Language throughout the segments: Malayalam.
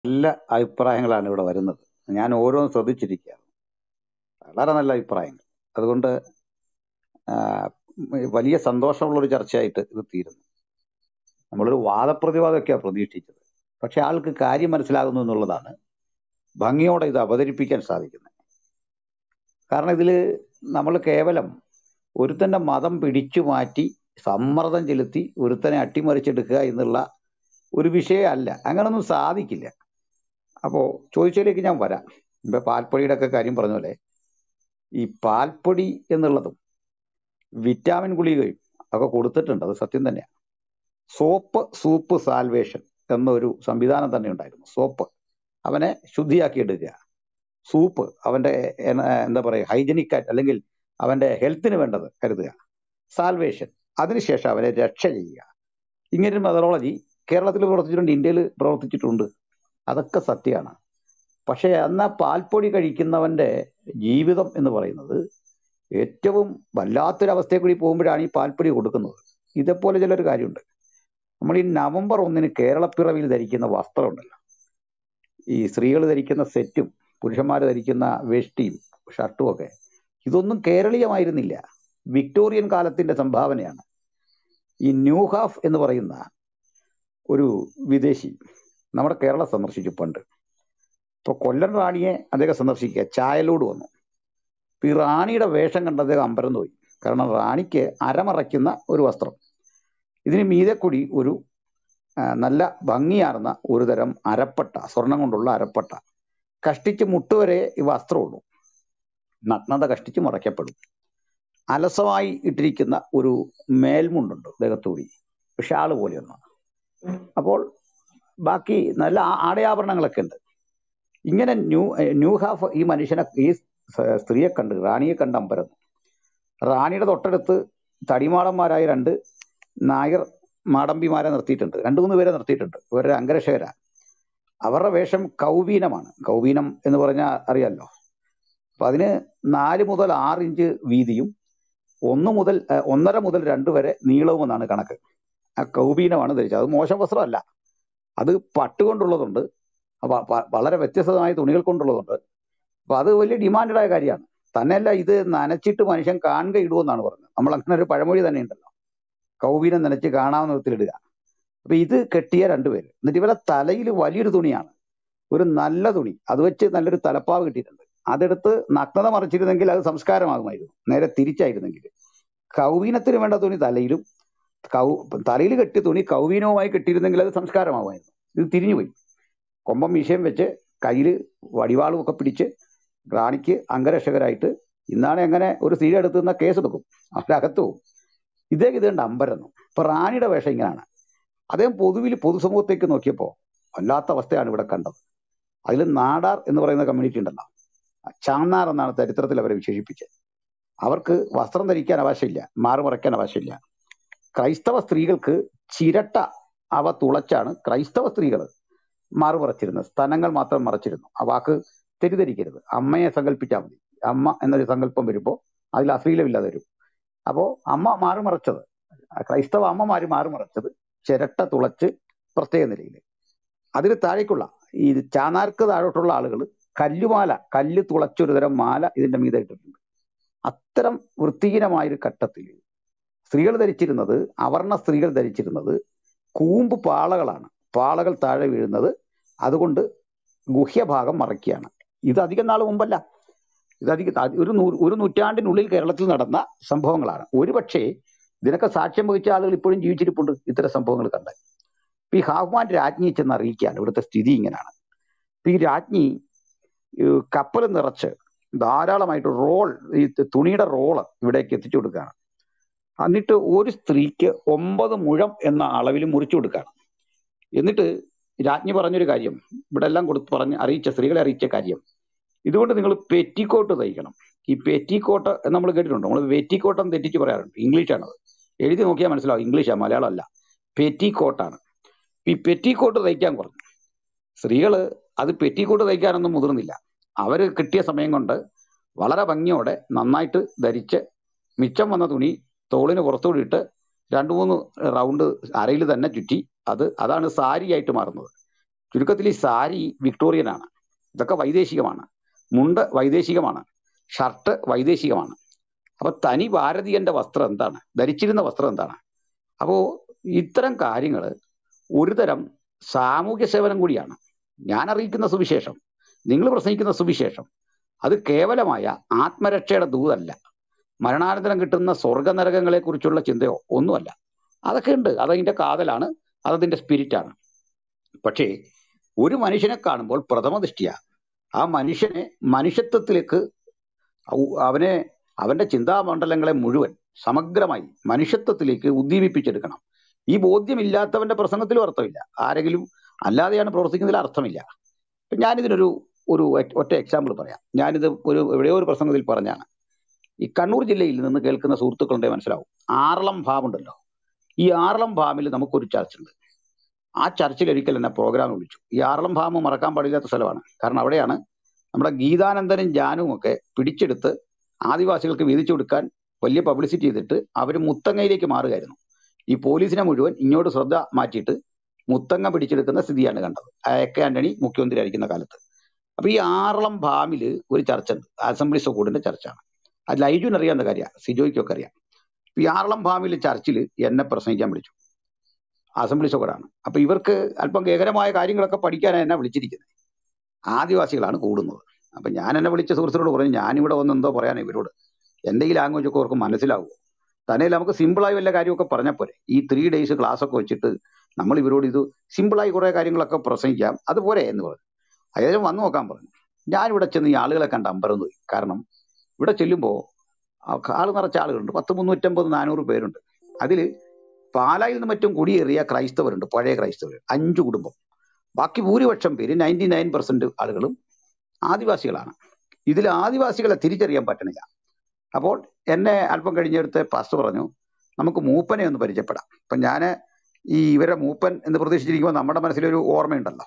നല്ല അഭിപ്രായങ്ങളാണ് ഇവിടെ വരുന്നത് ഞാൻ ഓരോന്ന് ശ്രദ്ധിച്ചിരിക്കുകയാണ് വളരെ നല്ല അഭിപ്രായങ്ങൾ അതുകൊണ്ട് ആ, വലിയ സന്തോഷമുള്ള ഒരു ചർച്ചയായിട്ട് ഇത് തീരുന്നു നമ്മളൊരു വാദപ്രതിവാദമൊക്കെയാണ് പ്രതീക്ഷിച്ചത് പക്ഷെ ആൾക്ക് കാര്യം മനസ്സിലാകുന്നു എന്നുള്ളതാണ് ഭംഗിയോടെ ഇത് അവതരിപ്പിക്കാൻ സാധിക്കുന്നത് കാരണം ഇതിൽ നമ്മൾ കേവലം ഒരുത്തന്റെ മതം പിടിച്ചു മാറ്റി സമ്മർദ്ദം ചെലുത്തി ഒരുത്തനെ അട്ടിമറിച്ചെടുക്കുക എന്നുള്ള ഒരു വിഷയമല്ല അങ്ങനൊന്നും സാധിക്കില്ല അപ്പോൾ ചോദിച്ചതിലേക്ക് ഞാൻ വരാം ഇപ്പൊ പാൽപ്പൊടിയുടെ ഒക്കെ കാര്യം പറഞ്ഞ പോലെ ഈ പാൽപ്പൊടി എന്നുള്ളതും വിറ്റാമിൻ ഗുളികയും ഒക്കെ കൊടുത്തിട്ടുണ്ട് അത് സത്യം തന്നെയാണ് സോപ്പ് സൂപ്പ് സാൽവേഷൻ എന്നൊരു സംവിധാനം തന്നെ ഉണ്ടായിരുന്നു സോപ്പ് അവനെ ശുദ്ധിയാക്കി എടുക്കുക സൂപ്പ് അവന്റെ എന- എന്താ പറയുക ഹൈജനിക് ആയിട്ട് അല്ലെങ്കിൽ അവന്റെ ഹെൽത്തിന് വേണ്ടത് കരുതുക സാൽവേഷൻ അതിനുശേഷം അവനെ രക്ഷ ചെയ്യുക ഇങ്ങനെ ഒരു മെത്തഡോളജി കേരളത്തിൽ പ്രവർത്തിച്ചിട്ടുണ്ട് ഇന്ത്യയിൽ പ്രവർത്തിച്ചിട്ടുണ്ട് അതൊക്കെ സത്യമാണ് പക്ഷേ അന്ന് ആ പാൽപ്പൊടി കഴിക്കുന്നവന്റെ ജീവിതം എന്ന് പറയുന്നത് ഏറ്റവും വല്ലാത്തൊരവസ്ഥയെ കൂടി പോകുമ്പോഴാണ് ഈ പാൽപ്പൊടി കൊടുക്കുന്നത് ഇതേപോലെ ചിലൊരു കാര്യമുണ്ട് നമ്മൾ ഈ നവംബർ ഒന്നിന് കേരളപ്പിറവിയിൽ ധരിക്കുന്ന വസ്ത്രമുണ്ടല്ലോ ഈ സ്ത്രീകൾ ധരിക്കുന്ന സെറ്റും പുരുഷന്മാർ ധരിക്കുന്ന വേഷ്ടിയും ഷർട്ടും ഒക്കെ ഇതൊന്നും കേരളീയമായിരുന്നില്ല വിക്ടോറിയൻ കാലത്തിന്റെ സംഭാവനയാണ് ഈ ന്യൂഹാഫ് എന്ന് പറയുന്ന ഒരു വിദേശി നമ്മുടെ കേരളം സന്ദർശിച്ചു പണ്ട് ഇപ്പൊ കൊല്ലം റാണിയെ അദ്ദേഹം സന്ദർശിക്കുക ചായലോട് വന്നു ഇപ്പൊ ഈ റാണിയുടെ വേഷം കണ്ട് അദ്ദേഹം അമ്പരന്ന് പോയി കാരണം റാണിക്ക് അരമറയ്ക്കുന്ന ഒരു വസ്ത്രം ഇതിന് മീതെ കൂടി ഒരു ആ, നല്ല ഭംഗിയാർന്ന ഒരു തരം അരപ്പട്ട സ്വർണം കൊണ്ടുള്ള അരപ്പട്ട കഷ്ടിച്ച് മുട്ടുവരെ ഈ വസ്ത്രമുള്ളൂ നഗ്നത കഷ്ടിച്ച് മറയ്ക്കപ്പെടും അലസമായി ഇട്ടിരിക്കുന്ന ഒരു മേൽമുണ്ടുണ്ട് ദേഹത്തൂടി ഷാള് പോലെയൊന്ന് അപ്പോൾ ബാക്കി നല്ല ആ- ആടയാഭരണങ്ങളൊക്കെ ഉണ്ട് ഇങ്ങനെ ന്യൂ ഏഹ് ന്യൂ ഹാഫ് ഈ മനുഷ്യനെ ഈ സ- സ്ത്രീയെ കണ്ട് റാണിയെ കണ്ട് അമ്പരന്നു റാണിയുടെ തൊട്ടടുത്ത് തടിമാടന്മാരായ രണ്ട് നായർ മാടമ്പിമാരെ നിർത്തിയിട്ടുണ്ട് രണ്ടു മൂന്ന് പേരെ നിർത്തിയിട്ടുണ്ട് ഇവരുടെ അംഗരക്ഷകരാ അവരുടെ വേഷം കൗവീനമാണ് കൗവീനം എന്ന് പറഞ്ഞാൽ അറിയാലോ അപ്പൊ അതിന് നാല് മുതൽ ആറ് ഇഞ്ച് വീതിയും ഒന്ന് മുതൽ ഏഹ് ഒന്നര മുതൽ രണ്ട് വരെ നീളവും എന്നാണ് കണക്ക് ആ കൗബീനമാണ് ധരിച്ചത് അത് മോശം വസ്ത്രമല്ല അത് പട്ടുകൊണ്ടുള്ളതുണ്ട് അപ്പൊ പ- വളരെ വ്യത്യസ്തമായ തുണികൾ കൊണ്ടുള്ളതുണ്ട് അപ്പൊ അത് വലിയ ഡിമാൻഡഡ് ആയ കാര്യമാണ് തന്നെയല്ല ഇത് നനച്ചിട്ട് മനുഷ്യൻ കാണുക ഇടുമെന്നാണ് പറഞ്ഞത് നമ്മൾ അങ്ങനെ ഒരു പഴമൊഴി തന്നെ ഉണ്ടല്ലോ കൗബീനം നനച്ച് കാണാവുന്ന വിധത്തിലിടുക അപ്പൊ ഇത് കെട്ടിയ രണ്ടുപേര് എന്നിട്ട് ഇവരെ തലയിൽ വലിയൊരു തുണിയാണ് ഒരു നല്ല തുണി അത് വെച്ച് നല്ലൊരു തലപ്പാവ് കിട്ടിയിട്ടുണ്ട് അതെടുത്ത് നഗ്നത മറിച്ചിരുന്നെങ്കിൽ അത് സംസ്കാരമാകുമായിരുന്നു നേരെ തിരിച്ചായിരുന്നെങ്കിൽ കൗവീനത്തിന് വേണ്ട തുണി തലയിലും കൗ തലയിൽ കെട്ടിയ തുണി കൗവീനവുമായി കെട്ടിയിരുന്നെങ്കിൽ അത് സംസ്കാരമാകുമായിരുന്നു ഇത് തിരിഞ്ഞുപോയി കൊമ്പം മീശയും വെച്ച് കയ്യിൽ വടിവാളും ഒക്കെ പിടിച്ച് റാണിക്ക് അംഗരക്ഷകരായിട്ട് ഇന്നാണ് എങ്ങനെ ഒരു സ്ത്രീ എടുത്ത് നിന്ന കേസ് എടുക്കും അവരകത്ത് പോകും ഇതേ ഇത് കണ്ട് അമ്പരന്നു ഇപ്പൊ റാണിയുടെ വേഷം ഇങ്ങനെയാണ് അദ്ദേഹം പൊതുവിൽ പൊതുസമൂഹത്തേക്ക് നോക്കിയപ്പോൾ വല്ലാത്ത അവസ്ഥയാണ് ഇവിടെ കണ്ടത് അതിൽ നാടാർ എന്ന് പറയുന്ന കമ്മ്യൂണിറ്റി ഉണ്ടല്ലോ ചാന്നാർ എന്നാണ് ചരിത്രത്തിൽ അവരെ വിശേഷിപ്പിച്ചത് അവർക്ക് വസ്ത്രം ധരിക്കാൻ അവകാശമില്ല മാറുമറയ്ക്കാൻ അവകാശമില്ല ക്രൈസ്തവ സ്ത്രീകൾക്ക് ചിരട്ട അവ തുളച്ചാണ് ക്രൈസ്തവ സ്ത്രീകൾ മാറുമറച്ചിരുന്നത് സ്തനങ്ങൾ മാത്രം മറച്ചിരുന്നു ആ വാക്ക് തെറ്റിദ്ധരിക്കരുത് അമ്മയെ സങ്കല്പിച്ചാൽ മതി അമ്മ എന്നൊരു സങ്കല്പം വരുമ്പോൾ അതിൽ അശ്ലീലമില്ലാതെ വരും അപ്പോ അമ്മ മാറുമറച്ചത് ആ ക്രൈസ്തവ അമ്മമാര് മാറുമറച്ചത് ചിരട്ട തുളച്ച് പ്രത്യേക നിലയിൽ അതിന് താഴേക്കുള്ള ഈ ചാനാർക്ക് താഴോട്ടുള്ള ആളുകൾ കല്ലുമാല കല്ല് തുളച്ചൊരു തരം മാല ഇതിന്റെ മീതെ ഇട്ടിട്ടുണ്ട് അത്തരം വൃത്തിഹീനമായൊരു ഘട്ടത്തിൽ സ്ത്രീകൾ ധരിച്ചിരുന്നത് അവർണ സ്ത്രീകൾ ധരിച്ചിരുന്നത് കൂമ്പ് പാളകളാണ് പാളകൾ താഴെ വീഴുന്നത് അതുകൊണ്ട് ഗുഹ്യഭാഗം മറയ്ക്കുകയാണ് ഇത് അധികം നാൾ മുമ്പല്ല ഇത് അധികം അത് ഒരു നൂ ഒരു നൂറ്റാണ്ടിനുള്ളിൽ കേരളത്തിൽ നടന്ന സംഭവങ്ങളാണ് ഒരുപക്ഷെ ഇതിനൊക്കെ സാക്ഷ്യം വഹിച്ച ആളുകൾ ഇപ്പോഴും ജീവിച്ചിരിപ്പുണ്ട് ഇത്തരം സംഭവങ്ങൾ കണ്ട് ഇപ്പൊ ഈ ഹാഫ്മാൻ രാജ്ഞിയെ ചെന്ന് അറിയിക്കുകയാണ് ഇവിടുത്തെ സ്ഥിതി ഇങ്ങനെയാണ് ഇപ്പൊ ഈ രാജ്ഞി കപ്പൽ നിറച്ച് ധാരാളമായിട്ട് റോൾ ഈ തുണിയുടെ റോള് ഇവിടേക്ക് എത്തിച്ചു കൊടുക്കുകയാണ് എന്നിട്ട് ഒരു സ്ത്രീക്ക് ഒമ്പത് മുഴം എന്ന അളവിൽ മുറിച്ചു കൊടുക്കുകയാണ് എന്നിട്ട് രാജ്ഞി പറഞ്ഞൊരു കാര്യം ഇവിടെ എല്ലാം കൊടുത്ത് പറഞ്ഞ് അറിയിച്ച സ്ത്രീകളെ അറിയിച്ച കാര്യം ഇതുകൊണ്ട് നിങ്ങൾ പെറ്റിക്കോട്ട് തയ്ക്കണം ഈ പെറ്റിക്കോട്ട് നമ്മൾ കേട്ടിട്ടുണ്ട് നമ്മൾ വെറ്റിക്കോട്ട് എന്ന് തെറ്റിച്ച് പറയാറുണ്ട് ഇംഗ്ലീഷാണത് എഴുതി നോക്കിയാൽ മനസ്സിലാവും ഇംഗ്ലീഷാണ് മലയാളം അല്ല പെറ്റിക്കോട്ടാണ് ഈ പെറ്റിക്കോട്ട് തയ്ക്കാൻ പറഞ്ഞു സ്ത്രീകള് അത് പെറ്റിക്കോട്ട് തയ്ക്കാനൊന്നും മുതിർന്നില്ല അവര് കിട്ടിയ സമയം കൊണ്ട് വളരെ ഭംഗിയോടെ നന്നായിട്ട് ധരിച്ച് മിച്ചം വന്ന തുണി തോളിന് പുറത്തുകൂടി ഇട്ട് രണ്ടു മൂന്ന് റൗണ്ട് അരയിൽ തന്നെ ചുറ്റി അത് അതാണ് സാരിയായിട്ട് മാറുന്നത് ചുരുക്കത്തിൽ ഈ സാരി വിക്ടോറിയനാണ് ഇതൊക്കെ വൈദേശികമാണ് മുണ്ട് വൈദേശികമാണ് ഷർട്ട് വൈദേശികമാണ് അപ്പൊ തനി ഭാരതീയന്റെ വസ്ത്രം എന്താണ് ധരിച്ചിരുന്ന വസ്ത്രം എന്താണ് അപ്പോ ഇത്തരം കാര്യങ്ങൾ ഒരു തരം സാമൂഹ്യ സേവനം കൂടിയാണ് ഞാൻ അറിയിക്കുന്ന സുവിശേഷം നിങ്ങൾ പ്രസംഗിക്കുന്ന സുവിശേഷം അത് കേവലമായ ആത്മരക്ഷയുടെ ദൂതല്ല മരണാനന്തരം കിട്ടുന്ന സ്വർഗനരകങ്ങളെ കുറിച്ചുള്ള ചിന്തയോ ഒന്നുമല്ല അതൊക്കെ ഉണ്ട് അതതിന്റെ കാതലാണ് അതതിന്റെ സ്പിരിറ്റാണ് പക്ഷേ ഒരു മനുഷ്യനെ കാണുമ്പോൾ പ്രഥമ ദൃഷ്ടിയ ആ മനുഷ്യനെ മനുഷ്യത്വത്തിലേക്ക് ഔ- അവനെ അവന്റെ ചിന്താമണ്ഡലങ്ങളെ മുഴുവൻ സമഗ്രമായി മനുഷ്യത്വത്തിലേക്ക് ഉദ്ദീപിപ്പിച്ചെടുക്കണം ഈ ബോധ്യമില്ലാത്തവന്റെ പ്രസംഗത്തിലും അർത്ഥമില്ല ആരെങ്കിലും അല്ലാതെയാണ് പ്രവർത്തിക്കുന്നതിൽ അർത്ഥമില്ല ഇപ്പൊ ഞാനിതിനൊരു ഒരു ഒറ്റ ഒറ്റ എക്സാമ്പിൾ പറയാം ഞാനിത് ഒരു എവിടെയോ ഒരു പ്രസംഗത്തിൽ പറഞ്ഞാണ് ഈ കണ്ണൂർ ജില്ലയിൽ നിന്ന് കേൾക്കുന്ന സുഹൃത്തുക്കളുടെ മനസ്സിലാവും ആറളം ഫാം ഉണ്ടല്ലോ ഈ ആറളം ഫാമിൽ നമുക്കൊരു ചർച്ച ഉണ്ട് ആ ചർച്ചിൽ ഒരിക്കൽ എന്നെ പ്രോഗ്രാം വിളിച്ചു ഈ ആറളം ഫാം മറക്കാൻ പാടില്ലാത്ത സ്ഥലമാണ് കാരണം അവിടെയാണ് നമ്മുടെ ഗീതാനന്ദനും ജാനുവും ഒക്കെ പിടിച്ചെടുത്ത് ആദിവാസികൾക്ക് വീതിച്ചു കൊടുക്കാൻ വലിയ പബ്ലിസിറ്റി ചെയ്തിട്ട് അവർ മുത്തങ്ങയിലേക്ക് മാറുകയായിരുന്നു ഈ പോലീസിനെ മുഴുവൻ ഇങ്ങോട്ട് ശ്രദ്ധ മാറ്റിയിട്ട് മുത്തങ്ങ പിടിച്ചെടുക്കുന്ന സ്ഥിതിയാണ് കണ്ടത് എ കെ ആന്റണി മുഖ്യമന്ത്രി ആയിരിക്കുന്ന കാലത്ത് അപ്പൊ ഈ ആറളം ഫാമിൽ ഒരു ചർച്ച ഉണ്ട് അസംബ്ലി സോക്കൂടിന്റെ ചർച്ചാണ് അത് ലൈജുവിന് അറിയാവുന്ന കാര്യമാണ് സിജോയ്ക്കൊക്കെ അറിയാം ഈ ആറളം ഫാമിലെ ചർച്ചിൽ എന്നെ പ്രസംഗിക്കാൻ വിളിച്ചു അസംബ്ലി സോക്കറാണ് അപ്പൊ ഇവർക്ക് അല്പം ഗഹനമായ കാര്യങ്ങളൊക്കെ പഠിക്കാനാണ് എന്നെ വിളിച്ചിരിക്കുന്നത് ആദിവാസികളാണ് കൂടുന്നത് അപ്പൊ ഞാൻ എന്നെ വിളിച്ച സുഹൃത്തിനോട് പറഞ്ഞു ഞാനിവിടെ വന്ന് എന്തോ പറയാൻ ഇവരോട് എന്റെ ഈ ലാംഗ്വേജ് ഒക്കെ അവർക്ക് മനസ്സിലാവുമോ തന്നെ നമുക്ക് സിമ്പിളായി വല്ല കാര്യമൊക്കെ പറഞ്ഞാൽ പോരെ ഈ ത്രീ ഡേയ്സ് ക്ലാസ് ഒക്കെ വെച്ചിട്ട് നമ്മൾ ഇവരോട് ഇത് സിമ്പിളായി കുറെ കാര്യങ്ങളൊക്കെ പ്രസംഗിക്കാം അതുപോലെ എന്ന് പറഞ്ഞു അതായത് വന്നു നോക്കാൻ പറഞ്ഞു ഞാൻ ഇവിടെ ചെന്ന് ഈ ആളുകളെ കണ്ട് അമ്പരന്ന് പോയി കാരണം ഇവിടെ ചെല്ലുമ്പോൾ ആള് നിറച്ച ആളുകളുണ്ട് പത്ത് മുന്നൂറ്റമ്പത് നാനൂറ് പേരുണ്ട് അതിൽ പാലായിൽ നിന്ന് മറ്റും കുടിയേറിയ ക്രൈസ്തവരുണ്ട് പഴയ ക്രൈസ്തവർ അഞ്ചു കുടുംബം ബാക്കി ഭൂരിപക്ഷം പേര് നയൻറ്റി നയൻ പെർസെന്റ് ആളുകളും ആദിവാസികളാണ് ഇതിൽ ആദിവാസികളെ തിരിച്ചറിയാൻ പറ്റണില്ല അപ്പോൾ എന്നെ അല്പം കഴിഞ്ഞെടുത്ത് പാസ്റ്റർ പറഞ്ഞു നമുക്ക് മൂപ്പനെ ഒന്ന് പരിചയപ്പെടാം അപ്പൊ ഞാൻ ഈ ഇവരെ മൂപ്പൻ എന്ന് പ്രതീക്ഷിച്ചിരിക്കുമ്പോൾ നമ്മുടെ മനസ്സിലൊരു ഓർമ്മയുണ്ടല്ലോ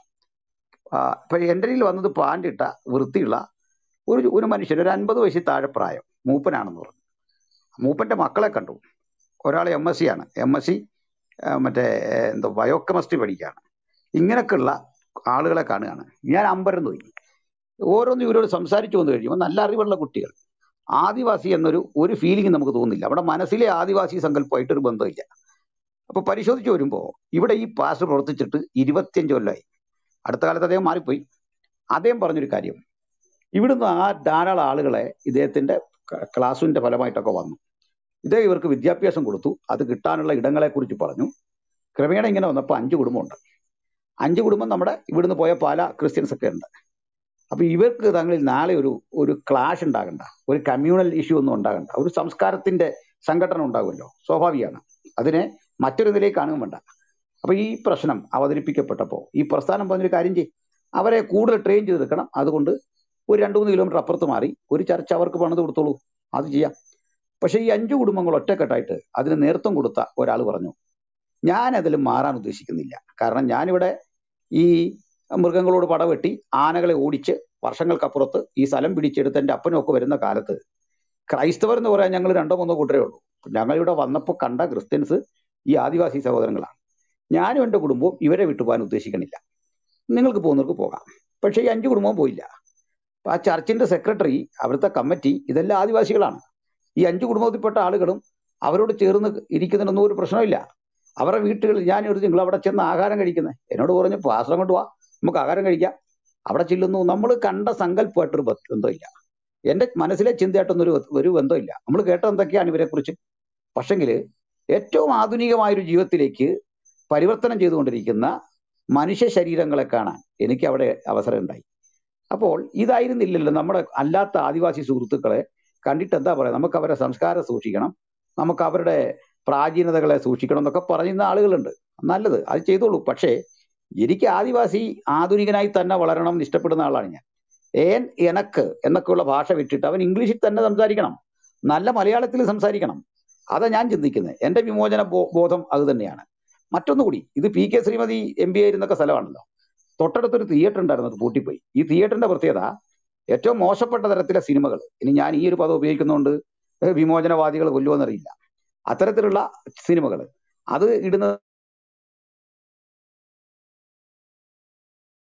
ആ, ഇപ്പൊ എൻ്റെ കയ്യിൽ വന്നത് പാൻറിട്ട വൃത്തിയുള്ള ഒരു ഒരു മനുഷ്യൻ ഒരു അൻപത് വയസ്സിൽ താഴെ പ്രായം മൂപ്പനാണെന്ന് പറഞ്ഞു മൂപ്പന്റെ മക്കളെ കണ്ടു ഒരാൾ എം എസ് സി ആണ് എം എസ് സി മറ്റേ ഏഹ്, എന്തോ ബയോകെമിസ്ട്രി പഠിക്കുകയാണ് ഇങ്ങനൊക്കെയുള്ള ആളുകളെ കാണുകയാണ് ഞാൻ അമ്പരന്ന് പോയി ഓരോന്നും ഇവരോട് സംസാരിച്ചു വന്നു കഴിയുമ്പോൾ നല്ല അറിവുള്ള കുട്ടികൾ ആദിവാസി എന്നൊരു ഒരു ഫീലിംഗ് നമുക്ക് തോന്നുന്നില്ല അവിടെ മനസ്സിലെ ആദിവാസി സങ്കല്പമായിട്ട് ഒരു ബന്ധമില്ല അപ്പൊ പരിശോധിച്ച് വരുമ്പോൾ ഇവിടെ ഈ പാസ് പ്രവർത്തിച്ചിട്ട് ഇരുപത്തിയഞ്ച് കൊല്ലമായി അടുത്ത കാലത്ത് അദ്ദേഹം മാറിപ്പോയി അദ്ദേഹം പറഞ്ഞൊരു കാര്യം ഇവിടുന്ന് ആ ധാരാളം ആളുകളെ ഇദ്ദേഹത്തിന്റെ ക- ക്ലാസ്സിന്റെ ഫലമായിട്ടൊക്കെ വന്നു ഇദ്ദേഹം ഇവർക്ക് വിദ്യാഭ്യാസം കൊടുത്തു അത് കിട്ടാനുള്ള ഇടങ്ങളെ കുറിച്ച് പറഞ്ഞു ക്രമേണ ഇങ്ങനെ വന്നപ്പോൾ അഞ്ച് കുടുംബമുണ്ട് അഞ്ച് കുടുംബം നമ്മുടെ ഇവിടുന്ന് പോയ പല ക്രിസ്ത്യൻസ് ഒക്കെ ഉണ്ട് അപ്പൊ ഇവർക്ക് തങ്ങളിൽ നാളെ ഒരു ഒരു ക്ലാഷ് ഉണ്ടാകണ്ട ഒരു കമ്മ്യൂണൽ ഇഷ്യൂ ഒന്നും ഉണ്ടാകണ്ട ഒരു സംസ്കാരത്തിന്റെ സംഘടന ഉണ്ടാകുമല്ലോ സ്വാഭാവികമാണ് അതിനെ മറ്റൊരു നിലയിൽ കാണുകയും വേണ്ട അപ്പൊ ഈ പ്രശ്നം അവതരിപ്പിക്കപ്പെട്ടപ്പോൾ ഈ പ്രസ്ഥാനം പറഞ്ഞൊരു കാര്യം ചെയ്യും അവരെ കൂടുതൽ ട്രെയിൻ ചെയ്തെടുക്കണം അതുകൊണ്ട് ഒരു രണ്ട് മൂന്ന് കിലോമീറ്റർ അപ്പുറത്ത് മാറി ഒരു ചർച്ച അവർക്ക് പണിത് കൊടുത്തോളൂ അത് ചെയ്യാം പക്ഷെ ഈ അഞ്ചു കുടുംബങ്ങൾ ഒറ്റക്കെട്ടായിട്ട് അതിന് നേതൃത്വം കൊടുത്ത ഒരാൾ പറഞ്ഞു ഞാൻ അതിൽ മാറാൻ ഉദ്ദേശിക്കുന്നില്ല കാരണം ഞാനിവിടെ ഈ മൃഗങ്ങളോട് പടവെട്ടി ആനകളെ ഓടിച്ച് വർഷങ്ങൾക്കപ്പുറത്ത് ഈ സ്ഥലം പിടിച്ചെടുത്ത് എൻ്റെ അപ്പനും ഒക്കെ വരുന്ന കാലത്ത് ക്രൈസ്തവർ എന്ന് പറയാൻ ഞങ്ങൾ രണ്ടോ മൂന്നോ കൂട്ടരേ ഉള്ളൂ ഞങ്ങൾ ഇവിടെ വന്നപ്പോൾ കണ്ട ക്രിസ്ത്യൻസ് ഈ ആദിവാസി സഹോദരങ്ങളാണ് ഞാനും എൻ്റെ കുടുംബവും ഇവരെ വിട്ടുപോകാൻ ഉദ്ദേശിക്കണില്ല നിങ്ങൾക്ക് പോകുന്നവർക്ക് പോകാം പക്ഷേ ഈ അഞ്ചു കുടുംബവും പോയില്ല അപ്പൊ ആ ചർച്ചിന്റെ സെക്രട്ടറി അവിടുത്തെ കമ്മിറ്റി ഇതെല്ലാം ആദിവാസികളാണ് ഈ അഞ്ചു കുടുംബത്തിൽപ്പെട്ട ആളുകളും അവരോട് ചേർന്ന് ഇരിക്കുന്നതിനൊന്നും ഒരു പ്രശ്നമില്ല അവരുടെ വീട്ടുകളിൽ ഞാൻ ഒരു നിങ്ങൾ അവിടെ ചെന്ന് ആഹാരം കഴിക്കുന്നത് എന്നോട് പറഞ്ഞു പാസ്ത്രം കൊണ്ട് വാ നമുക്ക് ആഹാരം കഴിക്കാം അവിടെ ചെല്ലുന്നു നമ്മൾ കണ്ട സങ്കല്പമായിട്ടൊരു ബ- ബന്ധമില്ല എന്റെ മനസ്സിലെ ചിന്തയായിട്ടൊന്നും ഒരു ഒരു ബന്ധമില്ല നമ്മൾ കേട്ടത് എന്തൊക്കെയാണ് ഇവരെ കുറിച്ച് പക്ഷെങ്കിൽ ഏറ്റവും ആധുനികമായ ഒരു ജീവിതത്തിലേക്ക് പരിവർത്തനം ചെയ്തുകൊണ്ടിരിക്കുന്ന മനുഷ്യ ശരീരങ്ങളെ കാണാൻ എനിക്ക് അവിടെ അവസരം ഉണ്ടായി അപ്പോൾ ഇതായിരുന്നില്ലല്ലോ നമ്മുടെ അല്ലാത്ത ആദിവാസി സുഹൃത്തുക്കളെ കണ്ടിട്ട് എന്താ പറയുക നമുക്ക് അവരുടെ സംസ്കാരം സൂക്ഷിക്കണം നമുക്ക് അവരുടെ പ്രാചീനതകളെ സൂക്ഷിക്കണം എന്നൊക്കെ പറയുന്ന ആളുകളുണ്ട് നല്ലത് അത് ചെയ്തോളൂ പക്ഷേ എനിക്ക് ആദിവാസി ആധുനികനായി തന്നെ വളരണം എന്ന് ഇഷ്ടപ്പെടുന്ന ആളാണ് ഞാൻ ഏൻ എനക്ക് എന്നൊക്കെയുള്ള ഭാഷ വിട്ടിട്ട് അവൻ ഇംഗ്ലീഷിൽ തന്നെ സംസാരിക്കണം നല്ല മലയാളത്തിൽ സംസാരിക്കണം അതാ ഞാൻ ചിന്തിക്കുന്നത് എന്റെ വിമോചന ബോ- ബോധം അത് തന്നെയാണ് മറ്റൊന്നുകൂടി ഇത് P K Sreemathi M P ആയിരുന്നൊക്കെ സ്ഥലമാണല്ലോ തൊട്ടടുത്തൊരു തിയേറ്റർ ഉണ്ടായിരുന്നു അത് പൂട്ടിപ്പോയി ഈ തിയേറ്ററിന്റെ പ്രത്യേകത ഏറ്റവും മോശപ്പെട്ട തരത്തിലെ സിനിമകൾ ഇനി ഞാൻ ഈ ഒരു പദം ഉപയോഗിക്കുന്നതുകൊണ്ട് ഏഹ് വിമോചനവാദികൾ കൊല്ലുമെന്നറിയില്ല അത്തരത്തിലുള്ള സിനിമകൾ അത് ഇടുന്ന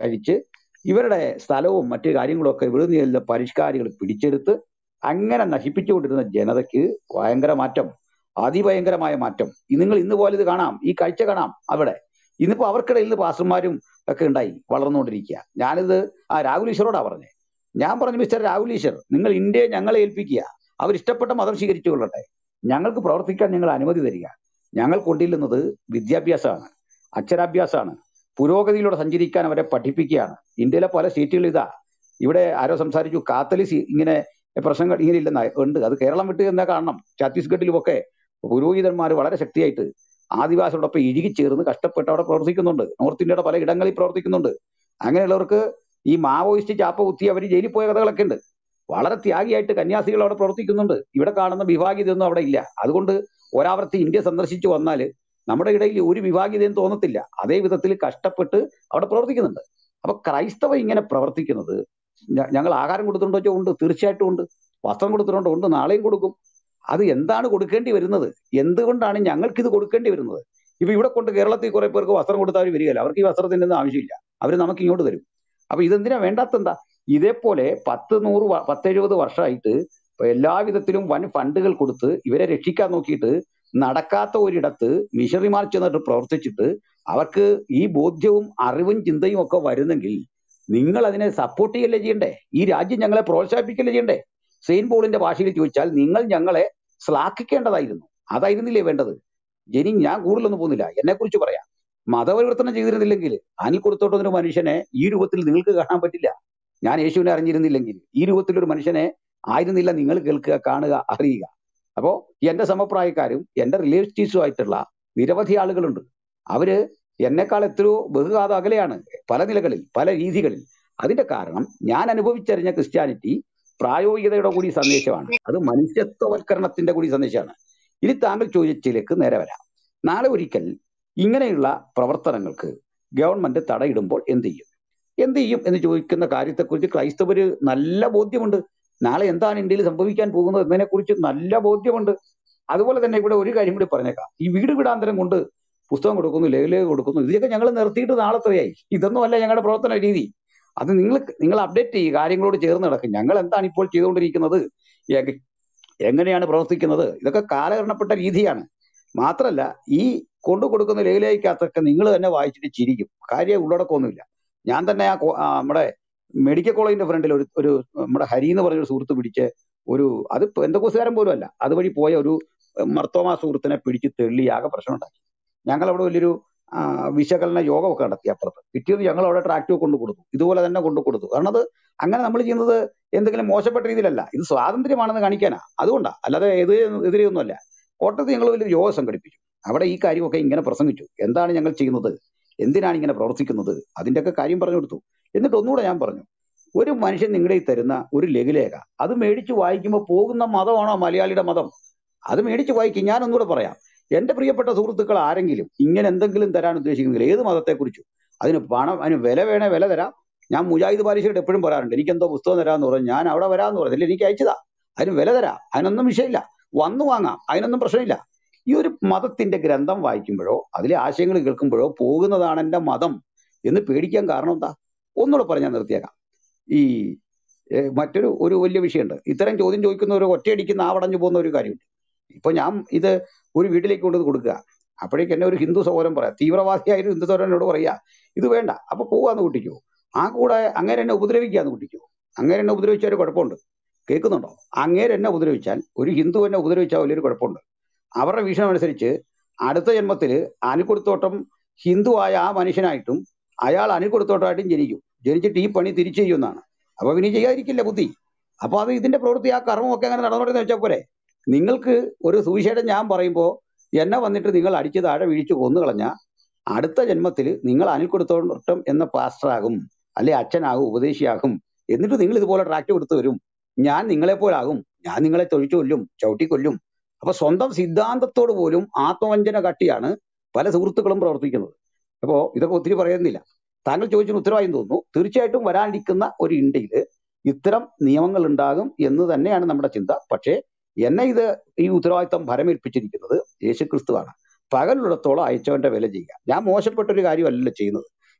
കഴിച്ച് ഇവരുടെ സ്ഥലവും മറ്റു കാര്യങ്ങളും ഒക്കെ ഇവിടെ നിന്ന് പരിഷ്കാരികൾ പിടിച്ചെടുത്ത് അങ്ങനെ നശിപ്പിച്ചുകൊണ്ടിരുന്ന ജനതയ്ക്ക് ഭയങ്കര മാറ്റം അതിഭയങ്കരമായ മാറ്റം ഈ നിങ്ങൾ ഇന്ന് പോലെ ഇത് കാണാം ഈ കാഴ്ച കാണാം അവിടെ ഇന്നിപ്പോ അവർക്കിടയിൽ നിന്ന് പാസ്റ്റർമാരും ഒക്കെ ഉണ്ടായി വളർന്നുകൊണ്ടിരിക്കുക ഞാനിത് ആ രാഹുൽ ഈശ്വറോടാ പറഞ്ഞേ ഞാൻ പറഞ്ഞു മിസ്റ്റർ രാഹുൽ ഈശ്വർ നിങ്ങൾ ഇന്ത്യയെ ഞങ്ങളെ ഏൽപ്പിക്കുക അവരിഷ്ടപ്പെട്ട മതം സ്വീകരിച്ചു കൊള്ളട്ടെ ഞങ്ങൾക്ക് പ്രവർത്തിക്കാൻ നിങ്ങൾ അനുമതി തരിക ഞങ്ങൾ കൊണ്ടില്ലുന്നത് വിദ്യാഭ്യാസമാണ് അക്ഷരാഭ്യാസമാണ് പുരോഗതിയിലൂടെ സഞ്ചരിക്കാൻ അവരെ പഠിപ്പിക്കുകയാണ് ഇന്ത്യയിലെ പല സ്റ്റേറ്റുകളിൽ ഇതാ ഇവിടെ ആരോ സംസാരിച്ചു കാത്തലിസ് ഇങ്ങനെ പ്രശ്നങ്ങൾ ഇങ്ങനെ ഇല്ലെന്ന ഉണ്ട് അത് കേരളം വിട്ട് എന്നാ കാണണം ഛത്തീസ്ഗഡിലുമൊക്കെ പുരോഹിതന്മാർ വളരെ ശക്തിയായിട്ട് ആദിവാസികളോടൊപ്പം ഇഴുകിച്ചേർന്ന് കഷ്ടപ്പെട്ട് അവിടെ പ്രവർത്തിക്കുന്നുണ്ട് നോർത്ത് ഇന്ത്യയുടെ പല ഇടങ്ങളിൽ പ്രവർത്തിക്കുന്നുണ്ട് അങ്ങനെയുള്ളവർക്ക് ഈ മാവോയിസ്റ്റ് ചാപ്പ കുത്തി അവർ ജയിലിൽ പോയ കഥകളൊക്കെ ഉണ്ട് വളരെ ത്യാഗിയായിട്ട് കന്യാസികൾ അവിടെ പ്രവർത്തിക്കുന്നുണ്ട് ഇവിടെ കാണുന്ന വിഭാഗീയതയൊന്നും അവിടെ ഇല്ല അതുകൊണ്ട് ഒരാവർത്തി ഇന്ത്യ സന്ദർശിച്ചു വന്നാൽ നമ്മുടെ ഇടയിൽ ഒരു വിഭാഗീയതയും തോന്നത്തില്ല അതേ വിധത്തിൽ കഷ്ടപ്പെട്ട് അവിടെ പ്രവർത്തിക്കുന്നുണ്ട് അപ്പൊ ക്രൈസ്തവ ഇങ്ങനെ പ്രവർത്തിക്കുന്നത് ഞ- ഞങ്ങൾ ആഹാരം കൊടുത്തിട്ടുണ്ടോ ചോദിച്ചാൽ ഉണ്ട് തീർച്ചയായിട്ടും ഉണ്ട് വസ്ത്രം കൊടുത്തിട്ടുണ്ടോ ഉണ്ട് നാളെയും കൊടുക്കും അത് എന്താണ് കൊടുക്കേണ്ടി വരുന്നത് എന്തുകൊണ്ടാണ് ഞങ്ങൾക്ക് ഇത് കൊടുക്കേണ്ടി വരുന്നത് ഇപ്പൊ ഇവിടെ കൊണ്ട് കേരളത്തിൽ കുറെ പേർക്ക് വസ്ത്രം കൊടുത്താൽ അവർ വരികയില്ല അവർക്ക് ഈ വസ്ത്രത്തിന്റെ ഒന്നും ആവശ്യമില്ല അവർ നമുക്ക് ഇങ്ങോട്ട് തരും അപ്പൊ ഇതെന്തിനാ വേണ്ടാത്തെന്താ ഇതേപോലെ പത്ത് നൂറ് വ- പത്തെഴുപത് വർഷമായിട്ട് ഇപ്പൊ എല്ലാവിധത്തിലും വൻ ഫണ്ടുകൾ കൊടുത്ത് ഇവരെ രക്ഷിക്കാൻ നോക്കിയിട്ട് നടക്കാത്ത ഒരിടത്ത് മിഷണറിമാർ ചെന്നിട്ട് പ്രവർത്തിച്ചിട്ട് അവർക്ക് ഈ ബോധ്യവും അറിവും ചിന്തയും ഒക്കെ വരുന്നെങ്കിൽ നിങ്ങൾ അതിനെ സപ്പോർട്ട് ചെയ്യല്ലേ ചെയ്യണ്ടേ ഈ രാജ്യം ഞങ്ങളെ പ്രോത്സാഹിപ്പിക്കല്ലേ ചെയ്യണ്ടേ സെയിൻ പോളിന്റെ ഭാഷയിൽ ചോദിച്ചാൽ നിങ്ങൾ ഞങ്ങളെ ശ്ലാഘിക്കേണ്ടതായിരുന്നു അതായിരുന്നില്ലേ വേണ്ടത് ഇനി ഞാൻ കൂടുതലൊന്നും പോകുന്നില്ല എന്നെ കുറിച്ച് പറയാം മതപരിവർത്തനം ചെയ്തിരുന്നില്ലെങ്കിൽ അനിൽ കൊടുത്തോട്ട് ഒരു മനുഷ്യനെ ഈ രൂപത്തിൽ നിങ്ങൾക്ക് കാണാൻ പറ്റില്ല ഞാൻ യേശുവിനെ അറിഞ്ഞിരുന്നില്ലെങ്കിൽ ഈ രൂപത്തിൽ ഒരു മനുഷ്യനെ ആയിരുന്നില്ല നിങ്ങൾ കേൾക്കുക കാണുക അറിയുക അപ്പോ എന്റെ സമപ്രായക്കാരും എന്റെ റിലേറ്റീവ്സും ആയിട്ടുള്ള നിരവധി ആളുകളുണ്ട് അവര് എന്നെക്കാൾ എത്രയോ ബഹുഘാത അകലെയാണ് പല നിലകളിൽ പല രീതികളിൽ അതിന്റെ കാരണം ഞാൻ അനുഭവിച്ചറിഞ്ഞ ക്രിസ്ത്യാനിറ്റി പ്രായോഗികതയുടെ കൂടി സന്ദേശമാണ് അത് മനുഷ്യത്വവൽക്കരണത്തിന്റെ കൂടി സന്ദേശമാണ് ഇനി താങ്കൾ ചോദിച്ചതിലേക്ക് നേരെ വരാം നാളെ ഒരിക്കൽ ഇങ്ങനെയുള്ള പ്രവർത്തനങ്ങൾക്ക് ഗവൺമെന്റ് തടയിടുമ്പോൾ എന്ത് ചെയ്യും എന്ത് ചെയ്യും എന്ന് ചോദിക്കുന്ന കാര്യത്തെക്കുറിച്ച് ക്രൈസ്തവര് നല്ല ബോധ്യമുണ്ട് നാളെ എന്താണ് ഇന്ത്യയിൽ സംഭവിക്കാൻ പോകുന്നത് എന്നതിനെ കുറിച്ച് നല്ല ബോധ്യമുണ്ട് അതുപോലെ തന്നെ ഇവിടെ ഒരു കാര്യം കൂടി പറഞ്ഞേക്കാം ഈ വീട് വീടാന്തരം കൊണ്ട് പുസ്തകം കൊടുക്കുന്നു ലേഖലേഖ കൊടുക്കുന്നു ഇതൊക്കെ ഞങ്ങൾ നിർത്തിയിട്ട് നാളെത്രയായി ഇതൊന്നും അല്ല ഞങ്ങളുടെ പ്രവർത്തന രീതി അത് നിങ്ങൾ നിങ്ങൾ അപ്ഡേറ്റ് ചെയ്യുക കാര്യങ്ങളോട് ചേർന്ന് നടക്കും ഞങ്ങൾ എന്താണ് ഇപ്പോൾ ചെയ്തുകൊണ്ടിരിക്കുന്നത് എ- എങ്ങനെയാണ് പ്രവർത്തിക്കുന്നത് ഇതൊക്കെ കാലഹരണപ്പെട്ട രീതിയാണ് മാത്രല്ല ഈ കൊണ്ടു കൊടുക്കുന്ന ലേഖലേഖക്കകത്തൊക്കെ നിങ്ങൾ തന്നെ വായിച്ചിട്ട് ചിരിക്കും കാര്യം ഉള്ളടക്കമൊന്നുമില്ല ഞാൻ തന്നെ ആ കോ- ആ നമ്മുടെ മെഡിക്കൽ കോളേജിന്റെ ഫ്രണ്ടിൽ ഒരു ഒരു നമ്മുടെ ഹരി എന്ന് പറഞ്ഞൊരു സുഹൃത്ത് പിടിച്ച് ഒരു അത് എന്തൊക്കെസുകാരൻ പോലും അല്ല അതുവഴി പോയ ഒരു മർത്തോമാ സുഹൃത്തിനെ പിടിച്ച് തെള്ളി ആകെ പ്രശ്നമുണ്ടാക്കി ഞങ്ങൾ അവിടെ വലിയൊരു ആ, വിശകലന യോഗമൊക്കെ നടത്തി അപ്പുറത്ത് പിറ്റേന്ന് ഞങ്ങൾ അവിടെ ട്രാക്ടർ കൊണ്ടു കൊടുത്തു ഇതുപോലെ തന്നെ കൊണ്ടു കൊടുത്തു കാരണം അത് അങ്ങനെ നമ്മൾ ചെയ്യുന്നത് എന്തെങ്കിലും മോശപ്പെട്ട രീതിയിലല്ല ഇത് സ്വാതന്ത്ര്യമാണെന്ന് കാണിക്കാനാ അതുകൊണ്ടാ അല്ലാതെ എതിരെ എതിരെയൊന്നുമല്ല കോട്ടയത്ത് ഞങ്ങൾ വലിയൊരു യോഗം സംഘടിപ്പിച്ചു അവിടെ ഈ കാര്യമൊക്കെ ഇങ്ങനെ പ്രസംഗിച്ചു എന്താണ് ഞങ്ങൾ ചെയ്യുന്നത് എന്തിനാണ് ഇങ്ങനെ പ്രവർത്തിക്കുന്നത് അതിന്റെയൊക്കെ കാര്യം പറഞ്ഞു കൊടുത്തു എന്നിട്ട് ഒന്നുകൂടെ ഞാൻ പറഞ്ഞു ഒരു മനുഷ്യൻ നിങ്ങളുടെ ഈ തരുന്ന ഒരു ലഘുലേഖ അത് മേടിച്ച് വായിക്കുമ്പോൾ പോകുന്ന മതമാണോ മലയാളിയുടെ മതം അത് മേടിച്ച് വായിക്കും ഞാൻ ഒന്നുകൂടെ പറയാം എന്റെ പ്രിയപ്പെട്ട സുഹൃത്തുക്കൾ ആരെങ്കിലും ഇങ്ങനെ എന്തെങ്കിലും തരാൻ ഉദ്ദേശിക്കുന്നില്ല ഏത് മതത്തെക്കുറിച്ചും അതിന് പണം അതിന് വില വേണേ വില തരാം ഞാൻ മുജാഹിദ് ബാലിശയോട് എപ്പോഴും പറയാറുണ്ട് എനിക്ക് എന്തോ പുസ്തകം തരാമെന്ന് പറഞ്ഞു ഞാൻ അവിടെ വരാമെന്ന് പറഞ്ഞില്ല എനിക്ക് അയച്ചതാ അതിന് വില തരാം അതിനൊന്നും വിഷയമില്ല വന്നു വാങ്ങാം അതിനൊന്നും പ്രശ്നമില്ല ഈ ഒരു മതത്തിന്റെ ഗ്രന്ഥം വായിക്കുമ്പോഴോ അതിലെ ആശയങ്ങൾ കേൾക്കുമ്പോഴോ പോകുന്നതാണ് എന്റെ മതം എന്ന് പേടിക്കാൻ കാരണം എന്താ ഒന്നുകൂടെ പറഞ്ഞാൽ നിർത്തിയേക്കാം ഈ ഏഹ്, മറ്റൊരു ഒരു വലിയ വിഷയമുണ്ട് ഇത്തരം ചോദ്യം ചോദിക്കുന്ന ഒരു ഒറ്റയടിക്കുന്ന ആവടഞ്ഞു പോകുന്ന ഒരു കാര്യമുണ്ട് ഇപ്പൊ ഞാൻ ഇത് ഒരു വീട്ടിലേക്ക് കൊണ്ടുവന്ന് കൊടുക്കുക അപ്പോഴേക്ക് എന്നെ ഒരു ഹിന്ദു സഹോദരൻ പറയാം തീവ്രവാദിയായ ഒരു ഹിന്ദു സഹോദരൻ എന്നോട് പറയാ ഇത് വേണ്ട അപ്പൊ പോവാന്ന് കൂട്ടിക്കോ ആ കൂടെ അങ്ങേരെ എന്നെ ഉപദ്രവിക്കാന്ന് കൂട്ടിക്കോ അങ്ങേരെ എന്നെ ഉപദ്രവിച്ചാൽ ഒരു കുഴപ്പമുണ്ട് കേൾക്കുന്നുണ്ടോ അങ്ങേരെ എന്നെ ഉപദ്രവിച്ചാൽ ഒരു ഹിന്ദു എന്നെ ഉപദ്രവിച്ചാൽ വലിയൊരു കുഴപ്പമുണ്ട് അവരുടെ വീക്ഷണം അനുസരിച്ച് അടുത്ത ജന്മത്തിൽ അനിൽക്കൊടുത്തോട്ടം ഹിന്ദു ആയ ആ മനുഷ്യനായിട്ടും അയാൾ അനിൽക്കൊടുത്തോട്ടമായിട്ടും ജനിക്കും ജനിച്ചിട്ട് ഈ പണി തിരിച്ചു ചെയ്യുന്നതാണ് അപ്പൊ പിന്നെ ചെയ്യാതിരിക്കില്ല ബുദ്ധി അപ്പൊ അത് ഇതിന്റെ പ്രവൃത്തി ആ കർമ്മമൊക്കെ അങ്ങനെ നടന്നോട്ടെന്ന് വെച്ചാൽ പോരെ നിങ്ങൾക്ക് ഒരു സുവിശേഷം ഞാൻ പറയുമ്പോൾ എന്നെ വന്നിട്ട് നിങ്ങൾ അടിച്ച് താഴെ വീഴിച്ച് കൊന്നു കളഞ്ഞ അടുത്ത ജന്മത്തിൽ നിങ്ങൾ അനിൽക്കൊടുത്തോട്ടം എന്ന പാസ്റ്ററാകും അല്ലെ അച്ഛനാകും ഉപദേശിയാകും എന്നിട്ട് നിങ്ങൾ ഇതുപോലെ ട്രാക്ട് കൊടുത്തു വരും ഞാൻ നിങ്ങളെ പോലാകും ഞാൻ നിങ്ങളെ തൊഴിച്ചു കൊല്ലും ചവിട്ടി കൊല്ലും അപ്പൊ സ്വന്തം സിദ്ധാന്തത്തോട് പോലും ആത്മവഞ്ചന കട്ടിയാണ് പല സുഹൃത്തുക്കളും പ്രവർത്തിക്കുന്നത് അപ്പോ ഇതൊക്കെ ഒത്തിരി പറയുന്നില്ല താങ്കൾ ചോദിച്ചതിന് ഉത്തരവായും തോന്നുന്നു തീർച്ചയായിട്ടും വരാനിരിക്കുന്ന ഒരു ഇന്ത്യയിൽ ഇത്തരം നിയമങ്ങൾ ഉണ്ടാകും എന്ന് തന്നെയാണ് നമ്മുടെ ചിന്ത പക്ഷേ എന്നെ ഇത് ഈ ഉത്തരവാദിത്തം ഭരമേൽപ്പിച്ചിരിക്കുന്നത് യേശുക്രിസ്തുവാണ് പകലുള്ളിടത്തോളം അയച്ചവന്റെ വില ചെയ്യുക ഞാൻ മോശപ്പെട്ട ഒരു കാര്യമല്ലല്ലോ ചെയ്യുന്നത്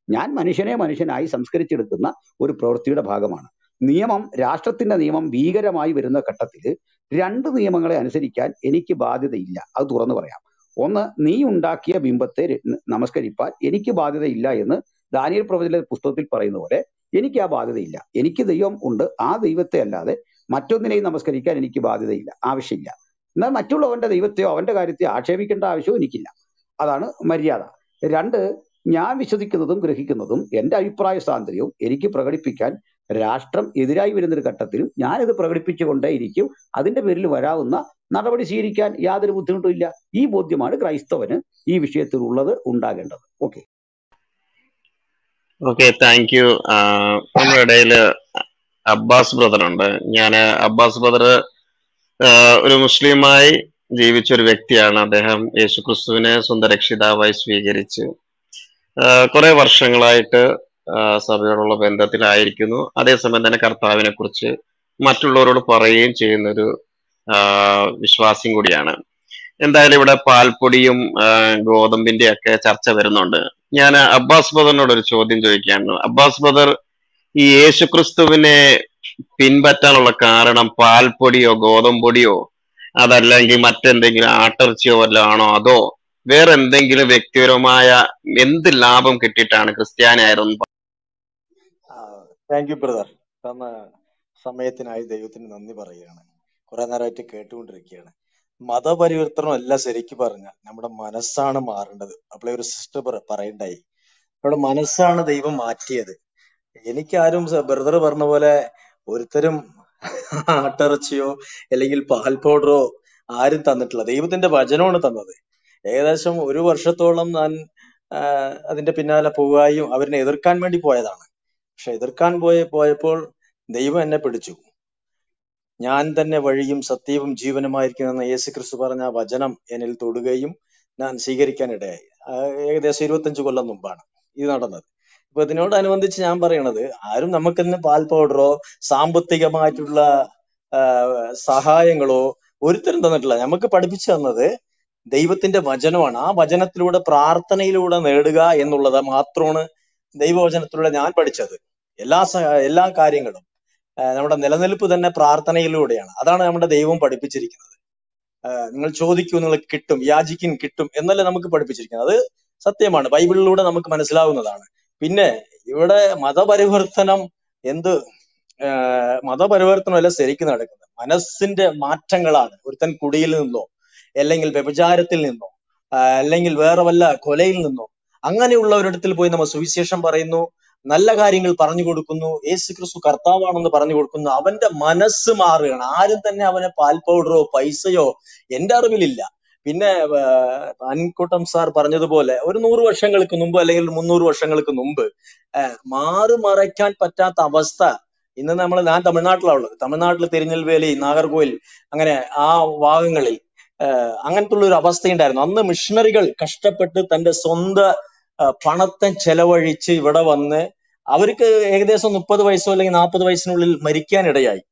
ഞാൻ മനുഷ്യനെ മനുഷ്യനായി സംസ്കരിച്ചെടുക്കുന്ന ഒരു പ്രവൃത്തിയുടെ ഭാഗമാണ് നിയമം രാഷ്ട്രത്തിന്റെ നിയമം ഭീകരമായി വരുന്ന ഘട്ടത്തിൽ രണ്ട് നിയമങ്ങളെ അനുസരിക്കാൻ എനിക്ക് ബാധ്യതയില്ല അത് തുറന്നു പറയാം ഒന്ന് നീ ഉണ്ടാക്കിയ ബിംബത്തെ ര- നമസ്കരിപ്പാൻ എനിക്ക് ബാധ്യതയില്ല എന്ന് ദാനിയൽ പ്രവചന പുസ്തകത്തിൽ പറയുന്ന പോലെ എനിക്ക് ആ ബാധ്യതയില്ല എനിക്ക് ദൈവം ഉണ്ട് ആ ദൈവത്തെ അല്ലാതെ മറ്റൊന്നിനെയും നമസ്കരിക്കാൻ എനിക്ക് ബാധ്യതയില്ല ആവശ്യമില്ല എന്നാൽ മറ്റുള്ളവന്റെ ദൈവത്തെയോ അവന്റെ കാര്യത്തെയോ ആക്ഷേപിക്കേണ്ട ആവശ്യവും എനിക്കില്ല അതാണ് മര്യാദ രണ്ട് ഞാൻ വിശ്വസിക്കുന്നതും ഗ്രഹിക്കുന്നതും എന്റെ അഭിപ്രായ സ്വാതന്ത്ര്യവും എനിക്ക് പ്രകടിപ്പിക്കാൻ രാഷ്ട്രം എതിരായി വരുന്ന ഒരു ഘട്ടത്തിലും ഞാനിത് പ്രകടിപ്പിച്ചുകൊണ്ടേയിരിക്കും അതിന്റെ പേരിൽ വരാവുന്ന നടപടി സ്വീകരിക്കാൻ യാതൊരു ബുദ്ധിമുട്ടും ഇല്ല ഈ ബോധ്യമാണ് ക്രൈസ്തവന് ഈ വിഷയത്തിൽ ഉള്ളത് ഉണ്ടാകേണ്ടത് ഓക്കെ ഓക്കെ താങ്ക് യു നമ്മുടെ ഇടയിൽ അബ്ബാസ് ബ്രദർ ഉണ്ട് ഞാൻ അബ്ബാസ് ബ്രദർ ഒരു മുസ്ലിമായി ജീവിച്ച ഒരു വ്യക്തിയാണ് അദ്ദേഹം യേശുക്രിസ്തുവിനെ സ്വന്തം രക്ഷിതാവായി സ്വീകരിച്ച് കുറെ വർഷങ്ങളായിട്ട് ആ, സഭയോടുള്ള ബന്ധത്തിലായിരിക്കുന്നു അതേസമയം തന്നെ കർത്താവിനെ കുറിച്ച് മറ്റുള്ളവരോട് പറയുകയും ചെയ്യുന്ന ഒരു ആ, വിശ്വാസിയും കൂടിയാണ് എന്തായാലും ഇവിടെ പാൽപ്പൊടിയും ആ, ഗോതമ്പിന്റെ ഒക്കെ ചർച്ച വരുന്നുണ്ട് ഞാൻ അബ്ബാസ് ബ്രദറിനോട് ഒരു ചോദ്യം ചോദിക്കുകയാണ് അബ്ബാസ് ബ്രദർ ഈ യേശുക്രിസ്തുവിനെ പിൻപറ്റാനുള്ള കാരണം പാൽപ്പൊടിയോ ഗോതമ്പൊടിയോ അതല്ലെങ്കിൽ മറ്റെന്തെങ്കിലും ആട്ടിറച്ചിയോ വല്ലതും ആണോ അതോ വേറെ എന്തെങ്കിലും വ്യക്തിപരമായ എന്ത് ലാഭം കിട്ടിയിട്ടാണ് ക്രിസ്ത്യാനിയായിരുന്നു താങ്ക് യു ബ്രദർ തന്ന സമയത്തിനായി ദൈവത്തിന് നന്ദി പറയുകയാണ് കുറെ നേരമായിട്ട് കേട്ടുകൊണ്ടിരിക്കുകയാണ് മതപരിവർത്തനം അല്ല ശരിക്കും പറഞ്ഞാൽ നമ്മുടെ മനസ്സാണ് മാറേണ്ടത് അപ്പോഴേ ഒരു സിസ്റ്റർ പറയണ്ടായി നമ്മുടെ മനസ്സാണ് ദൈവം മാറ്റിയത് എനിക്കാരും ബ്രദർ പറഞ്ഞ പോലെ ഒരുത്തരും ആട്ടിറച്ചിയോ അല്ലെങ്കിൽ പാൽ പൗഡറോ ആരും തന്നിട്ടില്ല ദൈവത്തിന്റെ വചനമാണ് തന്നത് ഏകദേശം ഒരു വർഷത്തോളം ഞാൻ ആ, അതിന്റെ പിന്നാലെ പോവുകയും അവരിനെ എതിർക്കാൻ വേണ്ടി പോയതാണ് പക്ഷെ എതിർക്കാൻ പോയ പോയപ്പോൾ ദൈവം എന്നെ പിടിച്ചു ഞാൻ തന്നെ വഴിയും സത്യവും ജീവനുമായിരിക്കുന്ന യേശു ക്രിസ്തു പറഞ്ഞ ആ വചനം എന്നിൽ തൊടുകയും ഞാൻ സ്വീകരിക്കാൻ ഇടയായി ആ, ഏകദേശം ഇരുപത്തഞ്ച് കൊല്ലം മുമ്പാണ് ഇത് നടന്നത് ഇപ്പൊ ഇതിനോടനുബന്ധിച്ച് ഞാൻ പറയണത് ആരും നമുക്കിന്ന് പാൽ പൗഡറോ സാമ്പത്തികമായിട്ടുള്ള ആ, സഹായങ്ങളോ ഒരുത്തരും തന്നിട്ടില്ല നമുക്ക് പഠിപ്പിച്ചു തന്നത് ദൈവത്തിന്റെ വചനമാണ് ആ വചനത്തിലൂടെ പ്രാർത്ഥനയിലൂടെ നേടുക എന്നുള്ളത് മാത്രമാണ് ദൈവവചനത്തിലൂടെ ഞാൻ പഠിച്ചത് എല്ലാ സഹ- എല്ലാ കാര്യങ്ങളും ആ, നമ്മുടെ നിലനിൽപ്പ് തന്നെ പ്രാർത്ഥനയിലൂടെയാണ് അതാണ് നമ്മുടെ ദൈവം പഠിപ്പിച്ചിരിക്കുന്നത് ആ, നിങ്ങൾ ചോദിക്കൂ നിങ്ങൾക്ക് കിട്ടും യാചിക്കും കിട്ടും എന്നല്ലേ നമുക്ക് പഠിപ്പിച്ചിരിക്കുന്നത് അത് സത്യമാണ് ബൈബിളിലൂടെ നമുക്ക് മനസ്സിലാവുന്നതാണ് പിന്നെ ഇവിടെ മതപരിവർത്തനം എന്ത് ആ, മതപരിവർത്തനമല്ല ശരിക്കും നടക്കുന്നത് മനസ്സിന്റെ മാറ്റങ്ങളാണ് ഒരുത്തൻ കുടിയിൽ നിന്നോ അല്ലെങ്കിൽ വ്യഭിചാരത്തിൽ നിന്നോ ആ, അല്ലെങ്കിൽ വേറെ വല്ല കൊലയിൽ നിന്നോ അങ്ങനെയുള്ള ഒരിടത്തിൽ പോയി നമ്മൾ സുവിശേഷം പറയുന്നു നല്ല കാര്യങ്ങൾ പറഞ്ഞു കൊടുക്കുന്നു യേശു ക്രിസ്തു കർത്താവാണെന്ന് പറഞ്ഞു കൊടുക്കുന്നു അവന്റെ മനസ്സ് മാറുകയാണ് ആരും തന്നെ അവനെ പാൽ പൗഡറോ പൈസയോ എന്റെ അറിവിലില്ല പിന്നെ അൻകുട്ടം സാർ പറഞ്ഞതുപോലെ ഒരു നൂറ് വർഷങ്ങൾക്ക് മുമ്പ് അല്ലെങ്കിൽ മുന്നൂറ് വർഷങ്ങൾക്ക് മുമ്പ് ആഹ് മാറി മറയ്ക്കാൻ പറ്റാത്ത അവസ്ഥ ഇന്ന് നമ്മൾ ഞാൻ തമിഴ്നാട്ടിലാണ് ഉള്ളത് തമിഴ്നാട്ടിൽ തിരുനെൽവേലി നാഗർകോവിൽ അങ്ങനെ ആ ഭാഗങ്ങളിൽ ആഹ് അങ്ങനത്തെ ഉള്ള ഒരു അവസ്ഥയുണ്ടായിരുന്നു അന്ന് മിഷണറികൾ കഷ്ടപ്പെട്ട് തന്റെ സ്വന്തം ആഹ് പണത്തെ ചെലവഴിച്ച് ഇവിടെ വന്ന് അവർക്ക് ഏകദേശം മുപ്പത് വയസ്സോ അല്ലെങ്കിൽ നാൽപ്പത് വയസ്സിനുള്ളിൽ മരിക്കാനിടയായി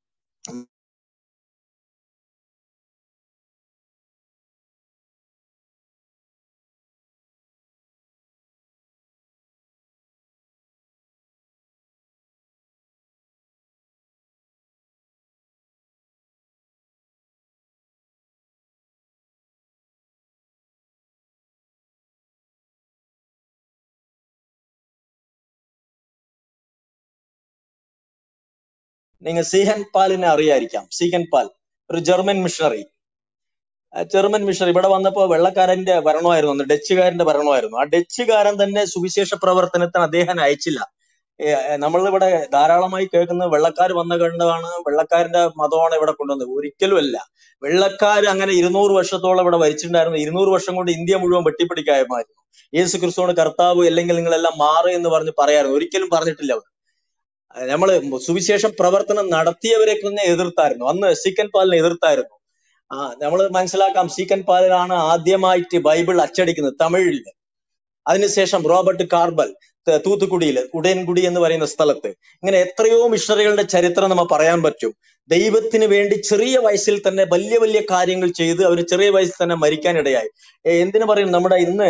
നിങ്ങൾ സീഹൻ പാലിനെ അറിയായിരിക്കാം സീഹൻ പാൽ ഒരു ജർമ്മൻ മിഷണറി ആ ജർമ്മൻ മിഷണറി ഇവിടെ വന്നപ്പോ വെള്ളക്കാരന്റെ ഭരണമായിരുന്നു അന്ന് ഡച്ചുകാരന്റെ ഭരണമായിരുന്നു ആ ഡച്ചുകാരൻ തന്നെ സുവിശേഷ പ്രവർത്തനത്തിന് അദ്ദേഹം അയച്ചില്ല നമ്മളിവിടെ ധാരാളമായി കേൾക്കുന്ന വെള്ളക്കാർ വന്ന കണ്ടാണ് വെള്ളക്കാരന്റെ മതമാണ് ഇവിടെ കൊണ്ടുവന്നത് ഒരിക്കലും അല്ല വെള്ളക്കാർ അങ്ങനെ ഇരുന്നൂറ് വർഷത്തോളം ഇവിടെ ഭരിച്ചിട്ടുണ്ടായിരുന്നു ഇരുന്നൂറ് വർഷം കൊണ്ട് ഇന്ത്യ മുഴുവൻ വെട്ടിപ്പിടിക്കാമായിരുന്നു യേസു ക്രിസ്തുവാണ് കർത്താവ് അല്ലെങ്കിൽ നിങ്ങളെല്ലാം മാറ് എന്ന് പറഞ്ഞ് പറയായിരുന്നു ഒരിക്കലും പറഞ്ഞിട്ടില്ല അവർ നമ്മള് സുവിശേഷം പ്രവർത്തനം നടത്തിയവരെ തന്നെ എതിർത്തായിരുന്നു അന്ന് സീക്കൻ പാലിനെ എതിർത്തായിരുന്നു ആ നമ്മൾ മനസ്സിലാക്കാം സീക്കൻ പാലിലാണ് ആദ്യമായിട്ട് ബൈബിൾ അച്ചടിക്കുന്നത് തമിഴിൽ അതിനുശേഷം റോബർട്ട് കാർബൽ ത- തൂത്തുക്കുടിയിൽ ഉടയൻകുടി എന്ന് പറയുന്ന സ്ഥലത്ത് ഇങ്ങനെ എത്രയോ മിഷണറികളുടെ ചരിത്രം നമ്മൾ പറയാൻ പറ്റും ദൈവത്തിന് വേണ്ടി ചെറിയ വയസ്സിൽ തന്നെ വലിയ വലിയ കാര്യങ്ങൾ ചെയ്ത് അവർ ചെറിയ വയസ്സിൽ തന്നെ മരിക്കാനിടയായി ഏ, എന്തിനു പറയും നമ്മുടെ ഇന്ന്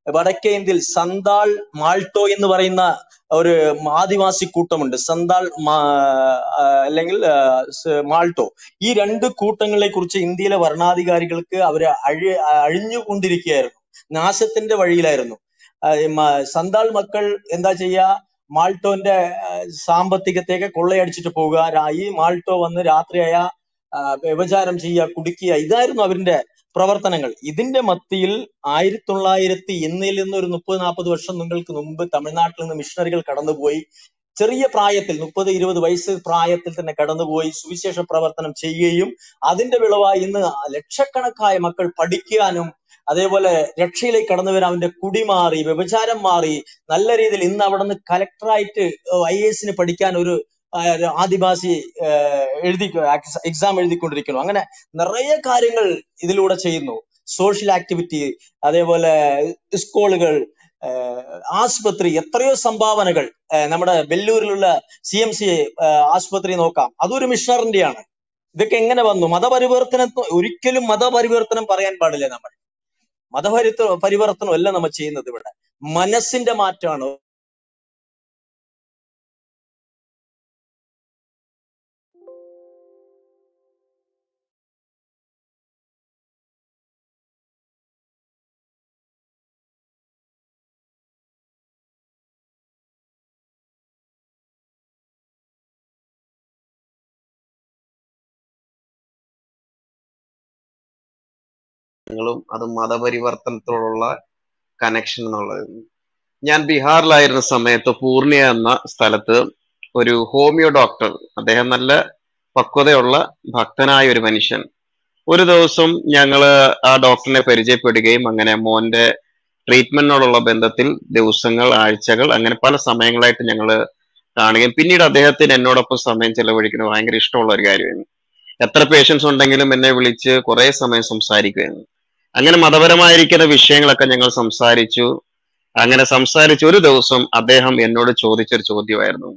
വടക്കേ ഇന്ത്യയിൽ സന്താൾ മാൾട്ടോ എന്ന് പറയുന്ന ഒരു ആദിവാസി കൂട്ടമുണ്ട് സന്താൾ മാ- ആ, അല്ലെങ്കിൽ ആ, സ് മാൾട്ടോ ഈ രണ്ട് കൂട്ടങ്ങളെ കുറിച്ച് ഇന്ത്യയിലെ ഭരണാധികാരികൾക്ക് അവര് അഴി അഴിഞ്ഞുകൊണ്ടിരിക്കുകയായിരുന്നു നാശത്തിന്റെ വഴിയിലായിരുന്നു ആ, ഈ മ- സന്താൾ മക്കൾ എന്താ ചെയ്യാ മാൾട്ടോന്റെ ആ, സാമ്പത്തികത്തേക്ക് കൊള്ളയടിച്ചിട്ട് പോവുക രാ- ഈ മാൾട്ടോ വന്ന് രാത്രിയായ ആ, വ്യഭിചാരം ചെയ്യുക കുടിക്കുക ഇതായിരുന്നു അവരുടെ പ്രവർത്തനങ്ങൾ ഇതിന്റെ മത്തിയിൽ ആയിരത്തി തൊള്ളായിരത്തി ഇന്നിൽ നിന്ന് ഒരു മുപ്പത് നാൽപ്പത് വർഷം നിങ്ങൾക്ക് മുമ്പ് തമിഴ്നാട്ടിൽ നിന്ന് മിഷണറികൾ കടന്നുപോയി ചെറിയ പ്രായത്തിൽ മുപ്പത് ഇരുപത് വയസ്സ് പ്രായത്തിൽ തന്നെ കടന്നുപോയി സുവിശേഷ പ്രവർത്തനം ചെയ്യുകയും അതിന്റെ വിളവായി ഇന്ന് ലക്ഷക്കണക്കായ മക്കൾ പഠിക്കാനും അതേപോലെ രക്ഷയിലേക്ക് കടന്നു വരാൻ അവന്റെ കുടി മാറി വ്യഭിചാരം മാറി നല്ല രീതിയിൽ ഇന്ന് അവിടെ നിന്ന് കലക്ടറായിട്ട് ഐ എസിന് പഠിക്കാൻ ഒരു ആ, ഒരു ആദിവാസി ആ, എഴുതി എക്സാം എഴുതിക്കൊണ്ടിരിക്കുന്നു അങ്ങനെ നിറയെ കാര്യങ്ങൾ ഇതിലൂടെ ചെയ്യുന്നു സോഷ്യൽ ആക്ടിവിറ്റി അതേപോലെ സ്കൂളുകൾ ആസ്പത്രി എത്രയോ സംഭാവനകൾ ആ, നമ്മുടെ വെല്ലൂരിലുള്ള സി എം സി ആസ്പത്രി നോക്കാം അതൊരു മിഷണറിന്റെയാണ് ഇതൊക്കെ എങ്ങനെ വന്നു മതപരിവർത്തനം ഒരിക്കലും മതപരിവർത്തനം പറയാൻ പാടില്ല നമ്മൾ മതപരിത്ത പരിവർത്തനം അല്ല നമ്മൾ ചെയ്യുന്നത് ഇവിടെ മനസ്സിന്റെ മാറ്റമാണ് നിങ്ങളും അത് മതപരിവർത്തനത്തോടുള്ള കണക്ഷൻ എന്നുള്ളത് ഞാൻ ബീഹാറിലായിരുന്ന സമയത്ത് പൂർണിയ എന്ന സ്ഥലത്ത് ഒരു ഹോമിയോ ഡോക്ടർ അദ്ദേഹം നല്ല പക്വതയുള്ള ഭക്തനായ ഒരു മനുഷ്യൻ ഒരു ദിവസം ഞങ്ങള് ആ ഡോക്ടറിനെ പരിചയപ്പെടുകയും അങ്ങനെ മോന്റെ ട്രീറ്റ്മെന്റിനോടുള്ള ബന്ധത്തിൽ ദിവസങ്ങൾ ആഴ്ചകൾ അങ്ങനെ പല സമയങ്ങളായിട്ട് ഞങ്ങൾ കാണുകയും പിന്നീട് അദ്ദേഹത്തിന് എന്നോടൊപ്പം സമയം ചെലവഴിക്കുന്നത് ഭയങ്കര ഇഷ്ടമുള്ള ഒരു കാര്യമായിരുന്നു എത്ര പേഷ്യൻസ് ഉണ്ടെങ്കിലും എന്നെ വിളിച്ച് കുറെ സമയം സംസാരിക്കുകയായിരുന്നു അങ്ങനെ മതപരമായിരിക്കുന്ന വിഷയങ്ങളൊക്കെ ഞങ്ങൾ സംസാരിച്ചു അങ്ങനെ സംസാരിച്ച ഒരു ദിവസം അദ്ദേഹം എന്നോട് ചോദിച്ചൊരു ചോദ്യമായിരുന്നു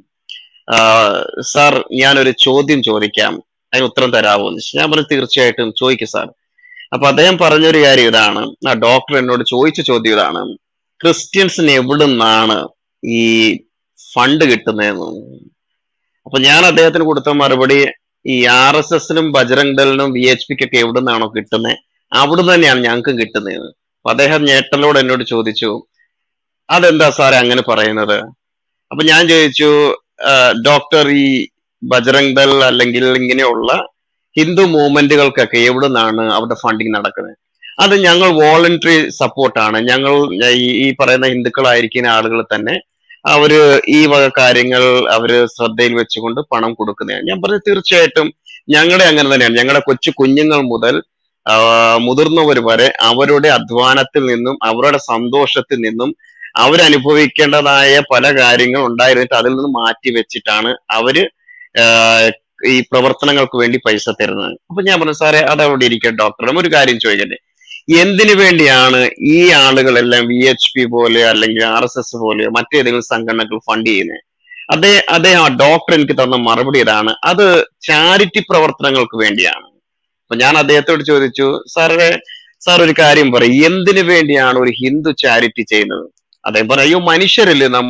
സാർ ഞാനൊരു ചോദ്യം ചോദിക്കാം അതിന് ഉത്തരം തരാമോ എന്ന് ചോദിച്ചു. ഞാൻ പറഞ്ഞു തീർച്ചയായിട്ടും ചോദിക്കും സാർ അപ്പൊ അദ്ദേഹം പറഞ്ഞൊരു കാര്യം ഇതാണ് ആ ഡോക്ടർ എന്നോട് ചോദിച്ച ചോദ്യം ഇതാണ് ക്രിസ്ത്യൻസിന് എവിടെ നിന്നാണ് ഈ ഫണ്ട് കിട്ടുന്നതെന്ന് അപ്പൊ ഞാൻ അദ്ദേഹത്തിന് കൊടുത്ത മറുപടി ഈ ആർ എസ് എസിനും ബജറംഗ് ദളിനും വി എച്ച് പിക്ക് ഒക്കെ എവിടെ നിന്നാണോ കിട്ടുന്നത് അവിടെ തന്നെയാണ് ഞങ്ങൾക്കും കിട്ടുന്നത് അപ്പൊ അദ്ദേഹം ഞേട്ടലോട് എന്നോട് ചോദിച്ചു അതെന്താ സാറേ അങ്ങനെ പറയുന്നത് അപ്പൊ ഞാൻ ചോദിച്ചു ഡോക്ടർ ഈ ബജറംഗ് ദൾ അല്ലെങ്കിൽ ഇങ്ങനെയുള്ള ഹിന്ദു മൂവ്മെന്റുകൾക്കൊക്കെ എവിടെ നിന്നാണ് അവരുടെ ഫണ്ടിങ് നടക്കുന്നത് അത് ഞങ്ങൾ വോളണ്ടറി സപ്പോർട്ടാണ് ഞങ്ങൾ ഈ ഈ പറയുന്ന ഹിന്ദുക്കളായിരിക്കുന്ന ആളുകൾ തന്നെ അവര് ഈ വക കാര്യങ്ങൾ അവര് ശ്രദ്ധയിൽ വെച്ചുകൊണ്ട് പണം കൊടുക്കുന്നതാണ് ഞാൻ പറഞ്ഞു തീർച്ചയായിട്ടും ഞങ്ങളുടെ അങ്ങനെ തന്നെയാണ് ഞങ്ങളുടെ കൊച്ചു കുഞ്ഞുങ്ങൾ മുതൽ ആ, മുതിർന്നവർ വരെ അവരുടെ അധ്വാനത്തിൽ നിന്നും അവരുടെ സന്തോഷത്തിൽ നിന്നും അവരനുഭവിക്കേണ്ടതായ പല കാര്യങ്ങൾ ഉണ്ടായിരുന്നിട്ട് അതിൽ നിന്ന് മാറ്റി വെച്ചിട്ടാണ് അവര് ആഹ് ഈ പ്രവർത്തനങ്ങൾക്ക് വേണ്ടി പൈസ തരുന്നത് അപ്പൊ ഞാൻ പറഞ്ഞു സാറേ അത് അവിടെ ഇരിക്കട്ടെ ഡോക്ടർ ഒരു കാര്യം ചോദിക്കട്ടെ എന്തിനു വേണ്ടിയാണ് ഈ ആളുകളെല്ലാം വി എച്ച് പി പോലെ അല്ലെങ്കിൽ ആർ എസ് എസ് പോലെയോ മറ്റേതെങ്കിലും സംഘടനകൾ ഫണ്ട് ചെയ്യുന്നത് അതേ അതേ ആ ഡോക്ടർ എനിക്ക് തന്ന മറുപടി ഇതാണ് അത് ചാരിറ്റി പ്രവർത്തനങ്ങൾക്ക് വേണ്ടിയാണ് അപ്പൊ ഞാൻ അദ്ദേഹത്തോട് ചോദിച്ചു സാറേ സാർ ഒരു കാര്യം പറയും എന്തിനു വേണ്ടിയാണ് ഒരു ഹിന്ദു ചാരിറ്റി ചെയ്യുന്നത് അദ്ദേഹം പറഞ്ഞു അയ്യോ മനുഷ്യരല്ലേ നാം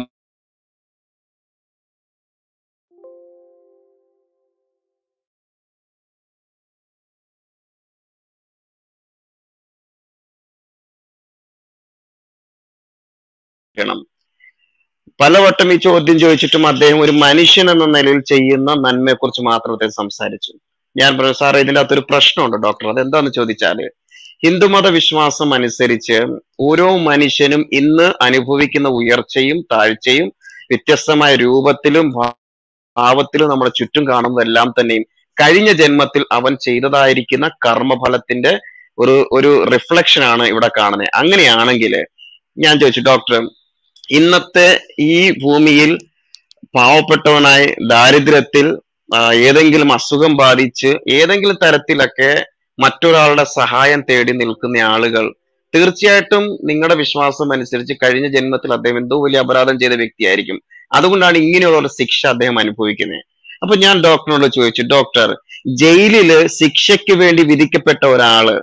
ക്കണം പലവട്ടം ഈ ചോദ്യം ചോദിച്ചിട്ടും അദ്ദേഹം ഒരു മനുഷ്യൻ എന്ന നിലയിൽ ചെയ്യുന്ന നന്മയെക്കുറിച്ച് മാത്രം അദ്ദേഹം സംസാരിച്ചു ഞാൻ പറഞ്ഞു സാർ ഇതിന്റെ അകത്തൊരു പ്രശ്നമുണ്ട് ഡോക്ടർ അതെന്താന്ന് ചോദിച്ചാല് ഹിന്ദുമത വിശ്വാസം അനുസരിച്ച് ഓരോ മനുഷ്യനും ഇന്ന് അനുഭവിക്കുന്ന ഉയർച്ചയും താഴ്ചയും വ്യത്യസ്തമായ രൂപത്തിലും ഭാ- ഭാവത്തിലും നമ്മുടെ ചുറ്റും കാണുന്നതെല്ലാം തന്നെയും കഴിഞ്ഞ ജന്മത്തിൽ അവൻ ചെയ്തതായിരിക്കുന്ന കർമ്മഫലത്തിന്റെ ഒരു ഒരു റിഫ്ലക്ഷൻ ആണ് ഇവിടെ കാണുന്നത് അങ്ങനെയാണെങ്കിൽ ഞാൻ ചോദിച്ചു ഡോക്ടർ ഇന്നത്തെ ഈ ഭൂമിയിൽ പാവപ്പെട്ടവനായി ദാരിദ്ര്യത്തിൽ ആ, ഏതെങ്കിലും അസുഖം ബാധിച്ച് ഏതെങ്കിലും തരത്തിലൊക്കെ മറ്റൊരാളുടെ സഹായം തേടി നിൽക്കുന്ന ആളുകൾ തീർച്ചയായിട്ടും നിങ്ങളുടെ വിശ്വാസം അനുസരിച്ച് കഴിഞ്ഞ ജന്മത്തിൽ അദ്ദേഹം എന്തോ വലിയ അപരാധം ചെയ്ത വ്യക്തിയായിരിക്കും അതുകൊണ്ടാണ് ഇങ്ങനെയുള്ള ഒരു ശിക്ഷ അദ്ദേഹം അനുഭവിക്കുന്നത് അപ്പൊ ഞാൻ ഡോക്ടറിനോട് ചോദിച്ചു ഡോക്ടർ ജയിലില് ശിക്ഷയ്ക്ക് വേണ്ടി വിധിക്കപ്പെട്ട ഒരാള്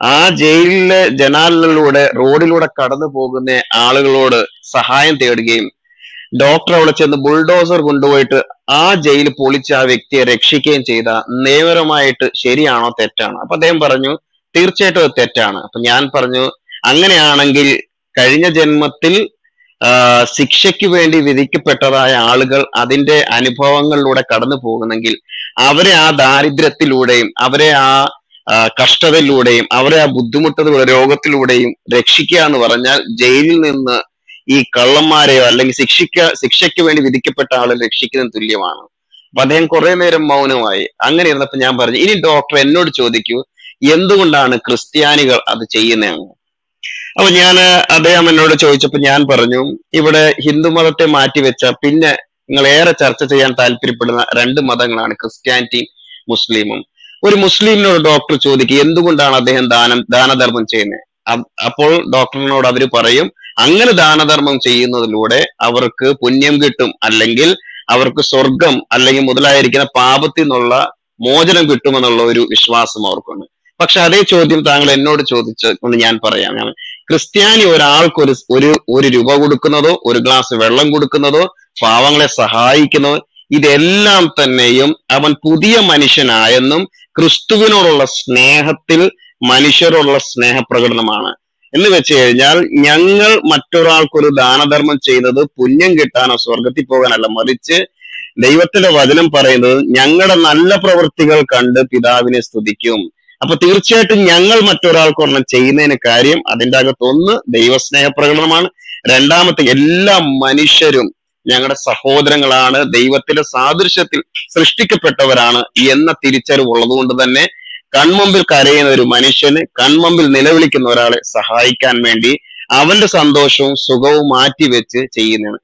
ആ ജയിലിലെ ജനാലിലൂടെ റോഡിലൂടെ കടന്നു പോകുന്ന ആളുകളോട് സഹായം തേടുകയും ഡോക്ടർ അവിടെ ചെന്ന് ബുൾഡോസർ കൊണ്ടുപോയിട്ട് ആ ജയിൽ പൊളിച്ച് ആ വ്യക്തിയെ രക്ഷിക്കുകയും ചെയ്ത നിയമപരമായിട്ട് ശരിയാണോ തെറ്റാണോ അപ്പൊ അദ്ദേഹം പറഞ്ഞു തീർച്ചയായിട്ടും അത് തെറ്റാണ് അപ്പൊ ഞാൻ പറഞ്ഞു അങ്ങനെയാണെങ്കിൽ കഴിഞ്ഞ ജന്മത്തിൽ ആ, ശിക്ഷയ്ക്ക് വേണ്ടി വിധിക്കപ്പെട്ടതായ ആളുകൾ അതിന്റെ അനുഭവങ്ങളിലൂടെ കടന്നു പോകുന്നെങ്കിൽ അവരെ ആ ദാരിദ്ര്യത്തിലൂടെയും അവരെ ആ ആ, കഷ്ടതയിലൂടെയും അവരെ ആ ബുദ്ധിമുട്ടുകളുടെ രോഗത്തിലൂടെയും രക്ഷിക്കുക എന്ന് പറഞ്ഞാൽ ജയിലിൽ നിന്ന് ഈ കള്ളന്മാരെയോ അല്ലെങ്കിൽ ശിക്ഷിക്ക ശിക്ഷയ്ക്ക് വേണ്ടി വിധിക്കപ്പെട്ട ആളെ രക്ഷിക്കുന്നതിന് തുല്യമാണ് അപ്പൊ അദ്ദേഹം കുറെ നേരം മൗനമായി അങ്ങനെ ഇരുന്നപ്പോ ഞാൻ പറഞ്ഞു ഇനി ഡോക്ടർ എന്നോട് ചോദിക്കൂ എന്തുകൊണ്ടാണ് ക്രിസ്ത്യാനികൾ അത് ചെയ്യുന്നതെന്ന് അപ്പൊ ഞാൻ അദ്ദേഹം എന്നോട് ചോദിച്ചപ്പോ ഞാൻ പറഞ്ഞു ഇവിടെ ഹിന്ദു മതത്തെ മാറ്റിവെച്ച പിന്നെ നിങ്ങൾ ഏറെ ചർച്ച ചെയ്യാൻ താല്പര്യപ്പെടുന്ന രണ്ട് മതങ്ങളാണ് ക്രിസ്ത്യാനിറ്റിയും മുസ്ലിമും ഒരു മുസ്ലിമിനോട് ഡോക്ടർ ചോദിക്കുക എന്തുകൊണ്ടാണ് അദ്ദേഹം ദാനം ദാനധർമ്മം ചെയ്യുന്നത് അ- അപ്പോൾ ഡോക്ടറിനോട് അവർ പറയും അങ്ങനെ ദാനധർമ്മം ചെയ്യുന്നതിലൂടെ അവർക്ക് പുണ്യം കിട്ടും അല്ലെങ്കിൽ അവർക്ക് സ്വർഗം അല്ലെങ്കിൽ മുതലായിരിക്കുന്ന പാപത്തിൽ നിന്നുള്ള മോചനം കിട്ടുമെന്നുള്ള ഒരു വിശ്വാസം അവർക്കുണ്ട് പക്ഷെ അതേ ചോദ്യം താങ്കൾ എന്നോട് ചോദിച്ചുകൊണ്ട് ഞാൻ പറയാം ഞാൻ ക്രിസ്ത്യാനി ഒരാൾക്ക് ഒരു ഒരു ഒരു രൂപ കൊടുക്കുന്നതോ ഒരു ഗ്ലാസ് വെള്ളം കൊടുക്കുന്നതോ പാവങ്ങളെ സഹായിക്കുന്നതോ ഇതെല്ലാം തന്നെയും അവൻ പുതിയ മനുഷ്യനായെന്നും ക്രിസ്തുവിനോടുള്ള സ്നേഹത്തിൽ മനുഷ്യരോടുള്ള സ്നേഹപ്രകടനമാണ് എന്ന് വെച്ച് കഴിഞ്ഞാൽ ഞങ്ങൾ മറ്റൊരാൾക്കൊരു ദാനധർമ്മം ചെയ്യുന്നത് പുണ്യം കിട്ടാനോ സ്വർഗത്തിൽ പോകാനല്ല മറിച്ച് ദൈവത്തിന്റെ വചനം പറയുന്നത് ഞങ്ങളുടെ നല്ല പ്രവൃത്തികൾ കണ്ട് പിതാവിനെ സ്തുതിക്കും അപ്പൊ തീർച്ചയായിട്ടും ഞങ്ങൾ മറ്റൊരാൾക്ക് ഒരെണ്ണം ചെയ്യുന്നതിന് കാര്യം അതിന്റെ അകത്ത് ഒന്ന് ദൈവസ്നേഹ പ്രകടനമാണ് രണ്ടാമത്തെ എല്ലാ മനുഷ്യരും ഞങ്ങളുടെ സഹോദരങ്ങളാണ് ദൈവത്തിന്റെ സാദൃശ്യത്തിൽ സൃഷ്ടിക്കപ്പെട്ടവരാണ് എന്ന തിരിച്ചറിവുള്ളത് കൊണ്ട് തന്നെ കൺമുമ്പിൽ കരയുന്ന ഒരു മനുഷ്യന് കൺമുമ്പിൽ നിലവിളിക്കുന്ന ഒരാളെ സഹായിക്കാൻ വേണ്ടി അവന്റെ സന്തോഷവും സുഖവും മാറ്റിവെച്ച് ചെയ്യുന്നതാണ്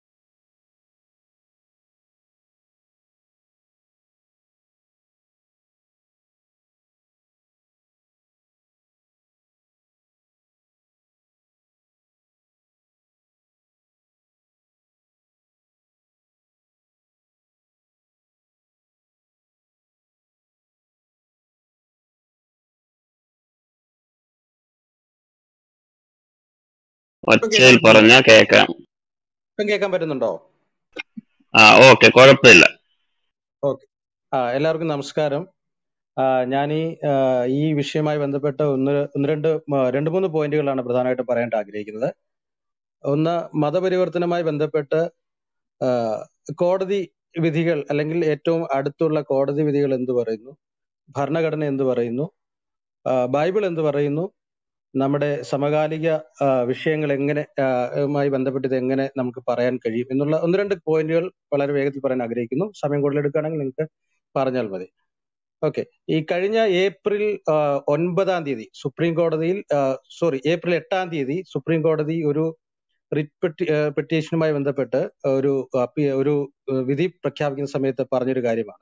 ഇപ്പം ഒച്ചയിൽ കേൾക്കാൻ പറ്റുന്നുണ്ടോ പറഞ്ഞാ കേക്കാം ഇപ്പം കേൾക്കാൻ പറ്റുന്നുണ്ടോ ആ ഓക്കെ കുഴപ്പമില്ല ഓക്കെ ആ എല്ലാവർക്കും നമസ്കാരം ആ, ഞാൻ ഈ ആ, ഈ വിഷയവുമായി ബന്ധപ്പെട്ട് ഒന്ന് ഒന്ന് രണ്ട് മ- രണ്ട് മൂന്ന് പോയിന്റുകളാണ് പ്രധാനമായിട്ടും പറയാനായിട്ട് ആഗ്രഹിക്കുന്നത് ഒന്ന് മതപരിവർത്തനവുമായി ബന്ധപ്പെട്ട് ആ, കോടതി വിധികൾ അല്ലെങ്കിൽ ഏറ്റവും അടുത്തുള്ള കോടതി വിധികൾ എന്ത് പറയുന്നു ഭരണഘടന എന്ത് പറയുന്നു ആ, ബൈബിൾ എന്ത് പറയുന്നു നമ്മുടെ സമകാലിക ആ, വിഷയങ്ങൾ എങ്ങനെ ആ, മായി ബന്ധപ്പെട്ട് ഇത് എങ്ങനെ നമുക്ക് പറയാൻ കഴിയും എന്നുള്ള ഒന്ന് രണ്ട് പോയിന്റുകൾ വളരെ വേഗത്തിൽ പറയാൻ ആഗ്രഹിക്കുന്നു സമയം കൂടുതൽ എടുക്കുകയാണെങ്കിൽ നിങ്ങൾക്ക് പറഞ്ഞാൽ മതി ഓക്കെ ഈ കഴിഞ്ഞ ഏപ്രിൽ ആ, ഒൻപതാം തീയതി സുപ്രീം കോടതിയിൽ സോറി ഏപ്രിൽ എട്ടാം തീയതി സുപ്രീം കോടതി ഒരു റിറ്റ് പെറ്റീഷനുമായി ബന്ധപ്പെട്ട് ഒരു അപ്പീ- ഒരു ആ, വിധി പ്രഖ്യാപിക്കുന്ന സമയത്ത് പറഞ്ഞൊരു കാര്യമാണ്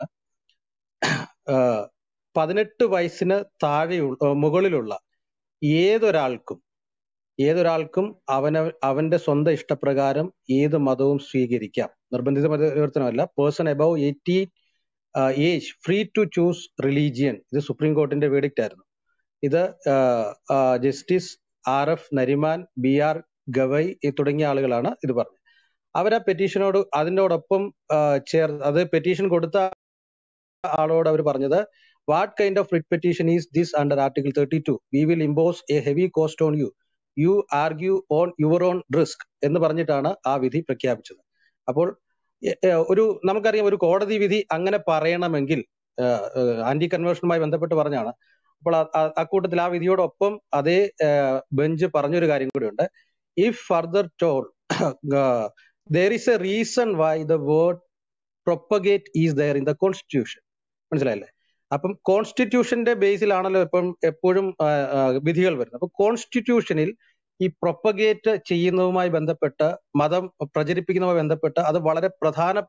ആ, പതിനെട്ട് വയസ്സിന് താഴെയുള്ള ആ, മുകളിലുള്ള ഏതൊരാൾക്കും ഏതൊരാൾക്കും അവന അവന്റെ സ്വന്തം ഇഷ്ടപ്രകാരം ഏത് മതവും സ്വീകരിക്കാം നിർബന്ധിത മതപരിവർത്തനമല്ല person above eighty age free to choose religion ഇത് സുപ്രീം കോർട്ടിന്റെ വേഡിക്റ്റ് ആയിരുന്നു ഇത് justice R F Nariman B R Gavai ഈ തുടങ്ങിയ ആളുകളാണ് ഇത് പറഞ്ഞത് അവർ ആ പെറ്റീഷനോട് അതിനോടൊപ്പം ആ, ചേർ അത് പെറ്റീഷൻ കൊടുത്ത ആളോട് അവർ പറഞ്ഞത് what kind of writ petition is this under article thirty two we will impose a heavy cost on you you argue on your own risk എന്ന് പറഞ്ഞിട്ടാണ് ആ വിധി പ്രഖ്യാപിച്ചത് അപ്പോൾ എ- എ, ഒരു നമുക്കറിയാം ഒരു കോടതി വിധി അങ്ങനെ പറയണമെങ്കിൽ ആന്റി കൺവേർഷനുമായി ബന്ധപ്പെട്ട് പറഞ്ഞാണ് അപ്പോൾ ആ- ആ- അക്കൂട്ടത്തിൽ ആ വിധിയോടൊപ്പം അതേ ബെഞ്ച് പറഞ്ഞൊരു കാര്യം കൂടിയുണ്ട് if further told there is a reason why the word propagate is there in the constitution മനസ്സിലായില്ലേ അപ്പം കോൺസ്റ്റിറ്റ്യൂഷന്റെ ബേസിലാണല്ലോ ഇപ്പം എപ്പോഴും ആ, ആ, വിധികൾ വരുന്നത് അപ്പൊ കോൺസ്റ്റിറ്റ്യൂഷനിൽ ഈ പ്രൊപ്പഗേറ്റ് ചെയ്യുന്നതുമായി ബന്ധപ്പെട്ട് മതം പ്രചരിപ്പിക്കുന്നതുമായി ബന്ധപ്പെട്ട് അത് വളരെ പ്രധാന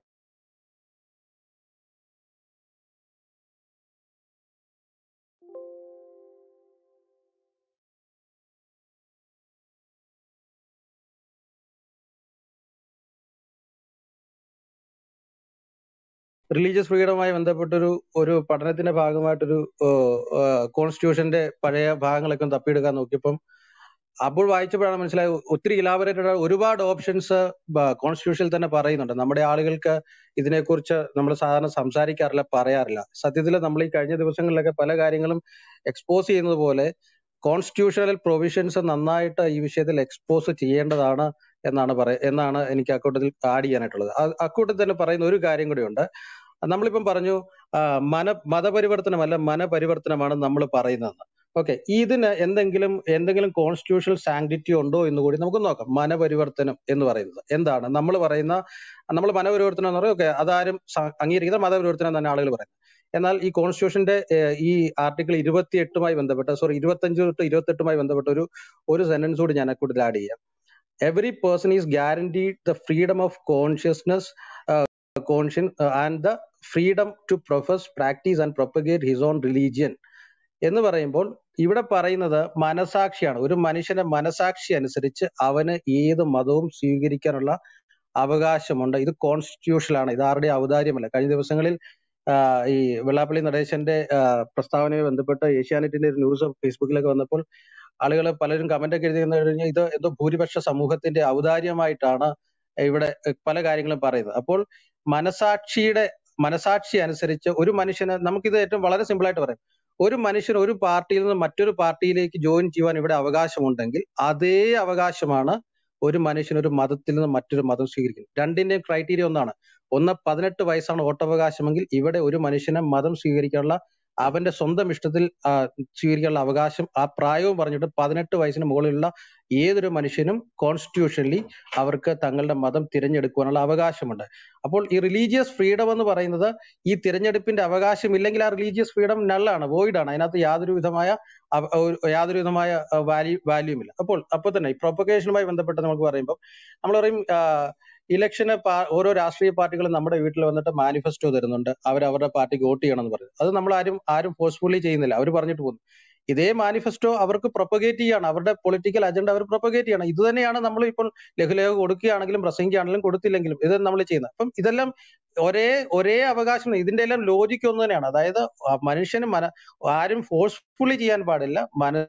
റിലീജിയസ് ഫ്രീഡവുമായി ബന്ധപ്പെട്ടൊരു ഒരു പഠനത്തിന്റെ ഭാഗമായിട്ടൊരു കോൺസ്റ്റിറ്റ്യൂഷന്റെ പഴയ ഭാഗങ്ങളൊക്കെ ഒന്ന് തപ്പിയെടുക്കാൻ നോക്കിയപ്പം അപ്പോൾ വായിച്ചപ്പോഴാണ് മനസ്സിലായത് ഒത്തിരി ഇലാബറേറ്റഡ് ഒരുപാട് ഓപ്ഷൻസ് കോൺസ്റ്റിറ്റ്യൂഷനിൽ തന്നെ പറയുന്നുണ്ട് നമ്മുടെ ആളുകൾക്ക് ഇതിനെക്കുറിച്ച് നമ്മൾ സാധാരണ സംസാരിക്കാറില്ല പറയാറില്ല സത്യത്തിൽ നമ്മൾ ഈ കഴിഞ്ഞ ദിവസങ്ങളിലൊക്കെ പല കാര്യങ്ങളും എക്സ്പോസ് ചെയ്യുന്നത് പോലെ കോൺസ്റ്റിറ്റ്യൂഷണൽ പ്രൊവിഷൻസ് നന്നായിട്ട് ഈ വിഷയത്തിൽ എക്സ്പോസ് ചെയ്യേണ്ടതാണ് എന്നാണ് പറയ എന്നാണ് എനിക്ക് അക്കൂട്ടത്തിൽ ആഡ് ചെയ്യാനായിട്ടുള്ളത് ആ- അക്കൂട്ടത്തിൽ തന്നെ പറയുന്ന ഒരു കാര്യം കൂടിയുണ്ട് നമ്മളിപ്പം പറഞ്ഞു ആ, മന മതപരിവർത്തനമല്ല മനപരിവർത്തനമാണ് നമ്മൾ പറയുന്നതെന്ന് ഓക്കെ ഇതിന് എന്തെങ്കിലും എന്തെങ്കിലും കോൺസ്റ്റിറ്റ്യൂഷണൽ സാങ്ക്ടിറ്റി ഉണ്ടോ എന്ന് കൂടി നമുക്ക് നോക്കാം മനപരിവർത്തനം എന്ന് പറയുന്നത് എന്താണ് നമ്മൾ പറയുന്ന നമ്മൾ മനപരിവർത്തനം എന്ന് പറയും ഓക്കെ അതാരും സ- അംഗീകരിക്കുന്ന മതപരിവർത്തനം തന്നെ ആളുകൾ പറയുന്നത് എന്നാൽ ഈ കോൺസ്റ്റിറ്റ്യൂഷന്റെ ഏഹ്, ഈ ആർട്ടിക്കിൾ ഇരുപത്തി എട്ടുമായി ബന്ധപ്പെട്ട സോറി ഇരുപത്തഞ്ച് തൊട്ട് ഇരുപത്തെട്ടുമായി ബന്ധപ്പെട്ട ഒരു ഒരു സെന്റൻസ് കൂടി ഞാൻ കൂടുതൽ ആഡ് ചെയ്യാം every person is guaranteed the freedom of consciousness conscience and the freedom to profess practice and propagate his own religion എന്ന് പറയുമ്പോൾ ഇവിടെ പറയുന്നത് മനസാക്ഷിയാണ് ഒരു മനുഷ്യന്റെ മനസാക്ഷി അനുസരിച്ച് അവന് ഏത് മതവും സ്വീകരിക്കാനുള്ള അവകാശമുണ്ട് ഇത് കോൺസ്റ്റിറ്റ്യൂഷനാണ് ഇത് ആരുടെ ഔദാര്യമല്ല കഴിഞ്ഞ ദിവസങ്ങളിൽ ആ, ഈ വെള്ളാപ്പള്ളി നടേശന്റെ ആ, പ്രസ്താവനയുമായി ബന്ധപ്പെട്ട് ഏഷ്യാനെറ്റിന്റെ ഒരു ന്യൂസ് ഫേസ്ബുക്കിലൊക്കെ വന്നപ്പോൾ ആളുകൾ പലരും കമന്റ് ഒക്കെ എഴുതി കഴിഞ്ഞാൽ ഇത് എന്തോ ഭൂരിപക്ഷ സമൂഹത്തിന്റെ ഔദാര്യമായിട്ടാണ് ഇവിടെ പല കാര്യങ്ങളും പറയുന്നത് അപ്പോൾ മനസാക്ഷിയുടെ മനസാക്ഷി അനുസരിച്ച് ഒരു മനുഷ്യന് നമുക്കിത് ഏറ്റവും വളരെ സിമ്പിൾ ആയിട്ട് പറയാം ഒരു മനുഷ്യന് ഒരു പാർട്ടിയിൽ നിന്ന് മറ്റൊരു പാർട്ടിയിലേക്ക് ജോയിൻ ചെയ്യുവാൻ ഇവിടെ അവകാശമുണ്ടെങ്കിൽ അതേ അവകാശമാണ് ഒരു മനുഷ്യന് ഒരു മതത്തിൽ നിന്ന് മറ്റൊരു മതം സ്വീകരിക്കുന്നത് രണ്ടിന്റെയും ക്രൈറ്റീരിയ ഒന്നാണ് ഒന്ന് പതിനെട്ട് വയസ്സാണ് വോട്ടവകാശമെങ്കിൽ ഇവിടെ ഒരു മനുഷ്യന് മതം സ്വീകരിക്കാനുള്ള അവന്റെ സ്വന്തം ഇഷ്ടത്തിൽ ആ, സ്വീകരിക്കാനുള്ള അവകാശം ആ പ്രായവും പറഞ്ഞിട്ട് പതിനെട്ട് വയസ്സിന് മുകളിലുള്ള ഏതൊരു മനുഷ്യനും കോൺസ്റ്റിറ്റ്യൂഷനലി അവർക്ക് തങ്ങളുടെ മതം തിരഞ്ഞെടുക്കുവാനുള്ള അവകാശമുണ്ട് അപ്പോൾ ഈ റിലീജിയസ് ഫ്രീഡം എന്ന് പറയുന്നത് ഈ തിരഞ്ഞെടുപ്പിന്റെ അവകാശം ഇല്ലെങ്കിൽ ആ റിലീജിയസ് ഫ്രീഡം നള്ളാണ് വോയിഡ് ആണ് അതിനകത്ത് യാതൊരു വിധമായ അവ- ഒരു- യാതൊരു വിധമായ വാല്യൂ വാല്യൂം ഇല്ല അപ്പോൾ അപ്പോൾ തന്നെ ഈ പ്രൊപ്പഗേഷനുമായി ബന്ധപ്പെട്ട് നമുക്ക് പറയുമ്പോൾ നമ്മൾ പറയും ഇലക്ഷന് ഓരോ രാഷ്ട്രീയ പാർട്ടികളും നമ്മുടെ വീട്ടിൽ വന്നിട്ട് മാനിഫെസ്റ്റോ തരുന്നുണ്ട് അവർ അവരുടെ പാർട്ടിക്ക് വോട്ട് ചെയ്യണം എന്ന് പറയുന്നത് അത് നമ്മൾ ആരും ആരും ഫോഴ്സ്ഫുള്ളി ചെയ്യുന്നില്ല അവർ പറഞ്ഞിട്ട് പോകുന്നു ഇതേ മാനിഫെസ്റ്റോ അവർക്ക് പ്രൊപ്പഗേറ്റ് ചെയ്യാണ് അവരുടെ പൊളിറ്റിക്കൽ അജണ്ട അവർ പ്രൊപ്പഗേറ്റ് ചെയ്യണം ഇത് തന്നെയാണ് നമ്മൾ ഇപ്പോൾ ലഘുലേഖ കൊടുക്കുകയാണെങ്കിലും പ്രസംഗിക്കുകയാണെങ്കിലും കൊടുത്തില്ലെങ്കിലും ഇത് നമ്മൾ ചെയ്യുന്നത് അപ്പം ഇതെല്ലാം ഒരേ ഒരേ അവകാശം ഇതിന്റെ എല്ലാം ലോജിക്ക് ഒന്ന് തന്നെയാണ് അതായത് ആ മനുഷ്യന് മന ആരും ഫോഴ്സ്ഫുള്ളി ചെയ്യാൻ പാടില്ല മന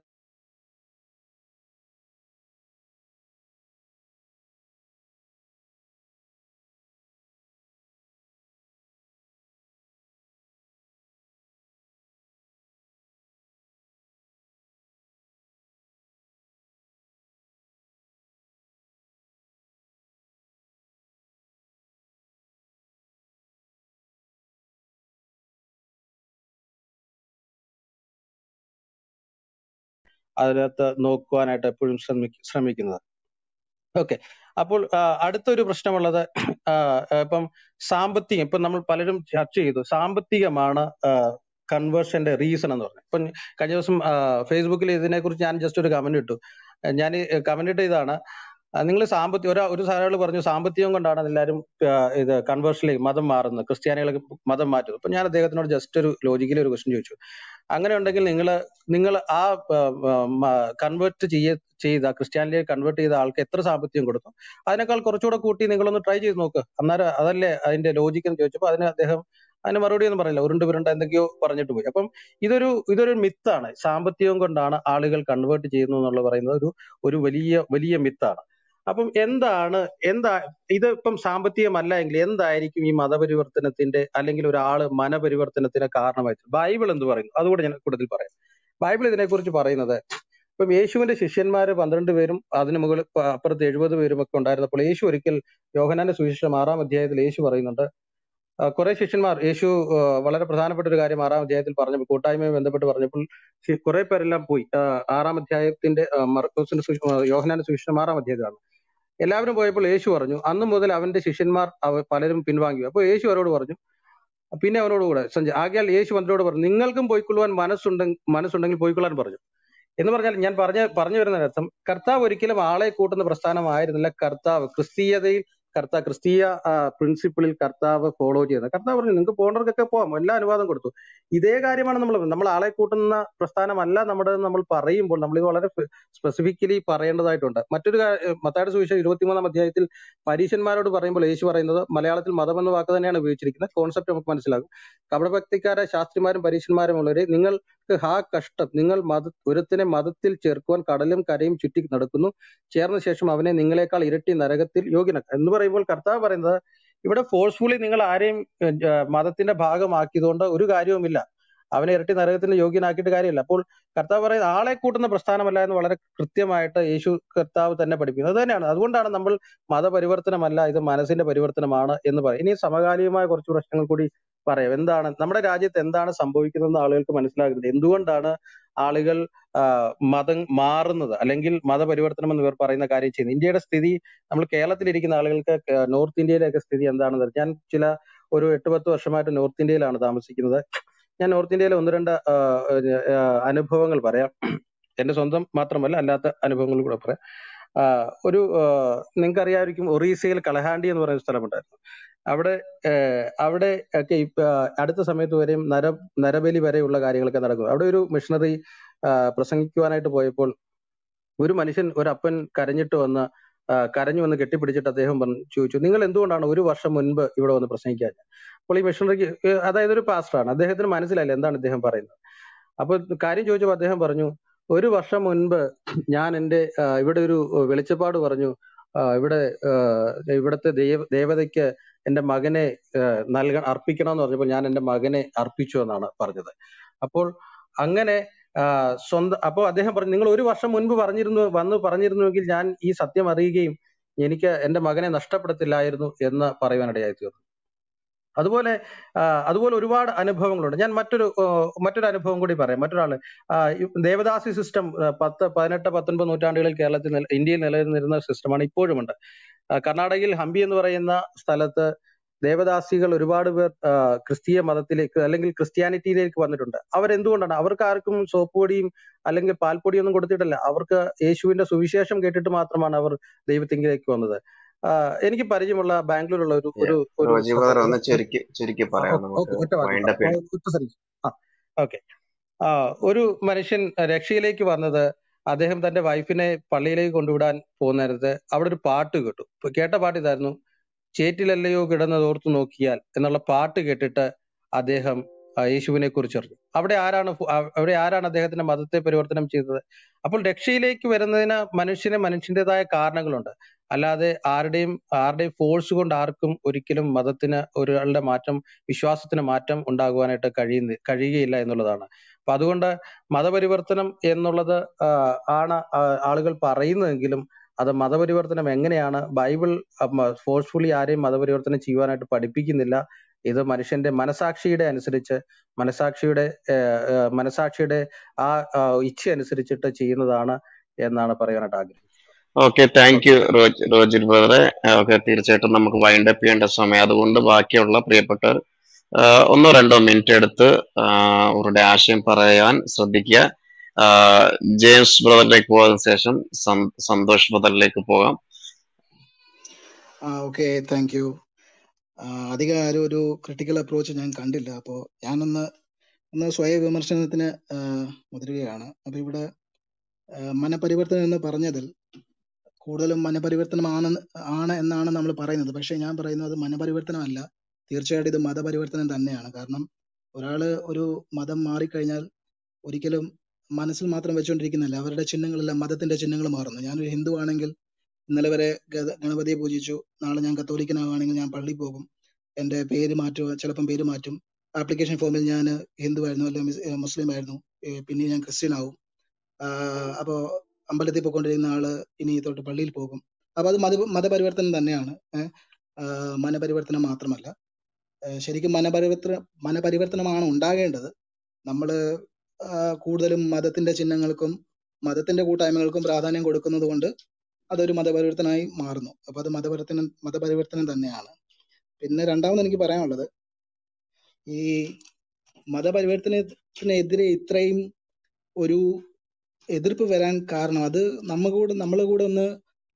അതിനകത്ത് നോക്കുവാനായിട്ട് എപ്പോഴും ശ്രമിക്ക ശ്രമിക്കുന്നത് ഓക്കെ അപ്പോൾ ആ, അടുത്തൊരു പ്രശ്നമുള്ളത് ആ, ഇപ്പം സാമ്പത്തികം ഇപ്പം നമ്മൾ പലരും ചർച്ച ചെയ്തു സാമ്പത്തികമാണ് കൺവേർഷന്റെ റീസൺ എന്ന് പറഞ്ഞത് ഇപ്പം കഴിഞ്ഞ ദിവസം ഫേസ്ബുക്കിൽ ഇതിനെക്കുറിച്ച് ഞാൻ ജസ്റ്റ് ഒരു കമന്റ് ഇട്ടു ഞാൻ കമന്റ് ഇട്ട ഇതാണ് നിങ്ങൾ സാമ്പത്തിക ഒരു ഒരു സാറുകൾ പറഞ്ഞു സാമ്പത്തികം കൊണ്ടാണ് എല്ലാവരും ആ, ഇത് കൺവേർഷനിലേക്ക് മതം മാറുന്നത് ക്രിസ്ത്യാനികളൊക്കെ മതം മാറ്റുന്നത് അപ്പൊ ഞാൻ അദ്ദേഹത്തിനോട് ജസ്റ്റ് ഒരു ലോജിക്കലി ഒരു ക്വസ്റ്റ്യൻ ചോദിച്ചു അങ്ങനെ ഉണ്ടെങ്കിൽ നിങ്ങൾ നിങ്ങൾ ആ കൺവേർട്ട് ചെയ്യ ചെയ്ത ക്രിസ്ത്യാനിലേക്ക് കൺവേർട്ട് ചെയ്ത ആൾക്ക് എത്ര സാമ്പത്തികം കൊടുത്തു അതിനേക്കാൾ കുറച്ചുകൂടെ കൂട്ടി നിങ്ങളൊന്ന് ട്രൈ ചെയ്ത് നോക്ക് അന്നേരം അതല്ലേ അതിന്റെ ലോജിക്ക് എന്ന് ചോദിച്ചപ്പോൾ അതിന് അദ്ദേഹം അതിന് മറുപടി ഒന്നും പറഞ്ഞില്ല ഉരുണ്ട് പുരണ്ട എന്തൊക്കെയോ പറഞ്ഞിട്ട് പോയി അപ്പം ഇതൊരു ഇതൊരു മിത്താണ് സാമ്പത്തികം കൊണ്ടാണ് ആളുകൾ കൺവേർട്ട് ചെയ്യുന്നു എന്നുള്ള പറയുന്നത് ഒരു ഒരു വലിയ വലിയ മിത്താണ് അപ്പം എന്താണ് എന്താ ഇത് ഇപ്പം സാമ്പത്തികമല്ല എങ്കിൽ എന്തായിരിക്കും ഈ മതപരിവർത്തനത്തിന്റെ അല്ലെങ്കിൽ ഒരാള് മനപരിവർത്തനത്തിന് കാരണമായി ബൈബിൾ എന്ത് പറയുന്നു അതുകൂടെ ഞാൻ കൂടുതൽ പറയാം ബൈബിൾ ഇതിനെക്കുറിച്ച് പറയുന്നത് ഇപ്പം യേശുവിന്റെ ശിഷ്യന്മാര് പന്ത്രണ്ട് പേരും അതിന് മുകളിൽ പ- അപ്പുറത്ത് എഴുപത് പേരും ഒക്കെ ഉണ്ടായിരുന്നപ്പോൾ യേശു ഒരിക്കൽ യോഹനാന്റെ സുവിശേഷം ആറാം അധ്യായത്തിൽ യേശു പറയുന്നുണ്ട് ആ, കുറെ ശിഷ്യന്മാർ യേശു ആ, വളരെ പ്രധാനപ്പെട്ട ഒരു കാര്യം ആറാം അധ്യായത്തിൽ പറഞ്ഞപ്പോൾ കൂട്ടായ്മയുമായി ബന്ധപ്പെട്ട് പറഞ്ഞപ്പോൾ ശി- കുറെ പേരെല്ലാം പോയി ആ, ആറാം അധ്യായത്തിന്റെ ആ, മർക്കോസിന്റെ സുവിശേ- ആ, യോഹന്നാന്റെ സുവിശേഷം ആറാം അധ്യായത്തിലാണ് എല്ലാവരും പോയപ്പോൾ യേശു പറഞ്ഞു അന്ന് മുതൽ അവന്റെ ശിഷ്യന്മാർ അവ- പലരും പിൻവാങ്ങി അപ്പോൾ യേശു അവരോട് പറഞ്ഞു പിന്നെ അവനോട് കൂടെ സഞ്ജയ് ആകയാൽ യേശു അവരോട് പറഞ്ഞു നിങ്ങൾക്കും പോയിക്കൊള്ളുവാൻ മനസ്സുണ്ടെങ്കിൽ മനസ്സുണ്ടെങ്കിൽ പോയിക്കൊള്ളാൻ പറഞ്ഞു എന്ന് പറഞ്ഞാൽ ഞാൻ പറഞ്ഞ പറഞ്ഞു വരുന്ന അർത്ഥം കർത്താവ് ഒരിക്കലും ആളെ കൂട്ടുന്ന പ്രസ്ഥാനമായിരുന്നില്ല കർത്താവ് ക്രിസ്തീയതയിൽ കർത്താവ് ക്രിസ്തീയ പ്രിൻസിപ്പിളിൽ കർത്താവ് ഫോളോ ചെയ്യുന്നത് കർത്താവ് പറഞ്ഞു നിങ്ങൾക്ക് പോകേണ്ടവർക്കൊക്കെ പോകാം എല്ലാ അനുവാദം കൊടുത്തു ഇതേ കാര്യമാണ് നമ്മൾ നമ്മൾ ആളെ കൂട്ടുന്ന പ്രസ്ഥാനമല്ല നമ്മുടെ നമ്മൾ പറയുമ്പോൾ നമ്മൾ ഇത് വളരെ സ്പെസിഫിക്കലി പറയേണ്ടതായിട്ടുണ്ട് മറ്റൊരു കാ- ഏഹ് മത്തായിയുടെ സുവിശേഷം ഇരുപത്തിമൂന്നാം അധ്യായത്തിൽ പരീശന്മാരോട് പറയുമ്പോൾ യേശു പറയുന്നത് മലയാളത്തിൽ മതം എന്ന വാക്ക് തന്നെയാണ് ഉപയോഗിച്ചിരിക്കുന്നത് കോൺസെപ്റ്റ് നമുക്ക് മനസ്സിലാകും കപടഭക്തിക്കാരെ ശാസ്ത്രിമാരും പരീശന്മാരും ഉള്ളവരെ നിങ്ങൾക്ക് ഹാ കഷ്ടം നിങ്ങൾ മത ഒരുത്തിനെ മതത്തിൽ ചേർക്കുവാൻ കടലും കരയും ചുറ്റി നടക്കുന്നു ചേർന്ന ശേഷം അവനെ നിങ്ങളെക്കാൾ ഇരട്ടി നരകത്തിൽ യോഗ്യനാക്കുക എന്ന് പറയുമ്പോൾ കർത്താവ് പറയുന്നത് ഇവിടെ ഫോഴ്സ്ഫുള്ളി നിങ്ങൾ ആരെയും ഏഹ്, ജ- മതത്തിന്റെ ഭാഗമാക്കിയതുകൊണ്ട് ഒരു കാര്യവുമില്ല അവനെ ഇരട്ടി നരകത്തിന് യോഗ്യനാക്കിയിട്ട് കാര്യമില്ല അപ്പോൾ കർത്താവ് പറയുന്നത് ആളെ കൂട്ടുന്ന പ്രസ്ഥാനമല്ല എന്ന് വളരെ കൃത്യമായിട്ട് യേശു കർത്താവ് തന്നെ പഠിപ്പിക്കുന്നത് അത് തന്നെയാണ് അതുകൊണ്ടാണ് നമ്മൾ മതപരിവർത്തനമല്ല ഇത് മനസ്സിന്റെ പരിവർത്തനമാണ് എന്ന് പറയും ഇനി സമകാലികമായ കുറച്ച് പ്രശ്നങ്ങൾ കൂടി പറയാം എന്താണ് നമ്മുടെ രാജ്യത്ത് എന്താണ് സംഭവിക്കുന്നതെന്ന് ആളുകൾക്ക് മനസ്സിലാകുന്നത് എന്തുകൊണ്ടാണ് ആളുകൾ ആ, മതം മാറുന്നത് അല്ലെങ്കിൽ മതപരിവർത്തനം എന്ന് ഇവർ പറയുന്ന കാര്യം ചെയ്യുന്നത് ഇന്ത്യയുടെ സ്ഥിതി നമ്മൾ കേരളത്തിലിരിക്കുന്ന ആളുകൾക്ക് ക- നോർത്ത് ഇന്ത്യയിലെയൊക്കെ സ്ഥിതി എന്താണെന്ന് അറിയാം. ഞാൻ ചില ഒരു എട്ട് പത്ത് വർഷമായിട്ട് നോർത്ത് ഇന്ത്യയിലാണ് താമസിക്കുന്നത് ഞാൻ നോർത്ത് ഇന്ത്യയിലെ ഒന്ന് രണ്ട് ആ, ആ, അനുഭവങ്ങൾ പറയാം എന്റെ സ്വന്തം മാത്രമല്ല അല്ലാത്ത അനുഭവങ്ങൾ കൂടെ പറയാം ആ, ഒരു നിങ്ങൾക്ക് അറിയാമായിരിക്കും ഒറീസയിൽ കളഹാണ്ടി എന്ന് പറയുന്ന സ്ഥലമുണ്ടായിരുന്നു അവിടെ ഏഹ്, അവിടെ ഒക്കെ ഇപ്പ അടുത്ത സമയത്ത് വരെയും നര നരബലി വരെയുള്ള കാര്യങ്ങളൊക്കെ നടക്കും അവിടെ ഒരു മിഷണറി പ്രസംഗിക്കുവാനായിട്ട് പോയപ്പോൾ ഒരു മനുഷ്യൻ ഒരു അപ്പൻ കരഞ്ഞിട്ട് വന്ന് ആ, കരഞ്ഞു വന്ന് കെട്ടിപ്പിടിച്ചിട്ട് അദ്ദേഹം പറഞ്ഞു ചോദിച്ചു നിങ്ങൾ എന്തുകൊണ്ടാണ് ഒരു വർഷം മുൻപ് ഇവിടെ വന്ന് പ്രസംഗിക്കാൻ അപ്പോൾ ഈ മിഷണറിക്ക് ഏഹ്, അതായത് ഒരു പാസ്റ്ററാണ് അദ്ദേഹത്തിന് മനസ്സിലായില്ല എന്താണ് ഇദ്ദേഹം പറയുന്നത് അപ്പൊ കാര്യം ചോദിച്ചപ്പോൾ അദ്ദേഹം പറഞ്ഞു ഒരു വർഷം മുൻപ് ഞാൻ എൻ്റെ ആ, ഇവിടെ ഒരു വെളിച്ചപ്പാട് പറഞ്ഞു ആ, ഇവിടെ ആ, ഇവിടുത്തെ ദേവ ദേവതയ്ക്ക് എൻ്റെ മകനെ ആ, നൽക അർപ്പിക്കണം എന്ന് പറഞ്ഞപ്പോൾ ഞാൻ എൻ്റെ മകനെ അർപ്പിച്ചു എന്നാണ് പറഞ്ഞത് അപ്പോൾ അങ്ങനെ ആ, സ്വന്തം അപ്പോൾ അദ്ദേഹം പറഞ്ഞു നിങ്ങൾ ഒരു വർഷം മുൻപ് പറഞ്ഞിരുന്നു വന്ന് പറഞ്ഞിരുന്നുവെങ്കിൽ ഞാൻ ഈ സത്യം അറിയുകയും എനിക്ക് എൻ്റെ മകനെ നഷ്ടപ്പെടുത്തില്ലായിരുന്നു എന്ന് പറയുവാനിടയായി തീർന്നു അതുപോലെ ആ, അതുപോലെ ഒരുപാട് അനുഭവങ്ങളുണ്ട് ഞാൻ മറ്റൊരു ആ, മറ്റൊരു അനുഭവം കൂടി പറയാം മറ്റൊരാള് ആ, ഈ ദേവദാസി സിസ്റ്റം പത്ത് പതിനെട്ട് പത്തൊൻപത് നൂറ്റാണ്ടുകളിൽ കേരളത്തിൽ നില- ഇന്ത്യയിൽ നിലനിന്നിരുന്ന സിസ്റ്റമാണ് ഇപ്പോഴുമുണ്ട് ആ, കർണാടകയിൽ ഹംപി എന്ന് പറയുന്ന സ്ഥലത്ത് ദേവദാസികൾ ഒരുപാട് പേർ ആ, ക്രിസ്തീയ മതത്തിലേക്ക് അല്ലെങ്കിൽ ക്രിസ്ത്യാനിറ്റിയിലേക്ക് വന്നിട്ടുണ്ട് അവരെന്തുകൊണ്ടാണ് അവർക്ക് ആർക്കും സോപ്പ് പൊടിയും അല്ലെങ്കിൽ പാൽപ്പൊടിയും ഒന്നും കൊടുത്തിട്ടില്ല അവർക്ക് യേശുവിന്റെ സുവിശേഷം കേട്ടിട്ട് മാത്രമാണ് അവർ ദൈവത്തിങ്കിലേക്ക് വന്നത് ആ, എനിക്ക് പരിചയമുള്ള ബാംഗ്ലൂരുള്ള ഒരു ഒരു ഒരു റോജി ബ്രദർ സഹോദരൻ ഒന്ന് ചുരുക്കി ചുരുക്കി ആ, പറയാം ഓക്കെ നമുക്ക് ഓക്കെ ഒറ്റ വാക്ക് വൈൻഡ് അപ്പ് പറയാം ചെയ്യണം ആ, ഒറ്റ സെക്കൻഡ് ആ ഓക്കെ ആ ഒരു മനുഷ്യൻ രക്ഷയിലേക്ക് വന്നത് അദ്ദേഹം തന്റെ വൈഫിനെ പള്ളിയിലേക്ക് കൊണ്ടുവിടാൻ പോകുന്ന നേരത്ത് അവിടെ ഒരു പാട്ട് കേട്ടു ഇപ്പൊ കേട്ട പാട്ട് ഇതായിരുന്നു ചേറ്റിലല്ലയോ കിടന്നത് ഓർത്തു നോക്കിയാൽ എന്നുള്ള പാട്ട് കേട്ടിട്ട് അദ്ദേഹം ആ, യേശുവിനെ കുറിച്ച് അറിഞ്ഞു അവിടെ ആരാണ് ഫു- ആ- അവിടെ ആരാണ് അദ്ദേഹത്തിന്റെ മതത്തെ പരിവർത്തനം ചെയ്തത് അപ്പോൾ രക്ഷയിലേക്ക് വരുന്നതിന് മനുഷ്യന് മനുഷ്യന്റേതായ കാരണങ്ങളുണ്ട് അല്ലാതെ ആരുടെയും ആരുടെയും ഫോഴ്സ് കൊണ്ട് ആർക്കും ഒരിക്കലും മതത്തിന് ഒരാളുടെ മാറ്റം വിശ്വാസത്തിന് മാറ്റം ഉണ്ടാകുവാനായിട്ട് കഴിയുന്ന കഴിയുകയില്ല എന്നുള്ളതാണ് അപ്പൊ അതുകൊണ്ട് മതപരിവർത്തനം എന്നുള്ളത് ആ, ആണ് ആ, ആളുകൾ പറയുന്നതെങ്കിലും അത് മതപരിവർത്തനം എങ്ങനെയാണ് ബൈബിൾ ഫോഴ്സ്ഫുള്ളി ആരെയും മതപരിവർത്തനം ചെയ്യുവാനായിട്ട് പഠിപ്പിക്കുന്നില്ല ഇത് മനുഷ്യന്റെ മനസാക്ഷിയുടെ അനുസരിച്ച് മനസാക്ഷിയുടെ ഏഹ്, ഏഹ്, മനസാക്ഷിയുടെ ആ ആ, ഇച്ഛ അനുസരിച്ചിട്ട് ചെയ്യുന്നതാണ് എന്നാണ് പറയാനായിട്ട് ആഗ്രഹിക്കുന്നത് ഓക്കെ താങ്ക് ഓക്കെ യു റോജ് റോജിൽ ബ്രദറെ ഓക്കെ തീർച്ചയായിട്ടും നമുക്ക് വൈൻഡ് അപ്പ് ചെയ്യേണ്ട സമയം അതുകൊണ്ട് ബാക്കിയുള്ള പ്രിയപ്പെട്ടവർ ആ, ഒന്നോ രണ്ടോ മിനിറ്റ് എടുത്ത് ആ, അവരുടെ ആശയം പറയാൻ ശ്രദ്ധിക്കുക ആ, ജെയിംസ് ബ്രദറിലേക്ക് പോയതിനു ശേഷം സം- സന്തോഷ് ബ്രദറിലേക്ക് പോകാം ആ ഓക്കെ താങ്ക് യു അധികം ആരും ഒരു ക്രിട്ടിക്കൽ അപ്രോച്ച് ഞാൻ കണ്ടില്ല അപ്പോൾ ഞാനൊന്ന് ഒന്ന് സ്വയ വിമർശനത്തിന് ആ, മുതിരുകയാണ് അപ്പൊ ഇവിടെ ആ, മനപരിവർത്തനം എന്ന് പറഞ്ഞതിൽ കൂടുതലും മനപരിവർത്തനമാണ് ആണ് എന്നാണ് നമ്മൾ പറയുന്നത് പക്ഷെ ഞാൻ പറയുന്നത് മനപരിവർത്തനമല്ല തീർച്ചയായിട്ടും ഇത് മതപരിവർത്തനം തന്നെയാണ് കാരണം ഒരാള് ഒരു മതം മാറിക്കഴിഞ്ഞാൽ ഒരിക്കലും മനസ്സിൽ മാത്രം വെച്ചുകൊണ്ടിരിക്കുന്നില്ല അവരുടെ ചിഹ്നങ്ങളെല്ലാം മതത്തിന്റെ ചിഹ്നങ്ങൾ മാറുന്നു ഞാനൊരു ഹിന്ദു ആണെങ്കിൽ ഇന്നലെ വരെ ഗത- ഗണപതിയെ പൂജിച്ചു നാളെ ഞാൻ കത്തോലിക്കനാവുകയാണെങ്കിൽ ഞാൻ പള്ളിയിൽ പോകും എന്റെ പേര് മാറ്റുക ചിലപ്പം പേര് മാറ്റും ആപ്ലിക്കേഷൻ ഫോമിൽ ഞാൻ ഹിന്ദു ആയിരുന്നു അല്ലെങ്കിൽ മുസ്ലിം ആയിരുന്നു ഏ, പിന്നെ ഞാൻ ക്രിസ്ത്യൻ ആവും ആഹ് അപ്പോ അമ്പലത്തിൽ പോയിക്കൊണ്ടിരുന്ന ആള് ഇനി തൊട്ട് പള്ളിയിൽ പോകും അപ്പൊ അത് മത മതപരിവർത്തനം തന്നെയാണ് ഏഹ് ആഹ് മനപരിവർത്തനം മാത്രമല്ല ഏഹ് ശരിക്കും മനപരിവർത്തന മനപരിവർത്തനമാണ് ഉണ്ടാകേണ്ടത് നമ്മള് ആഹ് കൂടുതലും മതത്തിന്റെ ചിഹ്നങ്ങൾക്കും മതത്തിന്റെ കൂട്ടായ്മകൾക്കും പ്രാധാന്യം കൊടുക്കുന്നത് കൊണ്ട് അതൊരു മതപരിവർത്തനമായി മാറുന്നു അപ്പൊ അത് മതപരിവർത്തനം മതപരിവർത്തനം തന്നെയാണ് പിന്നെ രണ്ടാമത് എനിക്ക് പറയാനുള്ളത് ഈ മതപരിവർത്തനത്തിനെതിരെ ഇത്രയും ഒരു എതിർപ്പ് വരാൻ കാരണം അത് നമ്മ കൂടെ നമ്മളെ കൂടെ ഒന്ന്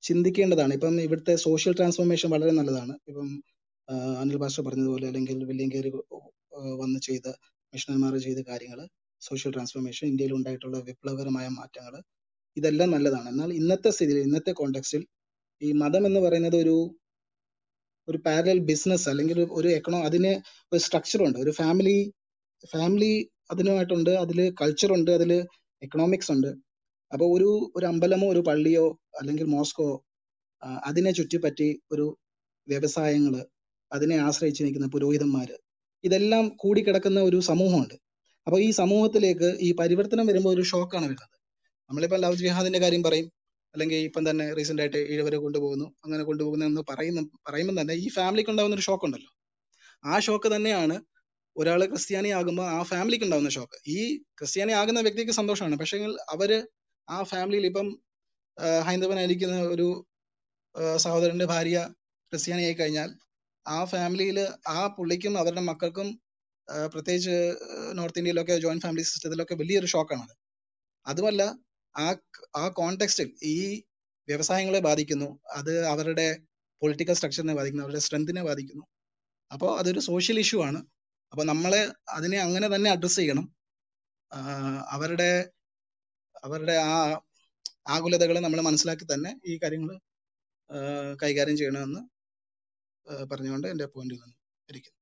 ചിന്തിക്കേണ്ടതാണ് ഇപ്പം ഇവിടുത്തെ സോഷ്യൽ ട്രാൻസ്ഫോർമേഷൻ വളരെ നല്ലതാണ് ഇപ്പം ആ, അനിൽ പാസ്റ്റർ പറഞ്ഞതുപോലെ അല്ലെങ്കിൽ വില്യം കേറി ആ, വന്ന് ചെയ്ത മിഷണന്മാർ ചെയ്ത കാര്യങ്ങൾ സോഷ്യൽ ട്രാൻസ്ഫോർമേഷൻ ഇന്ത്യയിൽ ഉണ്ടായിട്ടുള്ള വിപ്ലവകരമായ മാറ്റങ്ങൾ ഇതെല്ലാം നല്ലതാണ് എന്നാൽ ഇന്നത്തെ സ്ഥിതിയിൽ ഇന്നത്തെ കോണ്ടെക്സ്റ്റിൽ ഈ മതം എന്ന് പറയുന്നത് ഒരു ഒരു പാരലൽ ബിസിനസ് അല്ലെങ്കിൽ ഒരു ഒരു എക്കണോ അതിന് ഒരു സ്ട്രക്ചർ ഉണ്ട് ഒരു ഫാമിലി ഫാമിലി അതിനുമായിട്ടുണ്ട് അതിൽ കൾച്ചർ ഉണ്ട് അതിൽ എക്കണോമിക്സ് ഉണ്ട് അപ്പൊ ഒരു ഒരു അമ്പലമോ ഒരു പള്ളിയോ അല്ലെങ്കിൽ മോസ്കോ ആ, അതിനെ ചുറ്റിപ്പറ്റി ഒരു വ്യവസായങ്ങള് അതിനെ ആശ്രയിച്ച് നിൽക്കുന്ന പുരോഹിതന്മാര് ഇതെല്ലാം കൂടിക്കിടക്കുന്ന ഒരു സമൂഹമുണ്ട് അപ്പൊ ഈ സമൂഹത്തിലേക്ക് ഈ പരിവർത്തനം വരുമ്പോൾ ഒരു ഷോക്കാണ് വരുന്നത് നമ്മളിപ്പോ ലവ് ജിഹാദിന്റെ കാര്യം പറയും അല്ലെങ്കിൽ ഇപ്പം തന്നെ റീസെന്റ് ആയിട്ട് ഇഴവരെ കൊണ്ടുപോകുന്നു അങ്ങനെ കൊണ്ടുപോകുന്നു എന്ന് പറയുന്ന പറയുമ്പോൾ തന്നെ ഈ ഫാമിലിക്ക് ഉണ്ടാകുന്ന ഒരു ഷോക്ക് ഉണ്ടല്ലോ ആ ഷോക്ക് തന്നെയാണ് ഒരാൾ ക്രിസ്ത്യാനി ആകുമ്പോൾ ആ ഫാമിലിക്ക് ഉണ്ടാകുന്ന ഷോക്ക് ഈ ക്രിസ്ത്യാനി ആകുന്ന വ്യക്തിക്ക് സന്തോഷമാണ് പക്ഷേ അവര് ആ ഫാമിലിയിൽ ഇപ്പം ആ, ഹൈന്ദവനായിരിക്കുന്ന ഒരു ആ, സഹോദരന്റെ ഭാര്യ ക്രിസ്ത്യാനി ആയി കഴിഞ്ഞാൽ ആ ഫാമിലിയിൽ ആ പുള്ളിക്കും അവരുടെ മക്കൾക്കും ആ, പ്രത്യേകിച്ച് നോർത്ത് ഇന്ത്യയിലൊക്കെ ജോയിന്റ് ഫാമിലി സിസ്റ്റത്തിലൊക്കെ വലിയൊരു ഷോക്കാണ് അത് അതുമല്ല ആ ആ കോണ്ടെക്സ്റ്റിൽ ഈ വ്യവസായങ്ങളെ ബാധിക്കുന്നു അത് അവരുടെ പൊളിറ്റിക്കൽ സ്ട്രക്ചറിനെ ബാധിക്കുന്നു അവരുടെ സ്ട്രെങ്തിനെ ബാധിക്കുന്നു അപ്പോൾ അതൊരു സോഷ്യൽ ഇഷ്യൂ ആണ് അപ്പൊ നമ്മളെ അതിനെ അങ്ങനെ തന്നെ അഡ്രസ് ചെയ്യണം ആ, അവരുടെ അവരുടെ ആ ആകുലതകളെ നമ്മൾ മനസ്സിലാക്കി തന്നെ ഈ കാര്യങ്ങൾ കൈകാര്യം ചെയ്യണമെന്ന് ആ, പറഞ്ഞുകൊണ്ട് എന്റെ പോയിന്റിൽ നിന്ന് ഇരിക്കുന്നു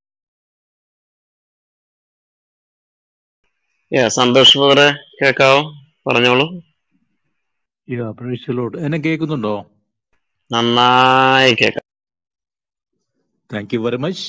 Yeah, സന്തോഷ് ബ്രദറെ കേൾക്കാവോ പറഞ്ഞോളൂ യാ പ്രൈസ് ലോഡ് എന്നെ കേൾക്കുന്നുണ്ടോ നന്നായി കേൾക്കാം താങ്ക് യു വെരി മച്ച്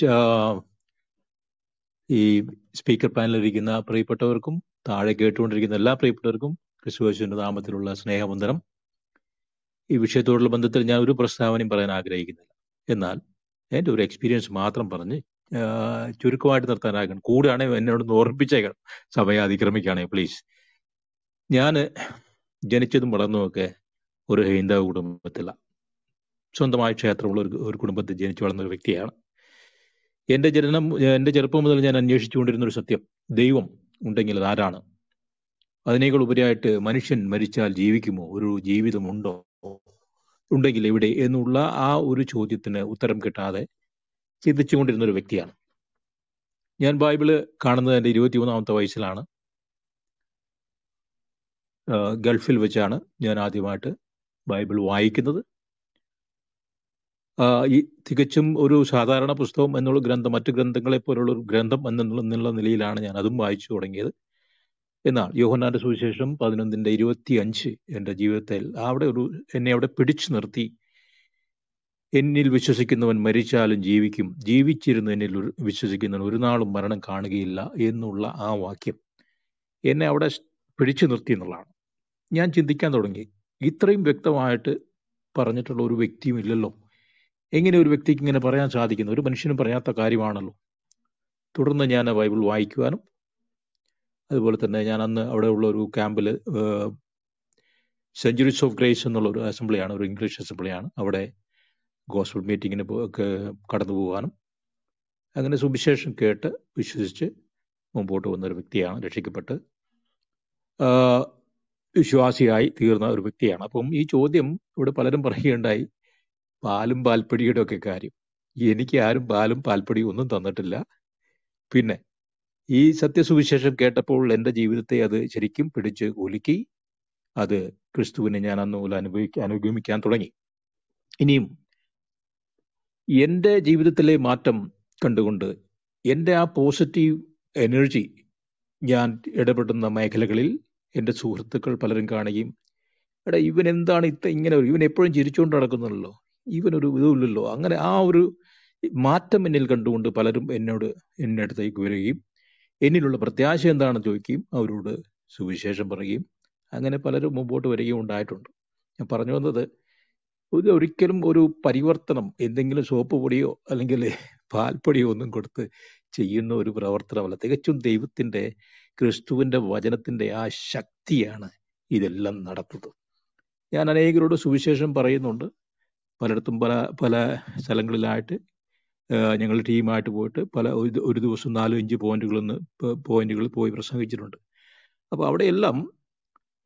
ഈ സ്പീക്കർ പാനലിൽ ഇരിക്കുന്ന പ്രിയപ്പെട്ടവർക്കും താഴെ കേട്ടുകൊണ്ടിരിക്കുന്ന എല്ലാ പ്രിയപ്പെട്ടവർക്കും ക്രിസ്തുവേശുവിന്റെ നാമത്തിലുള്ള സ്നേഹവന്ദനം ഈ വിഷയത്തോടുള്ള ബന്ധത്തിൽ ഞാൻ ഒരു പ്രസ്താവനയും പറയാൻ ആഗ്രഹിക്കുന്നില്ല എന്നാൽ എൻ്റെ ഒരു എക്സ്പീരിയൻസ് മാത്രം പറഞ്ഞ് ആ, ചുരുക്കമായിട്ട് നിർത്താനാകണം കൂടെയാണെങ്കിൽ എന്നോട് ഓർമ്മിപ്പിച്ചേക്കണം സമയം അതിക്രമിക്കുകയാണെങ്കിൽ പ്ലീസ് ഞാൻ ജനിച്ചതും വളർന്നതുമൊക്കെ ഒരു ഹൈന്ദവ കുടുംബത്തിലാണ് സ്വന്തമായ ക്ഷേത്രമുള്ള ഒരു ഒരു കുടുംബത്തിൽ ജനിച്ചു വളർന്ന ഒരു വ്യക്തിയാണ് എൻ്റെ ജനനം എൻ്റെ ചെറുപ്പം മുതൽ ഞാൻ അന്വേഷിച്ചുകൊണ്ടിരുന്ന ഒരു സത്യം ദൈവം ഉണ്ടെങ്കിൽ അത് ആരാണ് അതിനേക്കാൾ ഉപരിയായിട്ട് മനുഷ്യൻ മരിച്ചാൽ ജീവിക്കുമോ ഒരു ജീവിതമുണ്ടോ ഉണ്ടെങ്കിൽ എവിടെ എന്നുള്ള ആ ഒരു ചോദ്യത്തിന് ഉത്തരം കിട്ടാതെ ചിന്തിച്ചുകൊണ്ടിരുന്ന ഒരു വ്യക്തിയാണ് ഞാൻ ബൈബിള് കാണുന്നത് എൻ്റെ ഇരുപത്തിമൂന്നാമത്തെ വയസ്സിലാണ് ആ, ഗൾഫിൽ വെച്ചാണ് ഞാൻ ആദ്യമായിട്ട് ബൈബിൾ വായിക്കുന്നത് ആ, ഈ തികച്ചും ഒരു സാധാരണ പുസ്തകം എന്നുള്ള ഗ്രന്ഥം മറ്റു ഗ്രന്ഥങ്ങളെ പോലുള്ള ഒരു ഗ്രന്ഥം എന്നുള്ള എന്നുള്ള നിലയിലാണ് ഞാൻ അതും വായിച്ചു തുടങ്ങിയത് എന്നാൽ യോഹന്നാന്റെ സുവിശേഷം പതിനൊന്നിന്റെ ഇരുപത്തി അഞ്ച് എൻ്റെ ജീവിതത്തിൽ അവിടെ ഒരു എന്നെ അവിടെ പിടിച്ചു നിർത്തി എന്നിൽ വിശ്വസിക്കുന്നവൻ മരിച്ചാലും ജീവിക്കും ജീവിച്ചിരുന്ന് എന്നിൽ ഒരു- വിശ്വസിക്കുന്നവൻ ഒരു നാളും മരണം കാണുകയില്ല എന്നുള്ള ആ വാക്യം എന്നെ അവിടെ സ് പിടിച്ചു നിർത്തി എന്നുള്ളതാണ് ഞാൻ ചിന്തിക്കാൻ തുടങ്ങി ഇത്രയും വ്യക്തമായിട്ട് പറഞ്ഞിട്ടുള്ള ഒരു വ്യക്തിയും ഇല്ലല്ലോ എങ്ങനെ ഒരു വ്യക്തിക്ക് ഇങ്ങനെ പറയാൻ സാധിക്കുന്നു ഒരു മനുഷ്യനും പറയാത്ത കാര്യമാണല്ലോ തുടർന്ന് ഞാൻ ആ ബൈബിൾ വായിക്കുവാനും അതുപോലെ തന്നെ ഞാൻ അന്ന് അവിടെ ഉള്ള ഒരു ക്യാമ്പിൽ സെഞ്ചുറീസ് ഓഫ് ഗ്രേസ് എന്നുള്ള ഒരു അസംബ്ലിയാണ് ഒരു ഇംഗ്ലീഷ് അസംബ്ലിയാണ് അവിടെ ഗോസ്ബൽ മീറ്റിങ്ങിന് പോ- ഒക്കെ കടന്നു പോകാനും അങ്ങനെ സുവിശേഷം കേട്ട് വിശ്വസിച്ച് മുമ്പോട്ട് വന്ന ഒരു വ്യക്തിയാണ് രക്ഷിക്കപ്പെട്ട് ആ, വിശ്വാസിയായി തീർന്ന ഒരു വ്യക്തിയാണ് അപ്പം ഈ ചോദ്യം ഇവിടെ പലരും പറയുകയുണ്ടായി പാലും പാൽപ്പൊടിയുടെ ഒക്കെ കാര്യം എനിക്ക് ആരും പാലും പാൽപ്പൊടിയും ഒന്നും തന്നിട്ടില്ല പിന്നെ ഈ സത്യസുവിശേഷം കേട്ടപ്പോൾ എൻ്റെ ജീവിതത്തെ അത് ശരിക്കും പിടിച്ച് കുലുക്കി അത് ക്രിസ്തുവിനെ ഞാൻ അന്ന് മുതൽ അനുഭവിക്കാൻ അനുഗമിക്കാൻ തുടങ്ങി ഇനിയും എൻ്റെ ജീവിതത്തിലെ മാറ്റം കണ്ടുകൊണ്ട് എൻ്റെ ആ പോസിറ്റീവ് എനർജി ഞാൻ ഇടപെടുന്ന മേഖലകളിൽ എൻ്റെ സുഹൃത്തുക്കൾ പലരും കാണുകയും എടാ ഇവൻ എന്താണ് ഇത്ര ഇങ്ങനെ ഒരു- ഇവൻ എപ്പോഴും ചിരിച്ചുകൊണ്ട് നടക്കുന്നുണ്ടല്ലോ ഇവനൊരു ഇതുമില്ലല്ലോ അങ്ങനെ ആ ഒരു മാറ്റം എന്നിൽ കണ്ടുകൊണ്ട് പലരും എന്നോട് എന്നെ അടുത്തേക്ക് വരികയും എന്നിലുള്ള പ്രത്യാശ എന്താണെന്ന് ചോദിക്കുകയും അവരോട് സുവിശേഷം പറയുകയും അങ്ങനെ പലരും മുമ്പോട്ട് വരികയും ഉണ്ടായിട്ടുണ്ട് ഞാൻ പറഞ്ഞു വന്നത് ഇത് ഒരിക്കലും ഒരു പരിവർത്തനം എന്തെങ്കിലും സോപ്പ് പൊടിയോ അല്ലെങ്കിൽ പാൽപ്പൊടിയോ ഒന്നും കൊടുത്ത് ചെയ്യുന്ന ഒരു പ്രവർത്തനമല്ല തികച്ചും ദൈവത്തിന്റെ ക്രിസ്തുവിന്റെ വചനത്തിന്റെ ആ ശക്തിയാണ് ഇതെല്ലാം നടത്തുന്നത് ഞാൻ അനേകരോട് സുവിശേഷം പറയുന്നുണ്ട് പലയിടത്തും പല പല സ്ഥലങ്ങളിലായിട്ട് ആഹ് ഞങ്ങൾ ടീമായിട്ട് പോയിട്ട് പല ഒരു ദി- ഒരു ദിവസം നാലും അഞ്ച് പോയിന്റുകളിൽ നിന്ന് പോയിന്റുകളിൽ പോയി പ്രസംഗിച്ചിട്ടുണ്ട് അപ്പോൾ അവിടെയെല്ലാം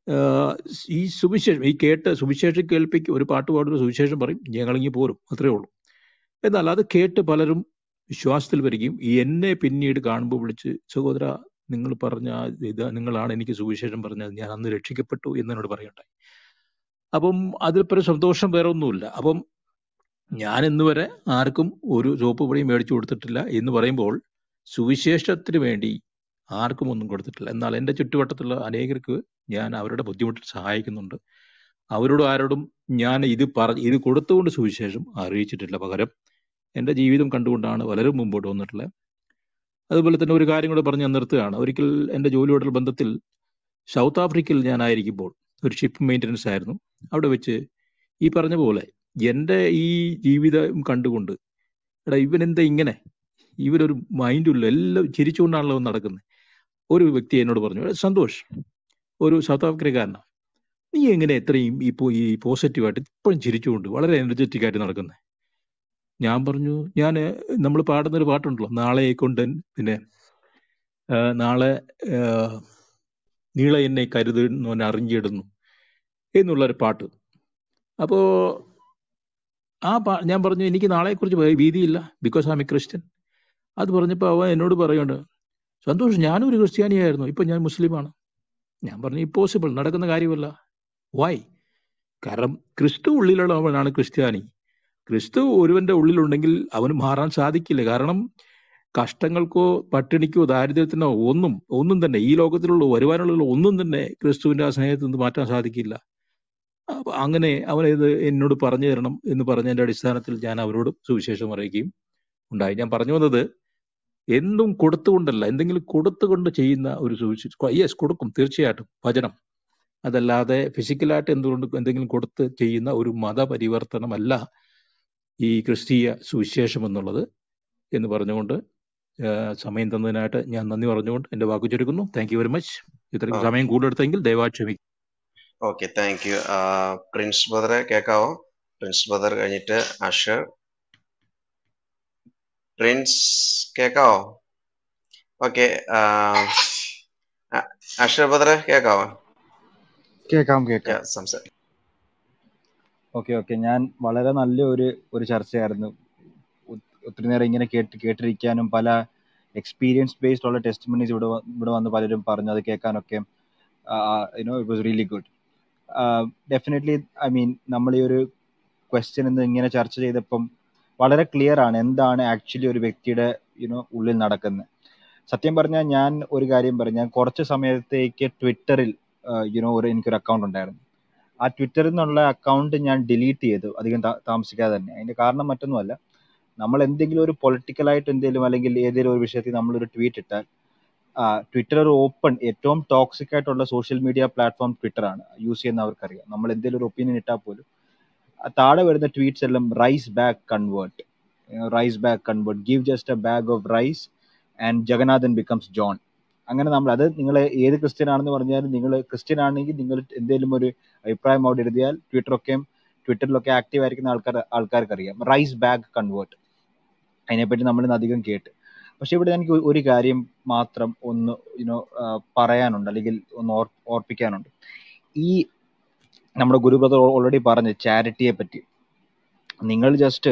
ആഹ് ഈ സുവിശേഷം ഈ കേട്ട് സുവിശേഷം കേൾപ്പിക്കും ഒരു പാട്ട് പാടുന്ന സുവിശേഷം പറയും ഞങ്ങളിങ്ങി പോരും അത്രേ ഉള്ളൂ എന്നാൽ അത് കേട്ട് പലരും വിശ്വാസത്തിൽ വരികയും ഈ എന്നെ പിന്നീട് കാണുമ്പോൾ വിളിച്ച് സഹോദര നിങ്ങൾ പറഞ്ഞ ആ ഇത് നിങ്ങളാണ് എനിക്ക് സുവിശേഷം പറഞ്ഞത് ഞാൻ അന്ന് രക്ഷിക്കപ്പെട്ടു എന്നോട് പറയണ്ടായി അപ്പം അതിൽ പല സന്തോഷം വേറെ ഒന്നുമില്ല അപ്പം ഞാൻ ഇന്ന് വരെ ആർക്കും ഒരു സോപ്പ് പൊടിയും മേടിച്ചു കൊടുത്തിട്ടില്ല എന്ന് പറയുമ്പോൾ സുവിശേഷത്തിന് വേണ്ടി ആർക്കും ഒന്നും കൊടുത്തിട്ടില്ല എന്നാൽ എൻ്റെ ചുറ്റുവട്ടത്തുള്ള അനേകർക്ക് ഞാൻ അവരുടെ ബുദ്ധിമുട്ടിൽ സഹായിക്കുന്നുണ്ട് അവരോട് ആരോടും ഞാൻ ഇത് പറ ഇത് കൊടുത്തുകൊണ്ട് സുവിശേഷം അറിയിച്ചിട്ടില്ല പകരം എൻ്റെ ജീവിതം കണ്ടുകൊണ്ടാണ് പലരും മുമ്പോട്ട് വന്നിട്ടുള്ളത് അതുപോലെ തന്നെ ഒരു കാര്യം കൂടെ പറഞ്ഞ് ഞാൻ നിർത്തുകയാണ് ഒരിക്കൽ എൻ്റെ ജോലിയോടുള്ള ബന്ധത്തിൽ സൗത്ത് ആഫ്രിക്കയിൽ ഞാനായിരിക്കുമ്പോൾ ഒരു ഷിപ്പ് മെയിൻ്റനൻസ് ആയിരുന്നു അവിടെ വെച്ച് ഈ പറഞ്ഞ പോലെ എൻ്റെ ഈ ജീവിതം കണ്ടുകൊണ്ട് എടാ ഇവൻ എന്താ ഇങ്ങനെ ഇവനൊരു മൈൻഡില്ല എല്ലാം ചിരിച്ചുകൊണ്ടാണല്ലോ നടക്കുന്നത് ഒരു വ്യക്തി എന്നോട് പറഞ്ഞു "എടാ സന്തോഷ് ഒരു സൗത്ത് ആഫ്രിക്കക്കാരനാണ് നീ എങ്ങനെ എത്രയും ഇപ്പോൾ ഈ പോസിറ്റീവായിട്ട് ഇപ്പോഴും ചിരിച്ചുകൊണ്ട് വളരെ എനർജറ്റിക് ആയിട്ട് നടക്കുന്നത് ഞാൻ പറഞ്ഞു ഞാൻ നമ്മൾ പാടുന്നൊരു പാട്ടുണ്ടല്ലോ നാളെ കൊണ്ട് പിന്നെ ആ, നാളെ ആ, നീളെ എന്നെ കരുതുന്നവൻ അറിഞ്ഞിടുന്നു എന്നുള്ളൊരു പാട്ട് അപ്പോൾ ആ പാ ഞാൻ പറഞ്ഞു എനിക്ക് നാളെക്കുറിച്ച് ഭയ- ഭീതിയില്ല ബിക്കോസ് ആം എ ക്രിസ്ത്യൻ അത് പറഞ്ഞപ്പോൾ അവൻ എന്നോട് പറയുന്നുണ്ട് സന്തോഷം ഞാനും ഒരു ക്രിസ്ത്യാനിയായിരുന്നു ഇപ്പം ഞാൻ മുസ്ലിമാണ് ഞാൻ പറഞ്ഞു ഇമ്പോസിബിൾ നടക്കുന്ന കാര്യമല്ല വൈ കാരണം ക്രിസ്തു ഉള്ളിലുള്ളവനാണ് ക്രിസ്ത്യാനി ക്രിസ്തു ഒരുവന്റെ ഉള്ളിലുണ്ടെങ്കിൽ അവന് മാറാൻ സാധിക്കില്ല കാരണം കഷ്ടങ്ങൾക്കോ പട്ടിണിക്കോ ദാരിദ്ര്യത്തിനോ ഒന്നും ഒന്നും തന്നെ ഈ ലോകത്തിലുള്ള വരുവാനുള്ള ഒന്നും തന്നെ ക്രിസ്തുവിന്റെ ആ സ്നേഹത്തിൽ നിന്ന് മാറ്റാൻ സാധിക്കില്ല അപ്പൊ അങ്ങനെ അവൻ ഇത് എന്നോട് പറഞ്ഞു തരണം എന്ന് പറഞ്ഞതിന്റെ അടിസ്ഥാനത്തിൽ ഞാൻ അവരോട് സുവിശേഷം അറിയിക്കുകയും ഉണ്ടായി ഞാൻ പറഞ്ഞു വന്നത് എന്തും കൊടുത്തുകൊണ്ടല്ല എന്തെങ്കിലും കൊടുത്തുകൊണ്ട് ചെയ്യുന്ന ഒരു സുവിശേഷം യെസ് കൊടുക്കും തീർച്ചയായിട്ടും വചനം അതല്ലാതെ ഫിസിക്കലായിട്ട് എന്തുകൊണ്ട് എന്തെങ്കിലും കൊടുത്ത് ചെയ്യുന്ന ഒരു മതപരിവർത്തനമല്ല ഈ ക്രിസ്തീയ സുവിശേഷം എന്നുള്ളത് എന്ന് പറഞ്ഞുകൊണ്ട് ആ, സമയം തന്നതിനായിട്ട് ഞാൻ നന്ദി പറഞ്ഞുകൊണ്ട് എന്റെ വാക്കു ചുരുക്കുന്നു താങ്ക് യു വെരി മച്ച് ഇത്രയും ഓക്കെ സമയം കൂടുതലെടുത്തെങ്കിൽ ദയവായി ക്ഷമിക്കും ഓക്കെ താങ്ക് യു പ്രിൻസ് ബദറെ കേൾക്കാവോ പ്രിൻസ് ബദർ കഴിഞ്ഞിട്ട് അഷർ പ്രിൻസ് കേൾക്കാവോ ഓക്കെ അഷർ ബദറെ കേൾക്കാവോ കേൾക്കാം കേൾക്കാം Yeah, സംസാരിക്കാം ഓക്കെ ഓക്കെ ഞാൻ വളരെ നല്ല ഒരു ഒരു ചർച്ചയായിരുന്നു ഒ- ഒത്തിരി നേരം ഇങ്ങനെ കേട്ട് കേട്ടിരിക്കാനും പല എക്സ്പീരിയൻസ് ബേസ്ഡ് ഉള്ള ടെസ്റ്റ് ഇവിടെ വ- ഇവിടെ വന്ന് പലരും പറഞ്ഞു അത് കേൾക്കാനൊക്കെ you know it was really good definitely I mean നമ്മൾ ഈ ഒരു ക്വസ്റ്റ്യൻ ഇന്ന് ഇങ്ങനെ ചർച്ച ചെയ്തപ്പം വളരെ ക്ലിയർ ആണ് എന്താണ് ആക്ച്വലി ഒരു വ്യക്തിയുടെ യുനോ ഉള്ളിൽ നടക്കുന്നത് സത്യം പറഞ്ഞാൽ ഞാൻ ഒരു കാര്യം പറഞ്ഞു ഞാൻ കുറച്ച് സമയത്തേക്ക് ട്വിറ്ററിൽ യുനോ ഒരു എനിക്കൊരു അക്കൗണ്ട് ഉണ്ടായിരുന്നു ആ ട്വിറ്ററിൽ നിന്നുള്ള അക്കൗണ്ട് ഞാൻ ഡിലീറ്റ് ചെയ്തു അധികം താ- താമസിക്കാതെ തന്നെ അതിന്റെ കാരണം മറ്റൊന്നുമല്ല നമ്മൾ എന്തെങ്കിലും ഒരു പൊളിറ്റിക്കൽ ആയിട്ട് എന്തെങ്കിലും അല്ലെങ്കിൽ ഏതെങ്കിലും ഒരു വിഷയത്തിൽ നമ്മളൊരു ട്വീറ്റ് ഇട്ടാൽ ട്വിറ്റർ ഒരു ഓപ്പൺ ഏറ്റവും ടോക്സിക് ആയിട്ടുള്ള സോഷ്യൽ മീഡിയ പ്ലാറ്റ്ഫോം ട്വിറ്റർ ആണ് യൂസ് ചെയ്യുന്നവർക്കറിയാം നമ്മൾ എന്തെങ്കിലും ഒരു ഒപ്പീനിയൻ ഇട്ടാൽ പോലും ആ താഴെ വരുന്ന ട്വീറ്റ്സ് എല്ലാം rice bag convert rice bag convert give just a bag of rice and Jagannathan becomes John അങ്ങനെ നമ്മൾ അത് നിങ്ങൾ ഏത് ക്രിസ്ത്യൻ ആണെന്ന് പറഞ്ഞാലും നിങ്ങൾ ക്രിസ്ത്യൻ ആണെങ്കിൽ നിങ്ങൾ എന്തെങ്കിലും ഒരു അഭിപ്രായം അവിടെ എഴുതിയാൽ ട്വിറ്ററൊക്കെ ട്വിറ്ററിലൊക്കെ ആക്റ്റീവ് ആയിരിക്കുന്ന ആൾക്കാർ ആൾക്കാർക്ക് അറിയാം റൈസ് ബാക്ക് കൺവേർട്ട് അതിനെപ്പറ്റി നമ്മൾ ഇന്ന് അധികം കേട്ട് പക്ഷെ ഇവിടെ എനിക്ക് ഒരു ഒരു കാര്യം മാത്രം ഒന്ന് യുനോ പറയാനുണ്ട് അല്ലെങ്കിൽ ഒന്ന് ഓർ ഓർപ്പിക്കാനുണ്ട് ഈ നമ്മുടെ ഗുരുബ്രദർ ഓൾറെഡി പറഞ്ഞു ചാരിറ്റിയെ പറ്റി നിങ്ങൾ ജസ്റ്റ്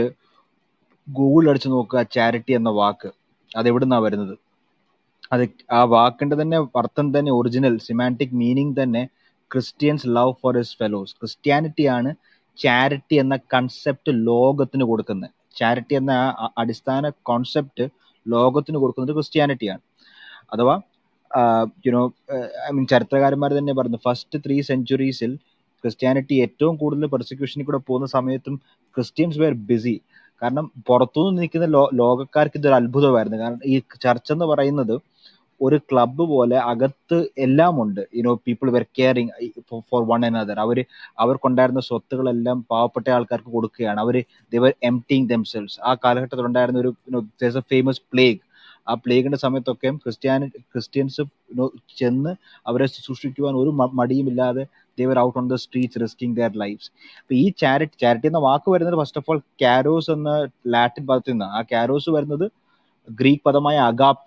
ഗൂഗിൾ അടിച്ച് നോക്കുക ചാരിറ്റി എന്ന വാക്ക് അത് എവിടുന്നാ വരുന്നത് അത് ആ വാക്കിന്റെ തന്നെ അർത്ഥം തന്നെ ഒറിജിനൽ സിമാൻറ്റിക് മീനിങ് തന്നെ Christians love for his fellows Christianity ആണ് ചാരിറ്റി എന്ന കൺസെപ്റ്റ് ലോകത്തിന് കൊടുക്കുന്നത് ചാരിറ്റി എന്ന ആ അ- അടിസ്ഥാന കോൺസെപ്റ്റ് ലോകത്തിന് കൊടുക്കുന്നത് ക്രിസ്ത്യാനിറ്റിയാണ് അഥവാ യുനോ ഐ മീൻ ചരിത്രകാരന്മാർ തന്നെ പറഞ്ഞു ഫസ്റ്റ് ത്രീ സെഞ്ചുറീസിൽ ക്രിസ്ത്യാനിറ്റി ഏറ്റവും കൂടുതൽ പെർസിക്യൂഷനിൽ കൂടെ പോകുന്ന സമയത്തും ക്രിസ്ത്യൻസ് വെയർ ബിസി കാരണം പുറത്തുനിന്ന് നിൽക്കുന്ന ലോ ലോകക്കാർക്ക് ഇതൊരു അത്ഭുതമായിരുന്നു കാരണം ഈ ചർച്ച് എന്ന് പറയുന്നത് ഒരു ക്ലബ്ബ് പോലെ അകത്ത് എല്ലാം ഉണ്ട് you know people were caring for one another അവർ അവർക്കുണ്ടായിരുന്ന സ്വത്തുകളെല്ലാം പാവപ്പെട്ട ആൾക്കാർക്ക് കൊടുക്കുകയാണ് അവർ ദർ എംറ്റിങ് ദംസെൽസ് ആ കാലഘട്ടത്തിൽ ഉണ്ടായിരുന്ന ഒരു ഫേമസ് പ്ലേഗ് ആ പ്ലേഗിന്റെ സമയത്തൊക്കെ ക്രിസ്ത്യാനി ക്രിസ്ത്യൻസ് യുനോ ചെന്ന് അവരെ ശുശ്രൂഷിക്കുവാൻ ഒരു മ- മടിയുമില്ലാതെ they were out on the streets risking their lives അപ്പൊ ഈ ചാരിറ്റി ചാരിറ്റി എന്ന വാക്ക് വരുന്നത് ഫസ്റ്റ് ഓഫ് ഓൾ കാരോസ് എന്ന ലാറ്റിൻ പദത്തിൽ നിന്നാണ് ആ കാരോസ് വരുന്നത് ഗ്രീക്ക് പദമായ agape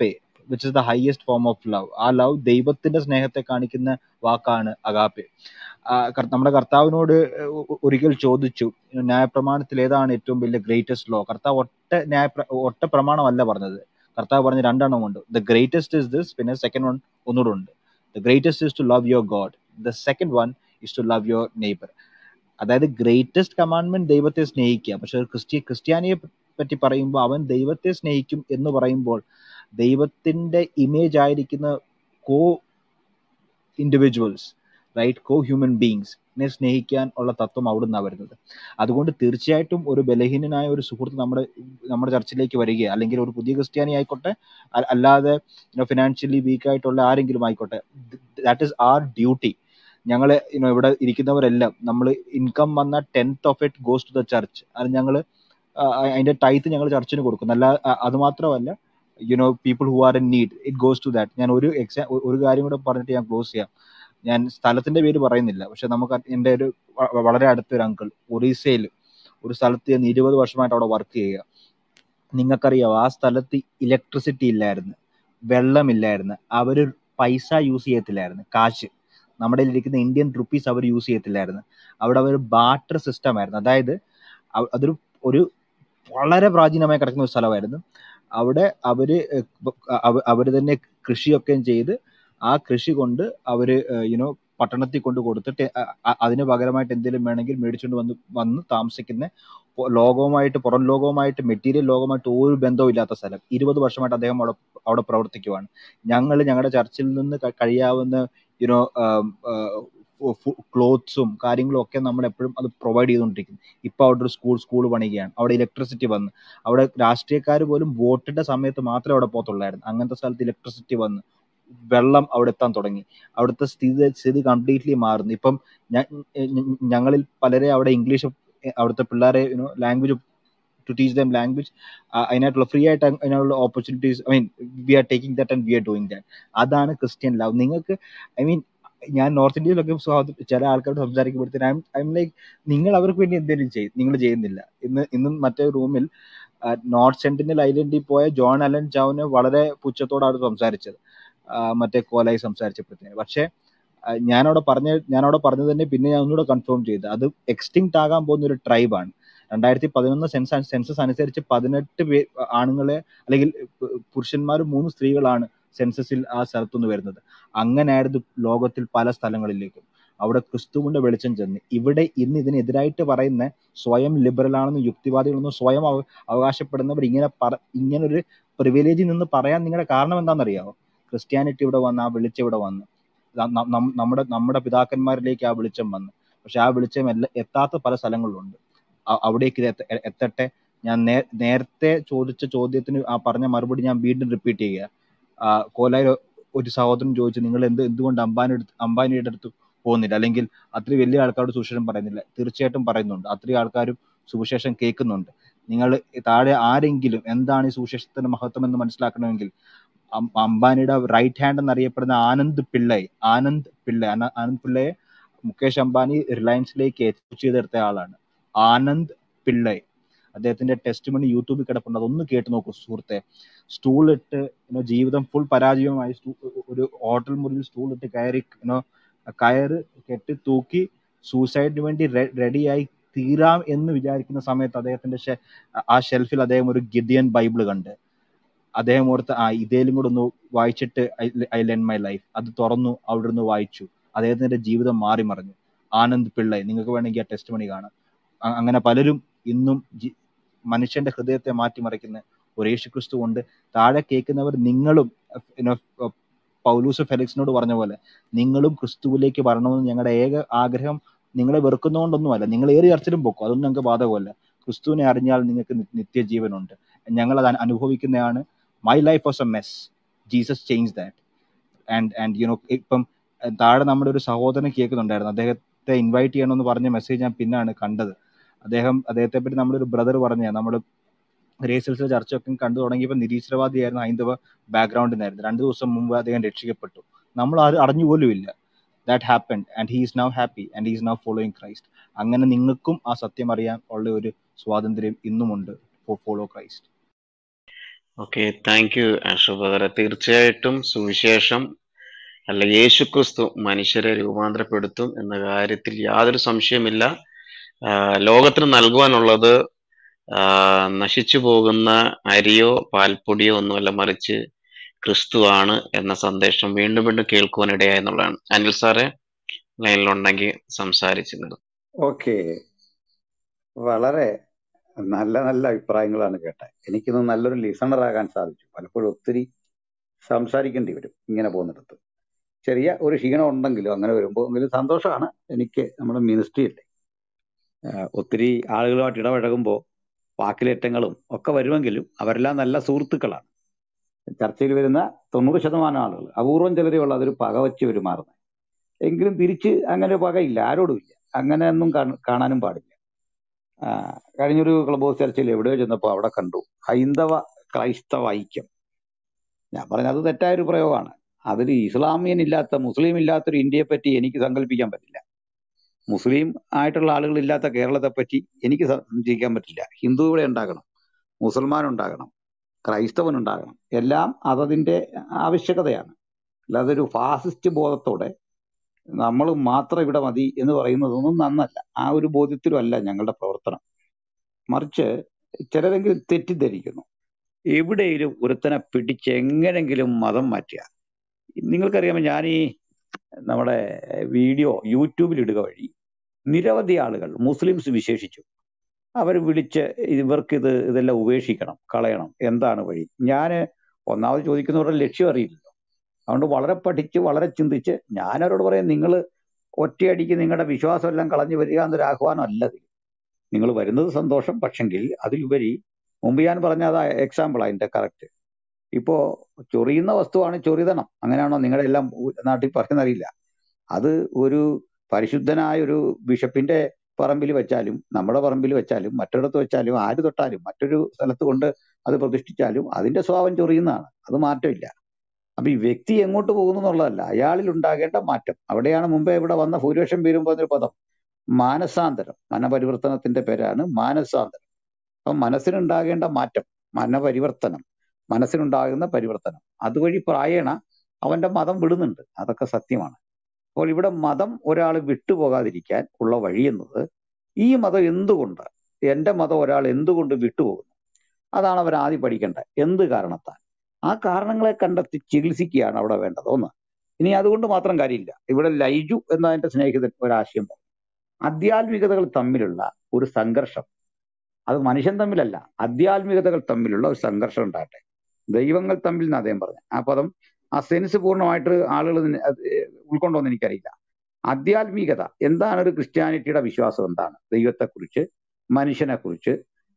which is the highest form of love ആ ലവ് ദൈവത്തിന്റെ സ്നേഹത്തെ കാണിക്കുന്ന വാക്കാണ് അഗാപ്പെ ആ, കർ- നമ്മുടെ കർത്താവിനോട് ഒ- ഒരിക്കൽ ചോദിച്ചു ന്യായപ്രമാണത്തിൽ ഏതാണ് ഏറ്റവും വലിയ ഗ്രേറ്റസ്റ്റ് ലോ കർത്താവ് ഒറ്റ ന്യായ ഒറ്റ പ്രമാണമല്ല പറഞ്ഞത് കർത്താവ് പറഞ്ഞ രണ്ടെണ്ണം ഉണ്ട് ദ ഗ്രേറ്റസ്റ്റ് ഇസ് ദിസ് പിന്നെ സെക്കൻഡ് വൺ ഒന്നുകൂടെ ഉണ്ട് the greatest is to love your God the second one is to love your neighbour അതായത് ഗ്രേറ്റസ്റ്റ് കമാൻഡ്മെന്റ് ദൈവത്തെ സ്നേഹിക്കുക പക്ഷെ ക്രിസ്ത്യ ക്രിസ്ത്യാനിയെ പറ്റി പറയുമ്പോൾ അവൻ ദൈവത്തെ സ്നേഹിക്കും എന്ന് പറയുമ്പോൾ ദൈവത്തിന്റെ ഇമേജ് ആയിരിക്കുന്ന co individuals right co human beings നെ സ്നേഹിക്കാൻ ഉള്ള തത്വം അവിടുന്ന് വരുന്നത് അതുകൊണ്ട് തീർച്ചയായിട്ടും ഒരു ബലഹീനനായ ഒരു സുഹൃത്ത് നമ്മുടെ നമ്മുടെ ചർച്ചിലേക്ക് വരികയോ അല്ലെങ്കിൽ ഒരു പുതിയ ക്രിസ്ത്യാനി ആയിക്കോട്ടെ അ- അല്ലാതെ ഫിനാൻഷ്യലി വീക്ക് ആയിട്ടുള്ള ആരെങ്കിലും ആയിക്കോട്ടെ ദാറ്റ് ഈസ് ആർ ഡ്യൂട്ടി ഞങ്ങൾ യുനോ ഇവിടെ ഇരിക്കുന്നവരെല്ലാം നമ്മൾ ഇൻകം വന്ന tenth of it goes to the church അത് ഞങ്ങൾ അതിന്റെ ടൈത്ത് ഞങ്ങൾ ചർച്ചിന് കൊടുക്കും അല്ല അ- അത് മാത്രമല്ല you know people who are in need it goes to that ഞാൻ ഒരു എക്സാ ഒരു കാര്യം കൂടെ പറഞ്ഞിട്ട് ഞാൻ ക്ലോസ് ചെയ്യാം ഞാൻ സ്ഥലത്തിന്റെ പേര് പറയുന്നില്ല പക്ഷെ നമുക്ക് എൻ്റെ ഒരു വ- വളരെ അടുത്തൊരു അങ്കിൾ ഒറീസയിൽ ഒരു സ്ഥലത്ത് ഞാൻ ഇരുപത് വർഷമായിട്ട് അവിടെ വർക്ക് ചെയ്യുക നിങ്ങൾക്കറിയാം ആ സ്ഥലത്ത് ഇലക്ട്രിസിറ്റി ഇല്ലായിരുന്നു വെള്ളമില്ലായിരുന്നു അവര് പൈസ യൂസ് ചെയ്യത്തില്ലായിരുന്നു കാശ് നമ്മുടെ ഇരിക്കുന്ന ഇന്ത്യൻ റുപ്പീസ് അവർ യൂസ് ചെയ്യത്തില്ലായിരുന്നു അവിടെ അവർ ബാട്ടർ സിസ്റ്റം ആയിരുന്നു അതായത് അവ- അതൊരു ഒരു വളരെ പ്രാചീനമായി കിടക്കുന്ന ഒരു സ്ഥലമായിരുന്നു അവിടെ അവര് ഏഹ് ബ- അവ- അവര് തന്നെ കൃഷിയൊക്കെ ചെയ്ത് ആ കൃഷി കൊണ്ട് അവര് യുനോ പട്ടണത്തിൽ കൊണ്ട് കൊടുത്തിട്ട് അ- അ- അതിന് പകരമായിട്ട് എന്തെങ്കിലും വേണമെങ്കിൽ മേടിച്ചുകൊണ്ട് വന്ന് വന്ന് താമസിക്കുന്ന പൊ- ലോകവുമായിട്ട് പുറം ലോകവുമായിട്ട് മെറ്റീരിയൽ ലോകവുമായിട്ട് ഒരു ബന്ധവും ഇല്ലാത്ത സ്ഥലം ഇരുപത് വർഷമായിട്ട് അദ്ദേഹം അവിടെ അവിടെ പ്രവർത്തിക്കുവാണ് ഞങ്ങൾ ഞങ്ങളുടെ ചർച്ചിൽ നിന്ന് ക- കഴിയാവുന്ന യുനോ ക്ലോത്ത്സും കാര്യങ്ങളും ഒക്കെ നമ്മൾ എപ്പോഴും അത് പ്രൊവൈഡ് ചെയ്തുകൊണ്ടിരിക്കും ഇപ്പൊ അവിടെ ഒരു സ്കൂൾ സ്കൂൾ പണിയുകയാണ് അവിടെ ഇലക്ട്രിസിറ്റി വന്ന് അവിടെ രാഷ്ട്രീയക്കാർ പോലും വോട്ടിന്റെ സമയത്ത് മാത്രമേ അവിടെ പോകത്തുള്ളായിരുന്നു അങ്ങനത്തെ സ്ഥലത്ത് ഇലക്ട്രിസിറ്റി വന്ന് വെള്ളം അവിടെ എത്താൻ തുടങ്ങി അവിടുത്തെ സ്ഥിതി സ്ഥിതി കംപ്ലീറ്റ്ലി മാറുന്നു ഇപ്പം ഞ- ഞ- ഞങ്ങളിൽ പലരെ അവിടെ ഇംഗ്ലീഷ് അവിടുത്തെ പിള്ളേരെ you know language to teach them language അതിനായിട്ടുള്ള ഫ്രീ ആയിട്ട് അങ് അതിനുള്ള opportunities I mean we are taking that and we are doing that അതാണ് ക്രിസ്ത്യൻ ലവ് നിങ്ങൾക്ക് ഐ മീൻ ഞാൻ നോർത്ത് ഇന്ത്യയിലൊക്കെ സ്വാത- ചില ആൾക്കാരോട് സംസാരിക്കുമ്പോഴത്തേനും ഐ എം ലൈക്ക് നിങ്ങൾ അവർക്ക് വേണ്ടി എന്തെങ്കിലും ചെയ്യും നിങ്ങൾ ചെയ്യുന്നില്ല ഇന്ന് ഇന്നും മറ്റേ റൂമിൽ നോർത്ത് സെന്റിനൽ ഐലൻഡിൽ പോയ ജോൺ അലൻ ചൗന് വളരെ പുച്ഛത്തോടാണ് സംസാരിച്ചത് ആ, മറ്റേ കോലായി സംസാരിച്ചപ്പോഴത്തേന് പക്ഷേ ആ, ഞാനവിടെ പറഞ്ഞ ഞാനവിടെ പറഞ്ഞത് തന്നെ പിന്നെ ഞാൻ ഒന്നുകൂടെ കൺഫേം ചെയ്ത് അത് എക്സ്റ്റിങ്ക്ട് ആകാൻ പോകുന്ന ഒരു ട്രൈബാണ് രണ്ടായിരത്തി പതിനൊന്ന് സെൻസ് സെൻസസ് അനുസരിച്ച് പതിനെട്ട് പേ ആണുങ്ങളെ അല്ലെങ്കിൽ പു- പുരുഷന്മാരും മൂന്ന് സ്ത്രീകളാണ് സെൻസസിൽ ആ സ്ഥലത്തുനിന്ന് വരുന്നത് അങ്ങനെയായിരുന്നു ലോകത്തിൽ പല സ്ഥലങ്ങളിലേക്കും അവിടെ ക്രിസ്തുവിന്റെ വെളിച്ചം ചെന്ന് ഇവിടെ ഇന്ന് ഇതിനെതിരായിട്ട് പറയുന്ന സ്വയം ലിബറൽ ആണെന്ന് യുക്തിവാദികളൊന്നും സ്വയം അവ- അവകാശപ്പെടുന്നവർ ഇങ്ങനെ പറ ഇങ്ങനൊരു പ്രിവിലേജിൽ നിന്ന് പറയാൻ നിങ്ങളുടെ കാരണം എന്താണെന്നറിയാമോ ക്രിസ്ത്യാനിറ്റി ഇവിടെ വന്ന് ആ വെളിച്ചം ഇവിടെ വന്ന് ന- ന- നം- നമ്മുടെ നമ്മുടെ പിതാക്കന്മാരിലേക്ക് ആ വെളിച്ചം വന്ന് പക്ഷെ ആ വെളിച്ചം എല്ലാ എത്താത്ത പല സ്ഥലങ്ങളിലുണ്ട് അ- അവിടേക്ക് ഇത് എത്ത- എത്തട്ടെ ഞാൻ നേ നേരത്തെ ചോദിച്ച ചോദ്യത്തിന് ആ പറഞ്ഞ മറുപടി ഞാൻ വീണ്ടും റിപ്പീറ്റ് ചെയ്യുക ആ, കോലായിൽ ഒരു സഹോദരൻ ചോദിച്ചു നിങ്ങൾ എന്ത് എന്തുകൊണ്ട് അംബാനി അടുത്ത് അംബാനിയുടെ അടുത്ത് പോകുന്നില്ല അല്ലെങ്കിൽ അത്രയും വലിയ ആൾക്കാരോട് സുവിശേഷം പറയുന്നില്ല തീർച്ചയായിട്ടും പറയുന്നുണ്ട് അത്രയും ആൾക്കാരും സുവിശേഷം കേൾക്കുന്നുണ്ട് നിങ്ങൾ താഴെ ആരെങ്കിലും എന്താണ് ഈ സുവിശേഷത്തിന്റെ മഹത്വം എന്ന് മനസ്സിലാക്കണമെങ്കിൽ അം- അംബാനിയുടെ റൈറ്റ് ഹാൻഡ് എന്നറിയപ്പെടുന്ന ആനന്ദ് പിള്ളൈ ആനന്ദ് പിള്ളൈ ആന- ആനന്ദ് പിള്ളയെ മുകേഷ് അംബാനി റിലയൻസിലേക്ക് എത്തിച്ചു ചെയ്തെടുത്ത ആളാണ് ആനന്ദ് പിള്ളൈ അദ്ദേഹത്തിന്റെ ടെസ്റ്റ് മണി യൂട്യൂബിൽ കിടപ്പുണ്ട് അതൊന്ന് കേട്ട് നോക്കൂ സുഹൃത്തെ സ്റ്റൂൾ ഇട്ട് യുനോ ജീവിതം ഫുൾ പരാജയമായി സ്റ്റൂ- ഒരു ഹോട്ടൽ മുറിയിൽ സ്റ്റൂൾ ഇട്ട് കയറി യുനോ കയറ് കെട്ടി തൂക്കി സൂസൈഡിന് വേണ്ടി റെഡിയായി തീരാം എന്ന് വിചാരിക്കുന്ന സമയത്ത് അദ്ദേഹത്തിന്റെ ഷെ- ആ ഷെൽഫിൽ അദ്ദേഹം ഒരു ഗിഡിയൻ ബൈബിൾ കണ്ട് അദ്ദേഹം ഓർത്ത് ആ ഇതേലും കൂടെ ഒന്ന് വായിച്ചിട്ട് ഐ ലെൻ മൈ ലൈഫ് അത് തുറന്നു അവിടെ നിന്ന് വായിച്ചു അദ്ദേഹത്തിന്റെ ജീവിതം മാറി മറിഞ്ഞു ആനന്ദ് പിള്ളൈ നിങ്ങൾക്ക് വേണമെങ്കിൽ ആ ടെസ്റ്റ് മണി കാണാം അ- അങ്ങനെ പലരും ഇന്നും ജി- മനുഷ്യന്റെ ഹൃദയത്തെ മാറ്റിമറിക്കുന്ന ഒരു യേശു ക്രിസ്തു കൊണ്ട് താഴെ കേൾക്കുന്നവർ നിങ്ങളും യുനോ പൗലൂസ് ഫെലിക്സിനോട് പറഞ്ഞ പോലെ നിങ്ങളും ക്രിസ്തുവിലേക്ക് വരണമെന്ന് ഞങ്ങളുടെ ഏക ആഗ്രഹം നിങ്ങളെ വെറുക്കുന്നതുകൊണ്ടൊന്നുമല്ല നിങ്ങൾ ഏത് ചർച്ചിലും പൊക്കും അതൊന്നും ഞങ്ങൾക്ക് ബാധകമല്ല ക്രിസ്തുവിനെ അറിഞ്ഞാൽ നിങ്ങൾക്ക് നി- നിത്യജീവനുണ്ട് ഞങ്ങൾ അത് അനുഭവിക്കുന്നതാണ് my life was a mess Jesus change that and and you know ഇപ്പം അഹ് താഴെ നമ്മുടെ ഒരു സഹോദരൻ കേൾക്കുന്നുണ്ടായിരുന്നു അദ്ദേഹത്തെ ഇൻവൈറ്റ് ചെയ്യണമെന്ന് പറഞ്ഞ മെസ്സേജ് ഞാൻ പിന്നാണ് കണ്ടത് അദ്ദേഹം അദ്ദേഹത്തെ പറ്റി നമ്മുടെ ഒരു ബ്രദർ പറഞ്ഞ നമ്മുടെ ഗ്രേസിൽസിലെ ചർച്ചയൊക്കെ കണ്ടു തുടങ്ങിയപ്പോൾ നിരീശ്വരവാദിയായിരുന്നു ഹൈന്ദവ ബാക്ക്ഗ്രൗണ്ടിൽ നിന്നായിരുന്നു രണ്ടു ദിവസം മുമ്പ് അദ്ദേഹം രക്ഷിക്കപ്പെട്ടു നമ്മൾ ആരും അറിഞ്ഞു പോലും ഇല്ല that happen and he is now happy and he is now following Christ അങ്ങനെ നിങ്ങൾക്കും ആ സത്യം അറിയാൻ ഉള്ള ഒരു സ്വാതന്ത്ര്യം ഇന്നുമുണ്ട് for follow Christ okay thank you Ashu ബ്രദറെ തീർച്ചയായിട്ടും സുവിശേഷം അല്ല യേശു ക്രിസ്തു മനുഷ്യരെ രൂപാന്തരപ്പെടുത്തും എന്ന കാര്യത്തിൽ യാതൊരു സംശയമില്ല ആ, ലോകത്തിന് നൽകുവാനുള്ളത് ആ, നശിച്ചു പോകുന്ന അരിയോ പാൽപ്പൊടിയോ ഒന്നുമല്ല മറിച്ച് ക്രിസ്തുവാണ് എന്ന സന്ദേശം വീണ്ടും വീണ്ടും കേൾക്കുവാൻ ഇടയായെന്നുള്ളതാണ് അനിൽ സാറെ ലൈനിലുണ്ടെങ്കിൽ സംസാരിച്ചു നിർത്തും ഓക്കെ വളരെ നല്ല നല്ല അഭിപ്രായങ്ങളാണ് കേട്ടത് എനിക്കിന്ന് നല്ലൊരു ലിസണർ ആകാൻ സാധിച്ചു പലപ്പോഴും ഒത്തിരി സംസാരിക്കേണ്ടി വരും ഇങ്ങനെ പോകുന്നിടത്ത് ചെറിയ ഒരു ക്ഷീണം ഉണ്ടെങ്കിലും അങ്ങനെ വരുമ്പോൾ എങ്കിലും സന്തോഷമാണ് എനിക്ക് നമ്മുടെ മിനിസ്ട്രി അല്ലേ ആഹ് ഒത്തിരി ആളുകളുമായിട്ട് ഇടപഴകുമ്പോൾ വാക്കിലേറ്റങ്ങളും ഒക്കെ വരുമെങ്കിലും അവരെല്ലാം നല്ല സുഹൃത്തുക്കളാണ് ചർച്ചയിൽ വരുന്ന തൊണ്ണൂറ് ശതമാനം ആളുകൾ അപൂർവം ചിലരേ ഉള്ളൂ അതൊരു പക വെച്ച് പെരുമാറുന്നത് എങ്കിലും തിരിച്ച് അങ്ങനെ ഒരു പകയില്ല ആരോടും ഇല്ല അങ്ങനെ ഒന്നും കാണ- കാണാനും പാടില്ല ആ, കഴിഞ്ഞൊരു ക്ലബ് ഹൗസ് ചർച്ചയിൽ എവിടെയോ ചെന്നപ്പോൾ അവിടെ കണ്ടു ഹൈന്ദവ ക്രൈസ്തവ ഐക്യം ഞാൻ പറഞ്ഞ അത് തെറ്റായൊരു പ്രയോഗമാണ് അതിൽ ഇസ്ലാമിയൻ ഇല്ലാത്ത മുസ്ലിം ഇല്ലാത്തൊരു ഇന്ത്യയെ പറ്റി എനിക്ക് സങ്കല്പിക്കാൻ പറ്റില്ല മുസ്ലിം ആയിട്ടുള്ള ആളുകൾ ഇല്ലാത്ത കേരളത്തെ പറ്റി എനിക്ക് സഞ്ചരിക്കാൻ പറ്റില്ല ഹിന്ദു ഇവിടെ ഉണ്ടാകണം മുസൽമാൻ ഉണ്ടാകണം ക്രൈസ്തവൻ ഉണ്ടാകണം എല്ലാം അതതിന്റെ ആവശ്യകതയാണ് അല്ലാതെ ഒരു ഫാസിസ്റ്റ് ബോധത്തോടെ നമ്മൾ മാത്രം ഇവിടെ മതി എന്ന് പറയുന്നതൊന്നും നന്നല്ല ആ ഒരു ബോധ്യത്തിലും അല്ല ഞങ്ങളുടെ പ്രവർത്തനം മറിച്ച് ചിലരെങ്കിലും തെറ്റിദ്ധരിക്കുന്നു എവിടെയെങ്കിലും ഒരുത്തനെ പിടിച്ച് എങ്ങനെങ്കിലും മതം മാറ്റുക നിങ്ങൾക്കറിയാമോ ഞാൻ ഈ നമ്മുടെ വീഡിയോ യൂട്യൂബിൽ ഇടുക വഴി നിരവധി ആളുകൾ മുസ്ലിംസ് വിശേഷിച്ചു അവർ വിളിച്ച് ഇവർക്ക് ഇത് ഇതെല്ലാം ഉപേക്ഷിക്കണം കളയണം എന്താണ് വഴി ഞാൻ ഒന്നാമത് ചോദിക്കുന്നവരുടെ ലക്ഷ്യം അറിയില്ലല്ലോ അതുകൊണ്ട് വളരെ പഠിച്ച് വളരെ ചിന്തിച്ച് ഞാൻ അവരോട് പറയാം നിങ്ങൾ ഒറ്റയടിക്ക് നിങ്ങളുടെ വിശ്വാസം എല്ലാം കളഞ്ഞു വരിക എന്നൊരു ആഹ്വാനം അല്ലത് നിങ്ങൾ വരുന്നത് സന്തോഷം പക്ഷെങ്കിൽ അതിലുപരി മുമ്പ് ഞാൻ പറഞ്ഞ അത് എക്സാമ്പിൾ അതിന്റെ കറക്റ്റ് ഇപ്പോ ചൊറിയുന്ന വസ്തുവാണ് ചൊറിതണം അങ്ങനെയാണോ നിങ്ങളുടെ എല്ലാം ഊ- നാട്ടിൽ പറയുന്ന അറിയില്ല അത് ഒരു പരിശുദ്ധനായ ഒരു ബിഷപ്പിന്റെ പറമ്പിൽ വെച്ചാലും നമ്മുടെ പറമ്പിൽ വെച്ചാലും മറ്റൊരിടത്ത് വെച്ചാലും ആര് തൊട്ടാലും മറ്റൊരു സ്ഥലത്ത് കൊണ്ട് അത് പ്രതിഷ്ഠിച്ചാലും അതിന്റെ സ്വഭാവം ചൊറിയുന്നതാണ് അത് മാറ്റമില്ല അപ്പൊ ഈ വ്യക്തി എങ്ങോട്ട് പോകുന്നു എന്നുള്ളതല്ല അയാളിൽ ഉണ്ടാകേണ്ട മാറ്റം അവിടെയാണ് മുമ്പേ ഇവിടെ വന്ന ഭൂരിപക്ഷം പേരും പറഞ്ഞൊരു പദം മാനസാന്തരം മനപരിവർത്തനത്തിന്റെ പേരാണ് മാനസാന്തരം അപ്പൊ മനസ്സിനുണ്ടാകേണ്ട മാറ്റം മനപരിവർത്തനം മനസ്സിനുണ്ടാകുന്ന പരിവർത്തനം അതുവഴി പ്രായേണ അവന്റെ മതം വിടുന്നുണ്ട് അതൊക്കെ സത്യമാണ് അപ്പോൾ ഇവിടെ മതം ഒരാൾ വിട്ടുപോകാതിരിക്കാൻ ഉള്ള വഴി എന്നത് ഈ മതം എന്തുകൊണ്ട് എന്റെ മതം ഒരാൾ എന്തുകൊണ്ട് വിട്ടുപോകുന്നു അതാണ് അവർ ആദ്യം പഠിക്കേണ്ടത് എന്ത് കാരണത്താൽ ആ കാരണങ്ങളെ കണ്ടെത്തി ചികിത്സിക്കുകയാണ് അവിടെ വേണ്ടത് ഒന്ന് ഇനി അതുകൊണ്ട് മാത്രം കാര്യമില്ല ഇവിടെ ലൈജു എന്നതിന്റെ സ്നേഹിതൻ ഒരാശയം പറഞ്ഞു ആധ്യാത്മികതകൾ തമ്മിലുള്ള ഒരു സംഘർഷം അത് മനുഷ്യൻ തമ്മിലല്ല ആധ്യാത്മികതകൾ തമ്മിലുള്ള ഒരു സംഘർഷം ഉണ്ടാകട്ടെ ദൈവങ്ങൾ തമ്മിൽ എന്ന് അദ്ദേഹം പറഞ്ഞു ആ പദം ആ സെൻസ് പൂർണ്ണമായിട്ട് ആളുകൾ ഇതിനെ അത് ഉൾക്കൊണ്ടോന്ന് എനിക്കറിയില്ല ആധ്യാത്മികത എന്താണ് ഒരു ക്രിസ്ത്യാനിറ്റിയുടെ വിശ്വാസം എന്താണ് ദൈവത്തെക്കുറിച്ച് മനുഷ്യനെക്കുറിച്ച്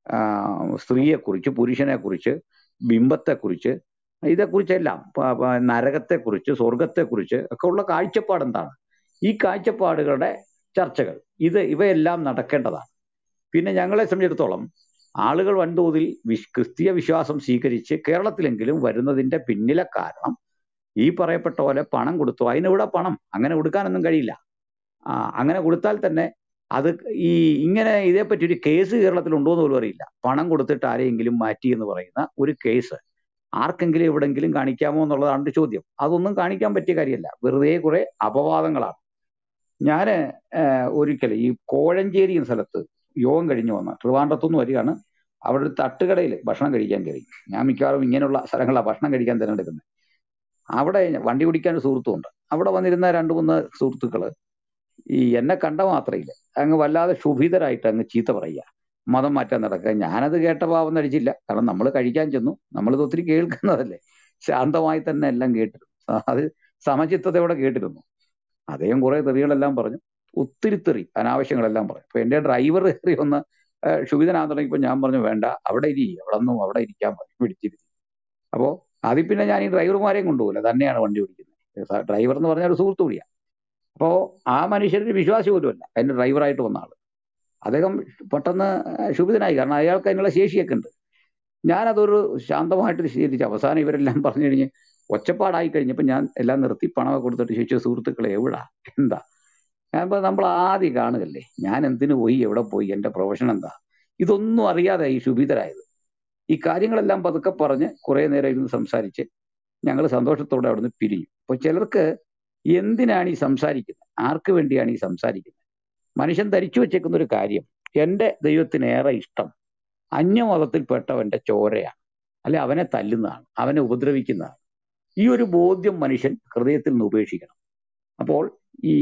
സ്ത്രീയെക്കുറിച്ച് പുരുഷനെക്കുറിച്ച് ബിംബത്തെക്കുറിച്ച് ഇതേക്കുറിച്ചെല്ലാം പ- പ- നരകത്തെക്കുറിച്ച് സ്വർഗത്തെക്കുറിച്ച് ഒക്കെ ഉള്ള കാഴ്ചപ്പാട് എന്താണ് ഈ കാഴ്ചപ്പാടുകളുടെ ചർച്ചകൾ ഇത് ഇവയെല്ലാം നടക്കേണ്ടതാണ് പിന്നെ ഞങ്ങളെ സംബന്ധിച്ചിടത്തോളം ആളുകൾ വൻതോതിൽ വിശ് ക്രിസ്തീയ വിശ്വാസം സ്വീകരിച്ച് കേരളത്തിലെങ്കിലും വരുന്നതിന്റെ പിന്നിലെ കാരണം ഈ പറയപ്പെട്ട പോലെ പണം കൊടുത്തു അതിനെവിടെ പണം അങ്ങനെ കൊടുക്കാനൊന്നും കഴിയില്ല ആ, അങ്ങനെ കൊടുത്താൽ തന്നെ അത് ഈ ഇങ്ങനെ ഇതേപ്പറ്റി ഒരു കേസ് കേരളത്തിൽ ഉണ്ടോ എന്ന് പോലും അറിയില്ല പണം കൊടുത്തിട്ട് ആരെയെങ്കിലും മാറ്റി എന്ന് പറയുന്ന ഒരു കേസ് ആർക്കെങ്കിലും എവിടെങ്കിലും കാണിക്കാമോ എന്നുള്ളതാണ് ഒരു ചോദ്യം അതൊന്നും കാണിക്കാൻ പറ്റിയ കാര്യമല്ല വെറുതെ കുറെ അപവാദങ്ങളാണ് ഞാന് ഒരിക്കൽ ഈ കോഴഞ്ചേരി എന്ന സ്ഥലത്ത് യോഗം കഴിഞ്ഞു വന്ന ട്രിവാൻഡ്രത്തുനിന്ന് വരികയാണ് അവിടെ ഒരു തട്ടുകടയിൽ ഭക്ഷണം കഴിക്കാൻ കയറി ഞാൻ മിക്കവാറും ഇങ്ങനെയുള്ള സ്ഥലങ്ങളാണ് ഭക്ഷണം കഴിക്കാൻ തിരഞ്ഞെടുക്കുന്നത് അവിടെ വണ്ടി ഓടിക്കാൻ ഒരു സുഹൃത്തുമുണ്ട് അവിടെ വന്നിരുന്ന രണ്ട് മൂന്ന് സുഹൃത്തുക്കള് ഈ എന്നെ കണ്ട മാത്രയില്ല അങ്ങ് വല്ലാതെ ക്ഷുഭിതരായിട്ട് അങ്ങ് ചീത്ത പറയുക മതം മാറ്റാൻ നടക്കുക ഞാനത് കേട്ട പാവം നടിച്ചില്ല കാരണം നമ്മൾ കഴിക്കാൻ ചെന്നു നമ്മളിത് ഒത്തിരി കേൾക്കുന്നതല്ലേ ശാന്തമായി തന്നെ എല്ലാം കേട്ടിരുന്നു അത് സമചിത്തതയോടെ കേട്ടിരുന്നു അദ്ദേഹം കുറെ തെറികളെല്ലാം പറഞ്ഞു ഒത്തിരി തെറി അനാവശ്യങ്ങളെല്ലാം പറഞ്ഞു അപ്പൊ എന്റെ ഡ്രൈവർ കയറി ഒന്ന് ഏഹ് ക്ഷുഭിതനാകാൻ തുടങ്ങിയപ്പോൾ ഞാൻ പറഞ്ഞു വേണ്ട അവിടെ ഇരി അവിടെ ഒന്നും അവിടെ ഇരിക്കാൻ പറഞ്ഞു പിടിച്ചിരുത്തി അപ്പോ അതിൽ പിന്നെ ഞാൻ ഈ ഡ്രൈവർമാരെയും കൊണ്ടുപോകില്ല തന്നെയാണ് വണ്ടി ഓടിക്കുന്നത് ഡ്രൈവർ എന്ന് പറഞ്ഞ ഒരു സുഹൃത്തു കൂടിയാ അപ്പോ ആ മനുഷ്യരുടെ വിശ്വാസി പോലുമല്ല അതിന്റെ ഡ്രൈവറായിട്ട് വന്ന ആള് അദ്ദേഹം പെട്ടെന്ന് ക്ഷുഭിതനായി കാരണം അയാൾക്ക് അതിനുള്ള ശേഷിയൊക്കെ ഉണ്ട് ഞാനതൊരു ശാന്തമായിട്ട് സ്വീകരിച്ചു അവസാനം ഇവരെല്ലാം പറഞ്ഞു കഴിഞ്ഞ് ഒച്ചപ്പാടായി കഴിഞ്ഞപ്പോൾ ഞാൻ എല്ലാം നിർത്തി പണമൊക്കെ കൊടുത്തിട്ട് ചോദിച്ചു സുഹൃത്തുക്കളെ എവിടാ എന്താ ഞാൻ പറഞ്ഞു, നമ്മൾ ആദ്യം കാണുകല്ലേ ഞാൻ എന്തിനു പോയി എവിടെ പോയി എന്റെ പ്രൊഫഷൻ എന്താ ഇതൊന്നും അറിയാതെ ഈ ക്ഷുഭിതരായത് ഈ കാര്യങ്ങളെല്ലാം പതുക്കെ പറഞ്ഞ് കുറെ നേരം ഇരുന്ന് സംസാരിച്ച് ഞങ്ങൾ സന്തോഷത്തോടെ അവിടുന്ന് പിരിഞ്ഞു അപ്പൊ ചിലർക്ക് എന്തിനാണ് ഈ സംസാരിക്കുന്നത് ആർക്ക് വേണ്ടിയാണ് ഈ സംസാരിക്കുന്നത് മനുഷ്യൻ ധരിച്ചു വെച്ചേക്കുന്ന ഒരു കാര്യം എന്റെ ദൈവത്തിന് ഏറെ ഇഷ്ടം അന്യമതത്തിൽപ്പെട്ടവന്റെ ചോരയാണ് അല്ലെ അവനെ തല്ലുന്നതാണ് അവനെ ഉപദ്രവിക്കുന്നതാണ് ഈ ഒരു ബോധ്യം മനുഷ്യൻ ഹൃദയത്തിൽ നിന്ന് ഉപേക്ഷിക്കണം അപ്പോൾ ഈ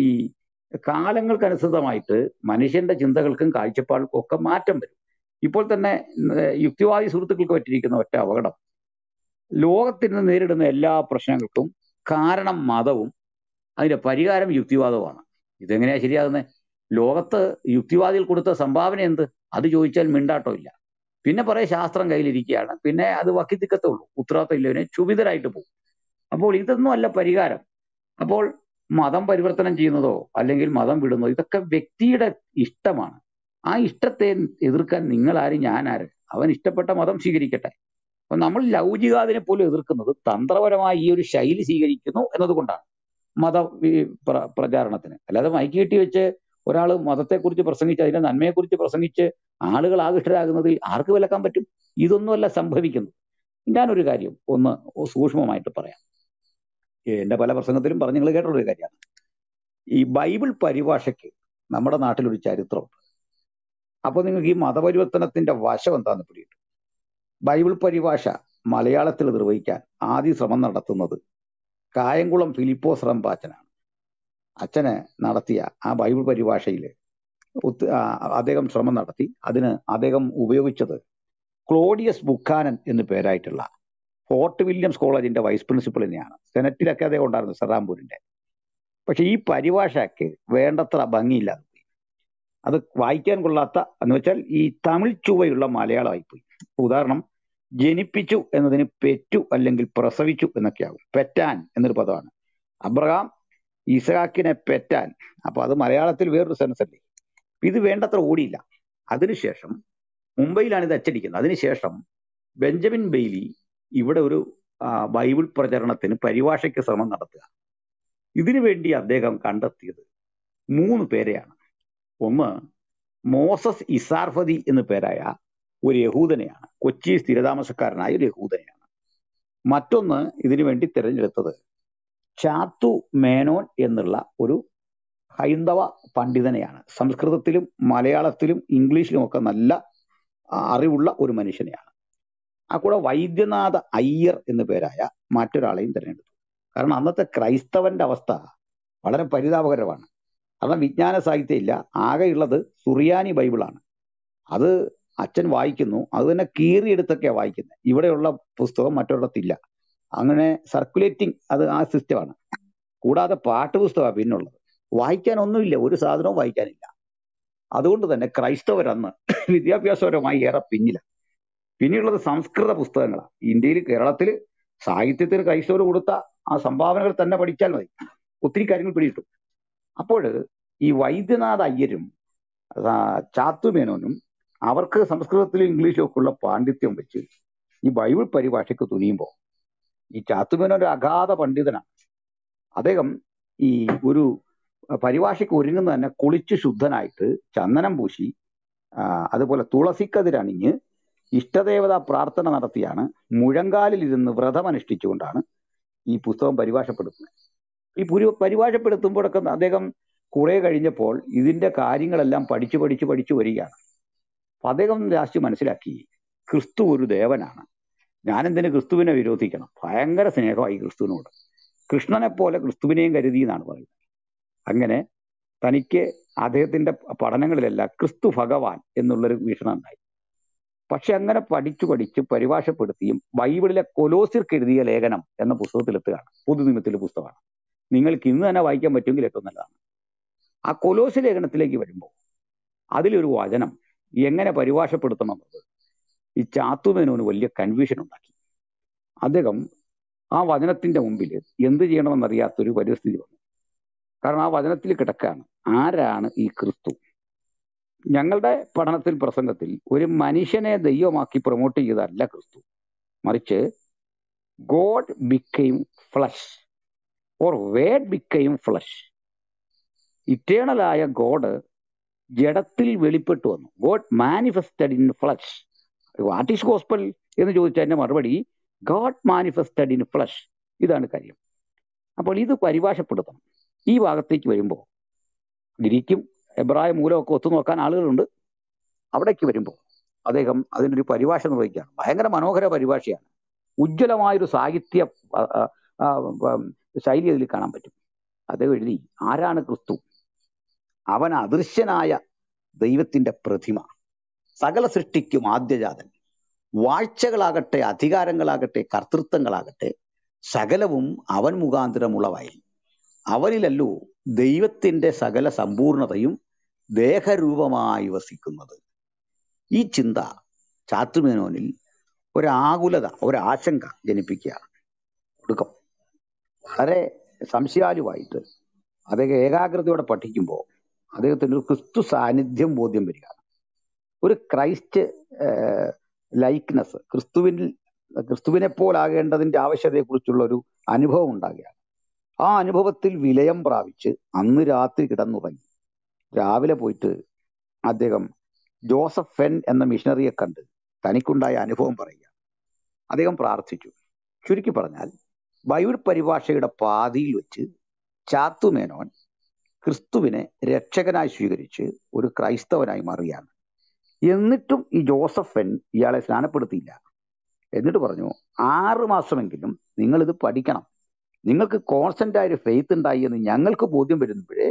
കാലങ്ങൾക്കനുസൃതമായിട്ട് മനുഷ്യന്റെ ചിന്തകൾക്കും കാഴ്ചപ്പാടുകൾക്കും ഒക്കെ മാറ്റം വരും ഇപ്പോൾ തന്നെ ഏർ യുക്തിവാദി സുഹൃത്തുക്കൾക്ക് പറ്റിയിരിക്കുന്ന ഒറ്റ അപകടം ലോകത്തിന് നേരിടുന്ന എല്ലാ പ്രശ്നങ്ങൾക്കും കാരണം മതവും അതിന്റെ പരിഹാരം യുക്തിവാദവുമാണ് ഇതെങ്ങനെയാ ശരിയാകുന്നത് ലോകത്ത് യുക്തിവാദികൾ കൊടുത്ത സംഭാവന എന്ത് അത് ചോദിച്ചാൽ മിണ്ടാട്ടോ ഇല്ല പിന്നെ പറയ ശാസ്ത്രം കയ്യിലിരിക്കുകയാണ് പിന്നെ അത് വക്കിത്തിക്കത്തേ ഉള്ളൂ ഉത്തരവാദിത്തം ഇല്ലവനെ ക്ഷുഭിതരായിട്ട് പോകും അപ്പോൾ ഇതൊന്നും അല്ല പരിഹാരം അപ്പോൾ മതം പരിവർത്തനം ചെയ്യുന്നതോ അല്ലെങ്കിൽ മതം വിടുന്നതോ ഇതൊക്കെ വ്യക്തിയുടെ ഇഷ്ടമാണ് ആ ഇഷ്ടത്തെ എതിർക്കാൻ നിങ്ങൾ ആര് ഞാൻ ആര് അവൻ ഇഷ്ടപ്പെട്ട മതം സ്വീകരിക്കട്ടെ അപ്പൊ നമ്മൾ ലൗകികാതിനെ പോലും എതിർക്കുന്നത് തന്ത്രപരമായി ഈ ഒരു ശൈലി സ്വീകരിക്കുന്നു എന്നതുകൊണ്ടാണ് മത വി- പ്ര- പ്രചാരണത്തിന് അല്ലാതെ മൈക്ക് കെട്ടി വെച്ച് ഒരാൾ മതത്തെക്കുറിച്ച് പ്രസംഗിച്ച് അതിന്റെ നന്മയെക്കുറിച്ച് പ്രസംഗിച്ച് ആളുകൾ ആകൃഷ്ടരാകുന്നതിൽ ആർക്ക് വിലക്കാൻ പറ്റും ഇതൊന്നുമല്ല സംഭവിക്കുന്നത് ഞാനൊരു കാര്യം ഒന്ന് സൂക്ഷ്മമായിട്ട് പറയാം എന്റെ പല പ്രസംഗത്തിലും പറഞ്ഞു നിങ്ങൾ കേട്ടുള്ള ഒരു കാര്യമാണ് ഈ ബൈബിൾ പരിഭാഷയ്ക്ക് നമ്മുടെ നാട്ടിലൊരു ചരിത്രമുണ്ട് അപ്പൊ നിങ്ങൾക്ക് ഈ മതപരിവർത്തനത്തിന്റെ വശം എന്താന്ന് പിടിയിട്ടു ബൈബിൾ പരിഭാഷ മലയാളത്തിൽ നിർവഹിക്കാൻ ആദ്യ ശ്രമം നടത്തുന്നത് കായംകുളം ഫിലിപ്പോസ് റമ്പാച്ചനാണ് അച്ഛന് നടത്തിയ ആ ബൈബിൾ പരിഭാഷയിൽ അദ്ദേഹം ശ്രമം നടത്തി അതിന് അദ്ദേഹം ഉപയോഗിച്ചത് ക്ലോഡിയസ് ബുക്കാനൻ എന്ന് പേരായിട്ടുള്ള ഫോർട്ട് വില്യംസ് കോളേജിന്റെ വൈസ് പ്രിൻസിപ്പളിനെയാണ് സെനറ്റിലൊക്കെ അദ്ദേഹം ഉണ്ടായിരുന്നു സെറാംപൂരിന്റെ പക്ഷെ ഈ പരിഭാഷയ്ക്ക് വേണ്ടത്ര ഭംഗിയില്ലാതെ പോയി അത് വായിക്കാൻ കൊള്ളാത്ത എന്ന് വെച്ചാൽ ഈ തമിഴ് ചുവയുള്ള മലയാളമായിപ്പോയി ഉദാഹരണം ജനിപ്പിച്ചു എന്നതിന് പെറ്റു അല്ലെങ്കിൽ പ്രസവിച്ചു എന്നൊക്കെയാകും പെറ്റാൻ എന്നൊരു പദമാണ് അബ്രഹാം ഇസഹാക്കിനെ പെറ്റാൻ അപ്പൊ അത് മലയാളത്തിൽ വേറൊരു സെൻസ് അല്ലേ ഇത് വേണ്ടത്ര ഓടിയില്ല അതിനുശേഷം മുംബൈയിലാണ് ഇത് അച്ചടിക്കുന്നത് അതിനുശേഷം ബെഞ്ചമിൻ ബെയ്ലി ഇവിടെ ഒരു ആ, ബൈബിൾ പ്രചരണത്തിന് പരിഭാഷയ്ക്ക് ശ്രമം നടത്തുക ഇതിനു വേണ്ടി അദ്ദേഹം കണ്ടെത്തിയത് മൂന്ന് പേരെയാണ് ഒന്ന് മോസസ് ഇസാർഫതി എന്നു പേരായ ഒരു യഹൂദനെയാണ് കൊച്ചി സ്ഥിരതാമസക്കാരനായ ഒരു യഹൂദനെയാണ് മറ്റൊന്ന് ഇതിനു വേണ്ടി തിരഞ്ഞെടുത്തത് ചാത്തു മേനോൻ എന്നുള്ള ഒരു ഹൈന്ദവ പണ്ഡിതനെയാണ് സംസ്കൃതത്തിലും മലയാളത്തിലും ഇംഗ്ലീഷിലും ഒക്കെ നല്ല ആ, അറിവുള്ള ഒരു മനുഷ്യനെയാണ് ആ കൂടെ വൈദ്യനാഥ അയ്യർ എന്നു പേരായ മറ്റൊരാളെയും തിരഞ്ഞെടുത്തു കാരണം അന്നത്തെ ക്രൈസ്തവന്റെ അവസ്ഥ വളരെ പരിതാപകരമാണ് കാരണം വിജ്ഞാന സാഹിത്യം ഇല്ല ആകെയുള്ളത് സുറിയാനി ബൈബിളാണ് അത് അച്ഛൻ വായിക്കുന്നു അത് തന്നെ കീറിയെടുത്തൊക്കെയാണ് വായിക്കുന്നത് ഇവിടെയുള്ള പുസ്തകം മറ്റൊരിടത്തില്ല അങ്ങനെ സർക്കുലേറ്റിംഗ് അത് ആ സിസ്റ്റമാണ് കൂടാതെ പാട്ട് പുസ്തകമാണ് പിന്നുള്ളത് വായിക്കാൻ ഒന്നുമില്ല ഒരു സാധനവും വായിക്കാനില്ല അതുകൊണ്ട് തന്നെ ക്രൈസ്തവരന്ന് വിദ്യാഭ്യാസപരമായി ഏറെ പിന്നില പിന്നെയുള്ളത് സംസ്കൃത പുസ്തകങ്ങളാണ് ഇന്ത്യയിൽ കേരളത്തിൽ സാഹിത്യത്തിന് ക്രൈസ്തവർ കൊടുത്ത ആ സംഭാവനകൾ തന്നെ പഠിച്ചാൽ മതി ഒത്തിരി കാര്യങ്ങൾ പിടിയിട്ടു അപ്പോൾ ഈ വൈദ്യനാഥ അയ്യരും ആ, ചാത്തുമേനോനും അവർക്ക് സംസ്കൃതത്തിലും ഇംഗ്ലീഷിലും ഒക്കെ ഉള്ള പാണ്ഡിത്യം വെച്ച് ഈ ബൈബിൾ പരിഭാഷയ്ക്ക് തുനിയുമ്പോൾ ഈ ചാത്തുമേനോൻ ഒരു അഗാധ പണ്ഡിതനാണ് അദ്ദേഹം ഈ ഒരു പരിഭാഷയ്ക്ക് ഒരുങ്ങുന്ന തന്നെ കുളിച്ച് ശുദ്ധനായിട്ട് ചന്ദനം പൂശി ആ, അതുപോലെ തുളസിക്കതിരണിഞ്ഞ് ഇഷ്ടദേവതാ പ്രാർത്ഥന നടത്തിയാണ് മുഴങ്കാലിൽ ഇരുന്ന് വ്രതമനുഷ്ഠിച്ചുകൊണ്ടാണ് ഈ പുസ്തകം പരിഭാഷപ്പെടുത്തുന്നത് ഈ പുരു പരിഭാഷപ്പെടുത്തുമ്പോഴൊക്കെ അദ്ദേഹം കുറെ കഴിഞ്ഞപ്പോൾ ഇതിന്റെ കാര്യങ്ങളെല്ലാം പഠിച്ചു പഠിച്ചു പഠിച്ചു വരികയാണ് അപ്പൊ അദ്ദേഹം ലാസ്റ്റ് മനസ്സിലാക്കി ക്രിസ്തു ഒരു ദേവനാണ് ഞാൻ എന്തിന് ക്രിസ്തുവിനെ വിരോധിക്കണം ഭയങ്കര സ്നേഹമായി ക്രിസ്തുവിനോട് കൃഷ്ണനെ പോലെ ക്രിസ്തുവിനെയും കരുതി എന്നാണ് പറയുന്നത് അങ്ങനെ തനിക്ക് അദ്ദേഹത്തിന്റെ പഠനങ്ങളിലെല്ലാം ക്രിസ്തു ഭഗവാൻ എന്നുള്ളൊരു വീക്ഷണം ഉണ്ടായി പക്ഷെ അങ്ങനെ പഠിച്ചു പഠിച്ച് പരിഭാഷപ്പെടുത്തിയും ബൈബിളിലെ കൊലോസിർക്ക് എഴുതിയ ലേഖനം എന്ന പുസ്തകത്തിലെത്തുകയാണ് പുതുനിയമത്തിലെ പുസ്തകമാണ് നിങ്ങൾക്ക് ഇന്ന് തന്നെ വായിക്കാൻ പറ്റുമെങ്കിൽ ഏറ്റവും നല്ലതാണ് ആ കൊലോസ് ലേഖനത്തിലേക്ക് വരുമ്പോൾ അതിലൊരു വചനം എങ്ങനെ പരിഭാഷപ്പെടുത്തണം എന്നത് ഈ ചാത്തുമേനോന് വലിയ കൺഫ്യൂഷൻ ഉണ്ടാക്കി അദ്ദേഹം ആ വചനത്തിന്റെ മുമ്പിൽ എന്ത് ചെയ്യണമെന്നറിയാത്തൊരു പരിസ്ഥിതി വന്നു കാരണം ആ വചനത്തിൽ കിടക്കാണ് ആരാണ് ഈ ക്രിസ്തു ഞങ്ങളുടെ പഠനത്തിൽ പ്രസംഗത്തിൽ ഒരു മനുഷ്യനെ ദൈവമാക്കി പ്രൊമോട്ട് ചെയ്തതല്ല ക്രിസ്തു മറിച്ച് God became flesh or word became flesh ഇറ്റേണലായ ഗോഡ് ജഡത്തിൽ വെളിപ്പെട്ടു വന്നു God manifested in flesh what is gospel എന്ന് ചോദിച്ചതിന്റെ മറുപടി ഗോഡ് മാനിഫെസ്റ്റഡ് ഇൻ ഫ്ലഷ് ഇതാണ് കാര്യം അപ്പോൾ ഇത് പരിഭാഷപ്പെടുത്തണം ഈ ഭാഗത്തേക്ക് വരുമ്പോൾ ഗ്രീക്കും എബ്രായ മൂലമൊക്കെ ഒത്തു നോക്കാൻ ആളുകളുണ്ട് അവിടേക്ക് വരുമ്പോൾ അദ്ദേഹം അതിനൊരു പരിഭാഷ നിർവഹിക്കുകയാണ് ഭയങ്കര മനോഹര പരിഭാഷയാണ് ഉജ്ജ്വലമായൊരു സാഹിത്യ ആ, ആ, ആ, ഉം, ശൈലി അതിൽ കാണാൻ പറ്റും അദ്ദേഹം എഴുതി ആരാണ് ക്രിസ്തു അവൻ അദൃശ്യനായ ദൈവത്തിന്റെ പ്രതിമ സകല സൃഷ്ടിക്കും ആദ്യജാതൻ വാഴ്ചകളാകട്ടെ അധികാരങ്ങളാകട്ടെ കർത്തൃത്വങ്ങളാകട്ടെ സകലവും അവൻ മുഖാന്തരമുളവായി അവനിലല്ലോ ദൈവത്തിന്റെ സകല സമ്പൂർണതയും ദേഹരൂപമായി വസിക്കുന്നത് ഈ ചിന്ത ചാത്തുമേനോനിൽ ഒരാകുലത ഒരാശങ്ക ജനിപ്പിക്കുകയാണ് ഒടുക്കം വളരെ സംശയാലുവായിട്ട് അദ്ദേഹം ഏകാഗ്രതയോടെ പഠിക്കുമ്പോൾ അദ്ദേഹത്തിന് ഒരു ക്രിസ്തു സാന്നിധ്യം ബോധ്യം വരികയാണ് ഒരു ക്രൈസ്റ്റ് ലൈക്നെസ് ക്രിസ്തുവിൽ ക്രിസ്തുവിനെ പോലാകേണ്ടതിന്റെ ആവശ്യതയെക്കുറിച്ചുള്ള ഒരു അനുഭവം ഉണ്ടാകുകയാണ് ആ അനുഭവത്തിൽ വിലയം പ്രാപിച്ച് അന്ന് രാത്രി കിടന്നുറങ്ങി രാവിലെ പോയിട്ട് അദ്ദേഹം ജോസഫ് ഫെൻ എന്ന മിഷണറിയെ കണ്ട് തനിക്കുണ്ടായ അനുഭവം പറയുക അദ്ദേഹം പ്രാർത്ഥിച്ചു ചുരുക്കി പറഞ്ഞാൽ ബൈബിൾ പരിഭാഷയുടെ പാതിയിൽ വെച്ച് ചാത്തുമേനോൻ ക്രിസ്തുവിനെ രക്ഷകനായി സ്വീകരിച്ച് ഒരു ക്രൈസ്തവനായി മാറുകയാണ് എന്നിട്ടും ഈ ജോസഫ് ഫെൻ ഇയാളെ സ്നാനപ്പെടുത്തിയില്ല എന്നിട്ട് പറഞ്ഞു ആറ് മാസമെങ്കിലും നിങ്ങൾ ഇത് പഠിക്കണം നിങ്ങൾക്ക് കോൺസ്റ്റന്റ് ആയ ഒരു ഫെയ്ത്ത് ഉണ്ടായി എന്ന് ഞങ്ങൾക്ക് ബോധ്യം വരുമ്പോഴേ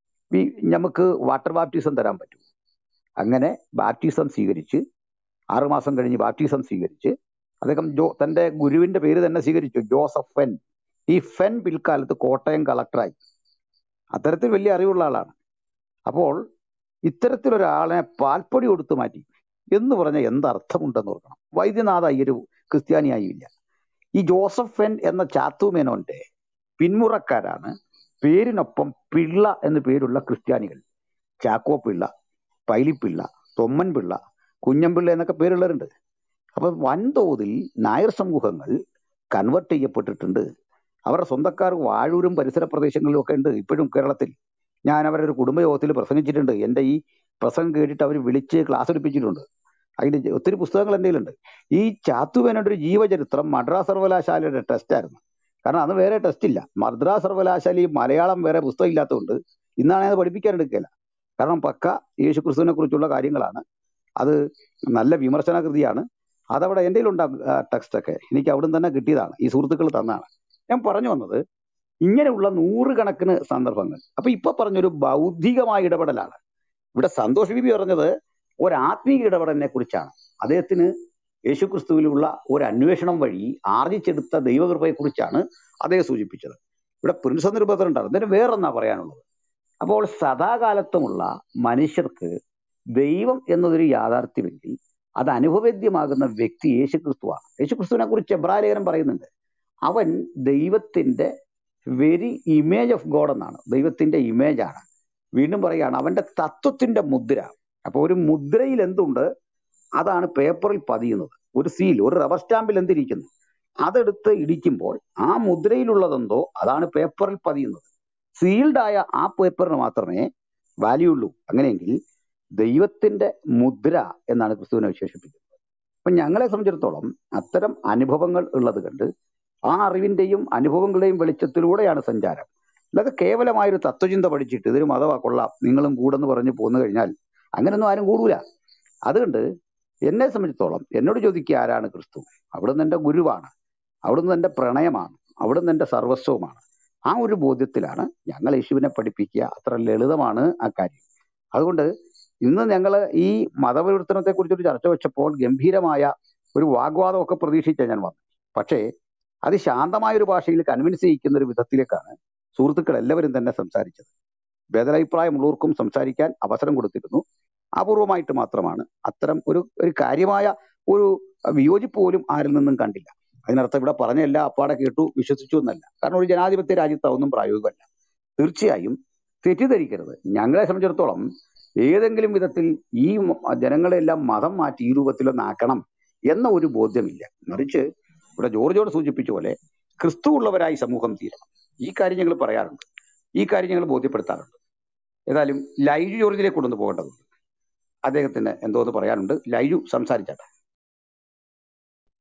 ഈ- നമുക്ക് വാട്ടർ ബാപ്റ്റിസം തരാൻ പറ്റൂ അങ്ങനെ ബാപ്റ്റിസം സ്വീകരിച്ച് ആറുമാസം കഴിഞ്ഞ് ബാപ്റ്റിസം സ്വീകരിച്ച് അദ്ദേഹം ജോ തന്റെ ഗുരുവിന്റെ പേര് തന്നെ സ്വീകരിച്ചു ജോസഫ് ഫെൻ ഈ ഫെൻ പിൽക്കാലത്ത് കോട്ടയം കളക്ടറായി അത്തരത്തിൽ വലിയ അറിവുള്ള ആളാണ് അപ്പോൾ ഇത്തരത്തിലൊരാളെ പാൽപ്പൊടി കൊടുത്തു മാറ്റി എന്ന് പറഞ്ഞ എന്തർത്ഥമുണ്ടെന്ന് ഓർക്കണം വൈദ്യനാഥ അയ്യര് ക്രിസ്ത്യാനിയായില്ല ഈ ജോസഫ് ഫെൻ എന്ന ചാത്തുമേനോന്റെ പിന്മുറക്കാരാണ് പേരിനൊപ്പം പിള്ള എന്ന് പേരുള്ള ക്രിസ്ത്യാനികൾ ചാക്കോ പിള്ള പൈലിപ്പിള്ള തൊമ്മൻ പിള്ള കുഞ്ഞൻപിള്ള എന്നൊക്കെ പേരുള്ളവരുണ്ട് അപ്പൊ വൻതോതിൽ നായർ സമൂഹങ്ങൾ കൺവെർട്ട് ചെയ്യപ്പെട്ടിട്ടുണ്ട് അവരുടെ സ്വന്തക്കാർ വാഴൂരും പരിസര പ്രദേശങ്ങളിലും ഒക്കെ ഉണ്ട് ഇപ്പോഴും കേരളത്തിൽ ഞാൻ അവരുടെ ഒരു കുടുംബയോഗത്തിൽ പ്രസംഗിച്ചിട്ടുണ്ട് എൻ്റെ ഈ പ്രസംഗം കേട്ടിട്ട് അവർ വിളിച്ച് ക്ലാസ് എടുപ്പിച്ചിട്ടുണ്ട് അതിന്റെ ജ- ഒത്തിരി പുസ്തകങ്ങൾ എൻ്റെ കയ്യിലുണ്ട് ഈ ചാത്തുവേനയുടെ ഒരു ജീവചരിത്രം മദ്രാസ് സർവകലാശാലയുടെ ടെസ്റ്റ് ആയിരുന്നു കാരണം അന്ന് വേറെ ടെസ്റ്റ് ഇല്ല മദ്രാസ് സർവകലാശാലയിൽ മലയാളം വേറെ പുസ്തകം ഇല്ലാത്തതുകൊണ്ട് ഇന്നാണ് അത് പഠിപ്പിക്കാൻ എടുക്കില്ല കാരണം പക്ക യേശു ക്രിസ്തുവിനെ കുറിച്ചുള്ള കാര്യങ്ങളാണ് അത് നല്ല വിമർശന കൃതിയാണ് അതവിടെ എൻ്റെ കയ്യിലുണ്ടാകും ടെക്സ്റ്റ് ഒക്കെ എനിക്ക് അവിടുന്ന് തന്നെ കിട്ടിയതാണ് ഈ സുഹൃത്തുക്കൾ തന്നതാണ് ഞാൻ പറഞ്ഞു വന്നത് ഇങ്ങനെയുള്ള നൂറുകണക്കിന് സന്ദർഭങ്ങൾ അപ്പൊ ഇപ്പൊ പറഞ്ഞൊരു ബൗദ്ധികമായ ഇടപെടലാണ് ഇവിടെ സന്തോഷ് ബിബി പറഞ്ഞത് ഒരു ആത്മീയ ഇടപെടലിനെ കുറിച്ചാണ് അദ്ദേഹത്തിന് യേശുക്രിസ്തുവിലുള്ള ഒരു അന്വേഷണം വഴി ആർജിച്ചെടുത്ത ദൈവകൃപയെ കുറിച്ചാണ് അദ്ദേഹം സൂചിപ്പിച്ചത് ഇവിടെ പ്രിൻസ് നിർബന്ധമുണ്ടായിരുന്നു ഇതിന് വേറൊന്നാ പറയാനുള്ളത് അപ്പോൾ സദാകാലത്തുമുള്ള മനുഷ്യർക്ക് ദൈവം എന്നതൊരു യാഥാർത്ഥ്യമെങ്കിൽ അത് അനുഭവേദ്യമാകുന്ന വ്യക്തി യേശുക്രിസ്തുവാണ് യേശുക്രിസ്തുവിനെ കുറിച്ച് എബ്രാലേഖനം പറയുന്നുണ്ട് അവൻ ദൈവത്തിന്റെ വെരി ഇമേജ് ഓഫ് ഗോഡ് എന്നാണ് ദൈവത്തിന്റെ ഇമേജ് ആണ് വീണ്ടും പറയുകയാണ് അവന്റെ തത്വത്തിന്റെ മുദ്ര അപ്പൊ ഒരു മുദ്രയിൽ എന്തുണ്ട് അതാണ് പേപ്പറിൽ പതിയുന്നത് ഒരു സീൽ ഒരു റബ്ബർ സ്റ്റാമ്പിൽ എന്തിരിക്കുന്നു അതെടുത്ത് ഇടിക്കുമ്പോൾ ആ മുദ്രയിലുള്ളതെന്തോ അതാണ് പേപ്പറിൽ പതിയുന്നത് സീൽഡ് ആയ ആ പേപ്പറിന് മാത്രമേ വാല്യൂ ഉള്ളൂ അങ്ങനെയെങ്കിൽ ദൈവത്തിന്റെ മുദ്ര എന്നാണ് ക്രിസ്തുവിനെ വിശേഷിപ്പിക്കുന്നത് അപ്പൊ ഞങ്ങളെ സംബന്ധിച്ചിടത്തോളം അത്തരം അനുഭവങ്ങൾ ഉള്ളത് കണ്ട് ആ അറിവിന്റെയും അനുഭവങ്ങളുടെയും വെളിച്ചത്തിലൂടെയാണ് സഞ്ചാരം അല്ലാതെ കേവലമായൊരു തത്വചിന്ത പഠിച്ചിട്ട് ഇതൊരു മതമാ കൊള്ളാം നിങ്ങളും കൂടെന്ന് പറഞ്ഞ് പോന്നു കഴിഞ്ഞാൽ അങ്ങനെയൊന്നും ആരും കൂടൂല അതുകൊണ്ട് എന്നെ സംബന്ധിച്ചിടത്തോളം എന്നോട് ചോദിക്കുക ആരാണ് ക്രിസ്തു അവിടുന്ന് എന്റെ ഗുരുവാണ് അവിടുന്ന് എന്റെ പ്രണയമാണ് അവിടുന്ന് എന്റെ സർവസ്വമാണ് ആ ഒരു ബോധ്യത്തിലാണ് ഞങ്ങൾ യേശുവിനെ പഠിപ്പിക്കുക അത്ര ലളിതമാണ് ആ കാര്യം അതുകൊണ്ട് ഇന്ന് ഞങ്ങൾ ഈ മതപരിവർത്തനത്തെ കുറിച്ചൊരു ചർച്ച വെച്ചപ്പോൾ ഗംഭീരമായ ഒരു വാഗ്വാദമൊക്കെ പ്രതീക്ഷിച്ച ഞാൻ വന്നു പക്ഷേ അത് ശാന്തമായ ഒരു ഭാഷയിൽ കൺവിൻസ് ചെയ്യിക്കുന്ന ഒരു വിധത്തിലേക്കാണ് സുഹൃത്തുക്കൾ എല്ലാവരും തന്നെ സംസാരിച്ചത് ഭേദാഭിപ്രായമുള്ളവർക്കും സംസാരിക്കാൻ അവസരം കൊടുത്തിരുന്നു അപൂർവമായിട്ട് മാത്രമാണ് അത്തരം ഒരു ഒരു കാര്യമായ ഒരു വിയോജിപ്പ് പോലും ആരിൽ നിന്നും കണ്ടില്ല അതിനർത്ഥം ഇവിടെ പറഞ്ഞ എല്ലാ അപ്പാടെ കേട്ടു വിശ്വസിച്ചു എന്നല്ല കാരണം ഒരു ജനാധിപത്യ രാജ്യത്ത് അതൊന്നും പ്രായോഗികമല്ല തീർച്ചയായും തെറ്റിദ്ധരിക്കരുത് ഞങ്ങളെ സംബന്ധിച്ചിടത്തോളം ഏതെങ്കിലും വിധത്തിൽ ഈ മ- ജനങ്ങളെല്ലാം മതം മാറ്റി ഈ രൂപത്തിലൊന്നാക്കണം എന്ന ഒരു ബോധ്യമില്ല മറിച്ച് ഇവിടെ ജോർജോട് സൂചിപ്പിച്ച പോലെ ക്രിസ്തു ഉള്ളവരായി സമൂഹം തീരണം ഈ കാര്യം ഞങ്ങൾ പറയാറുണ്ട് ഈ കാര്യം ഞങ്ങൾ ബോധ്യപ്പെടുത്താറുണ്ട് ഏതായാലും ലൈജു ജോർജിനെ കൊണ്ടൊന്ന് പോകേണ്ടതുണ്ട് അദ്ദേഹത്തിന് എന്തോ ഒന്ന് പറയാനുണ്ട് ലൈജു സംസാരിച്ചാട്ടെ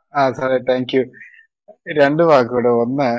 ആ സാറേ താങ്ക് യു രണ്ട് വാക്കുകൂടെ ഒന്ന്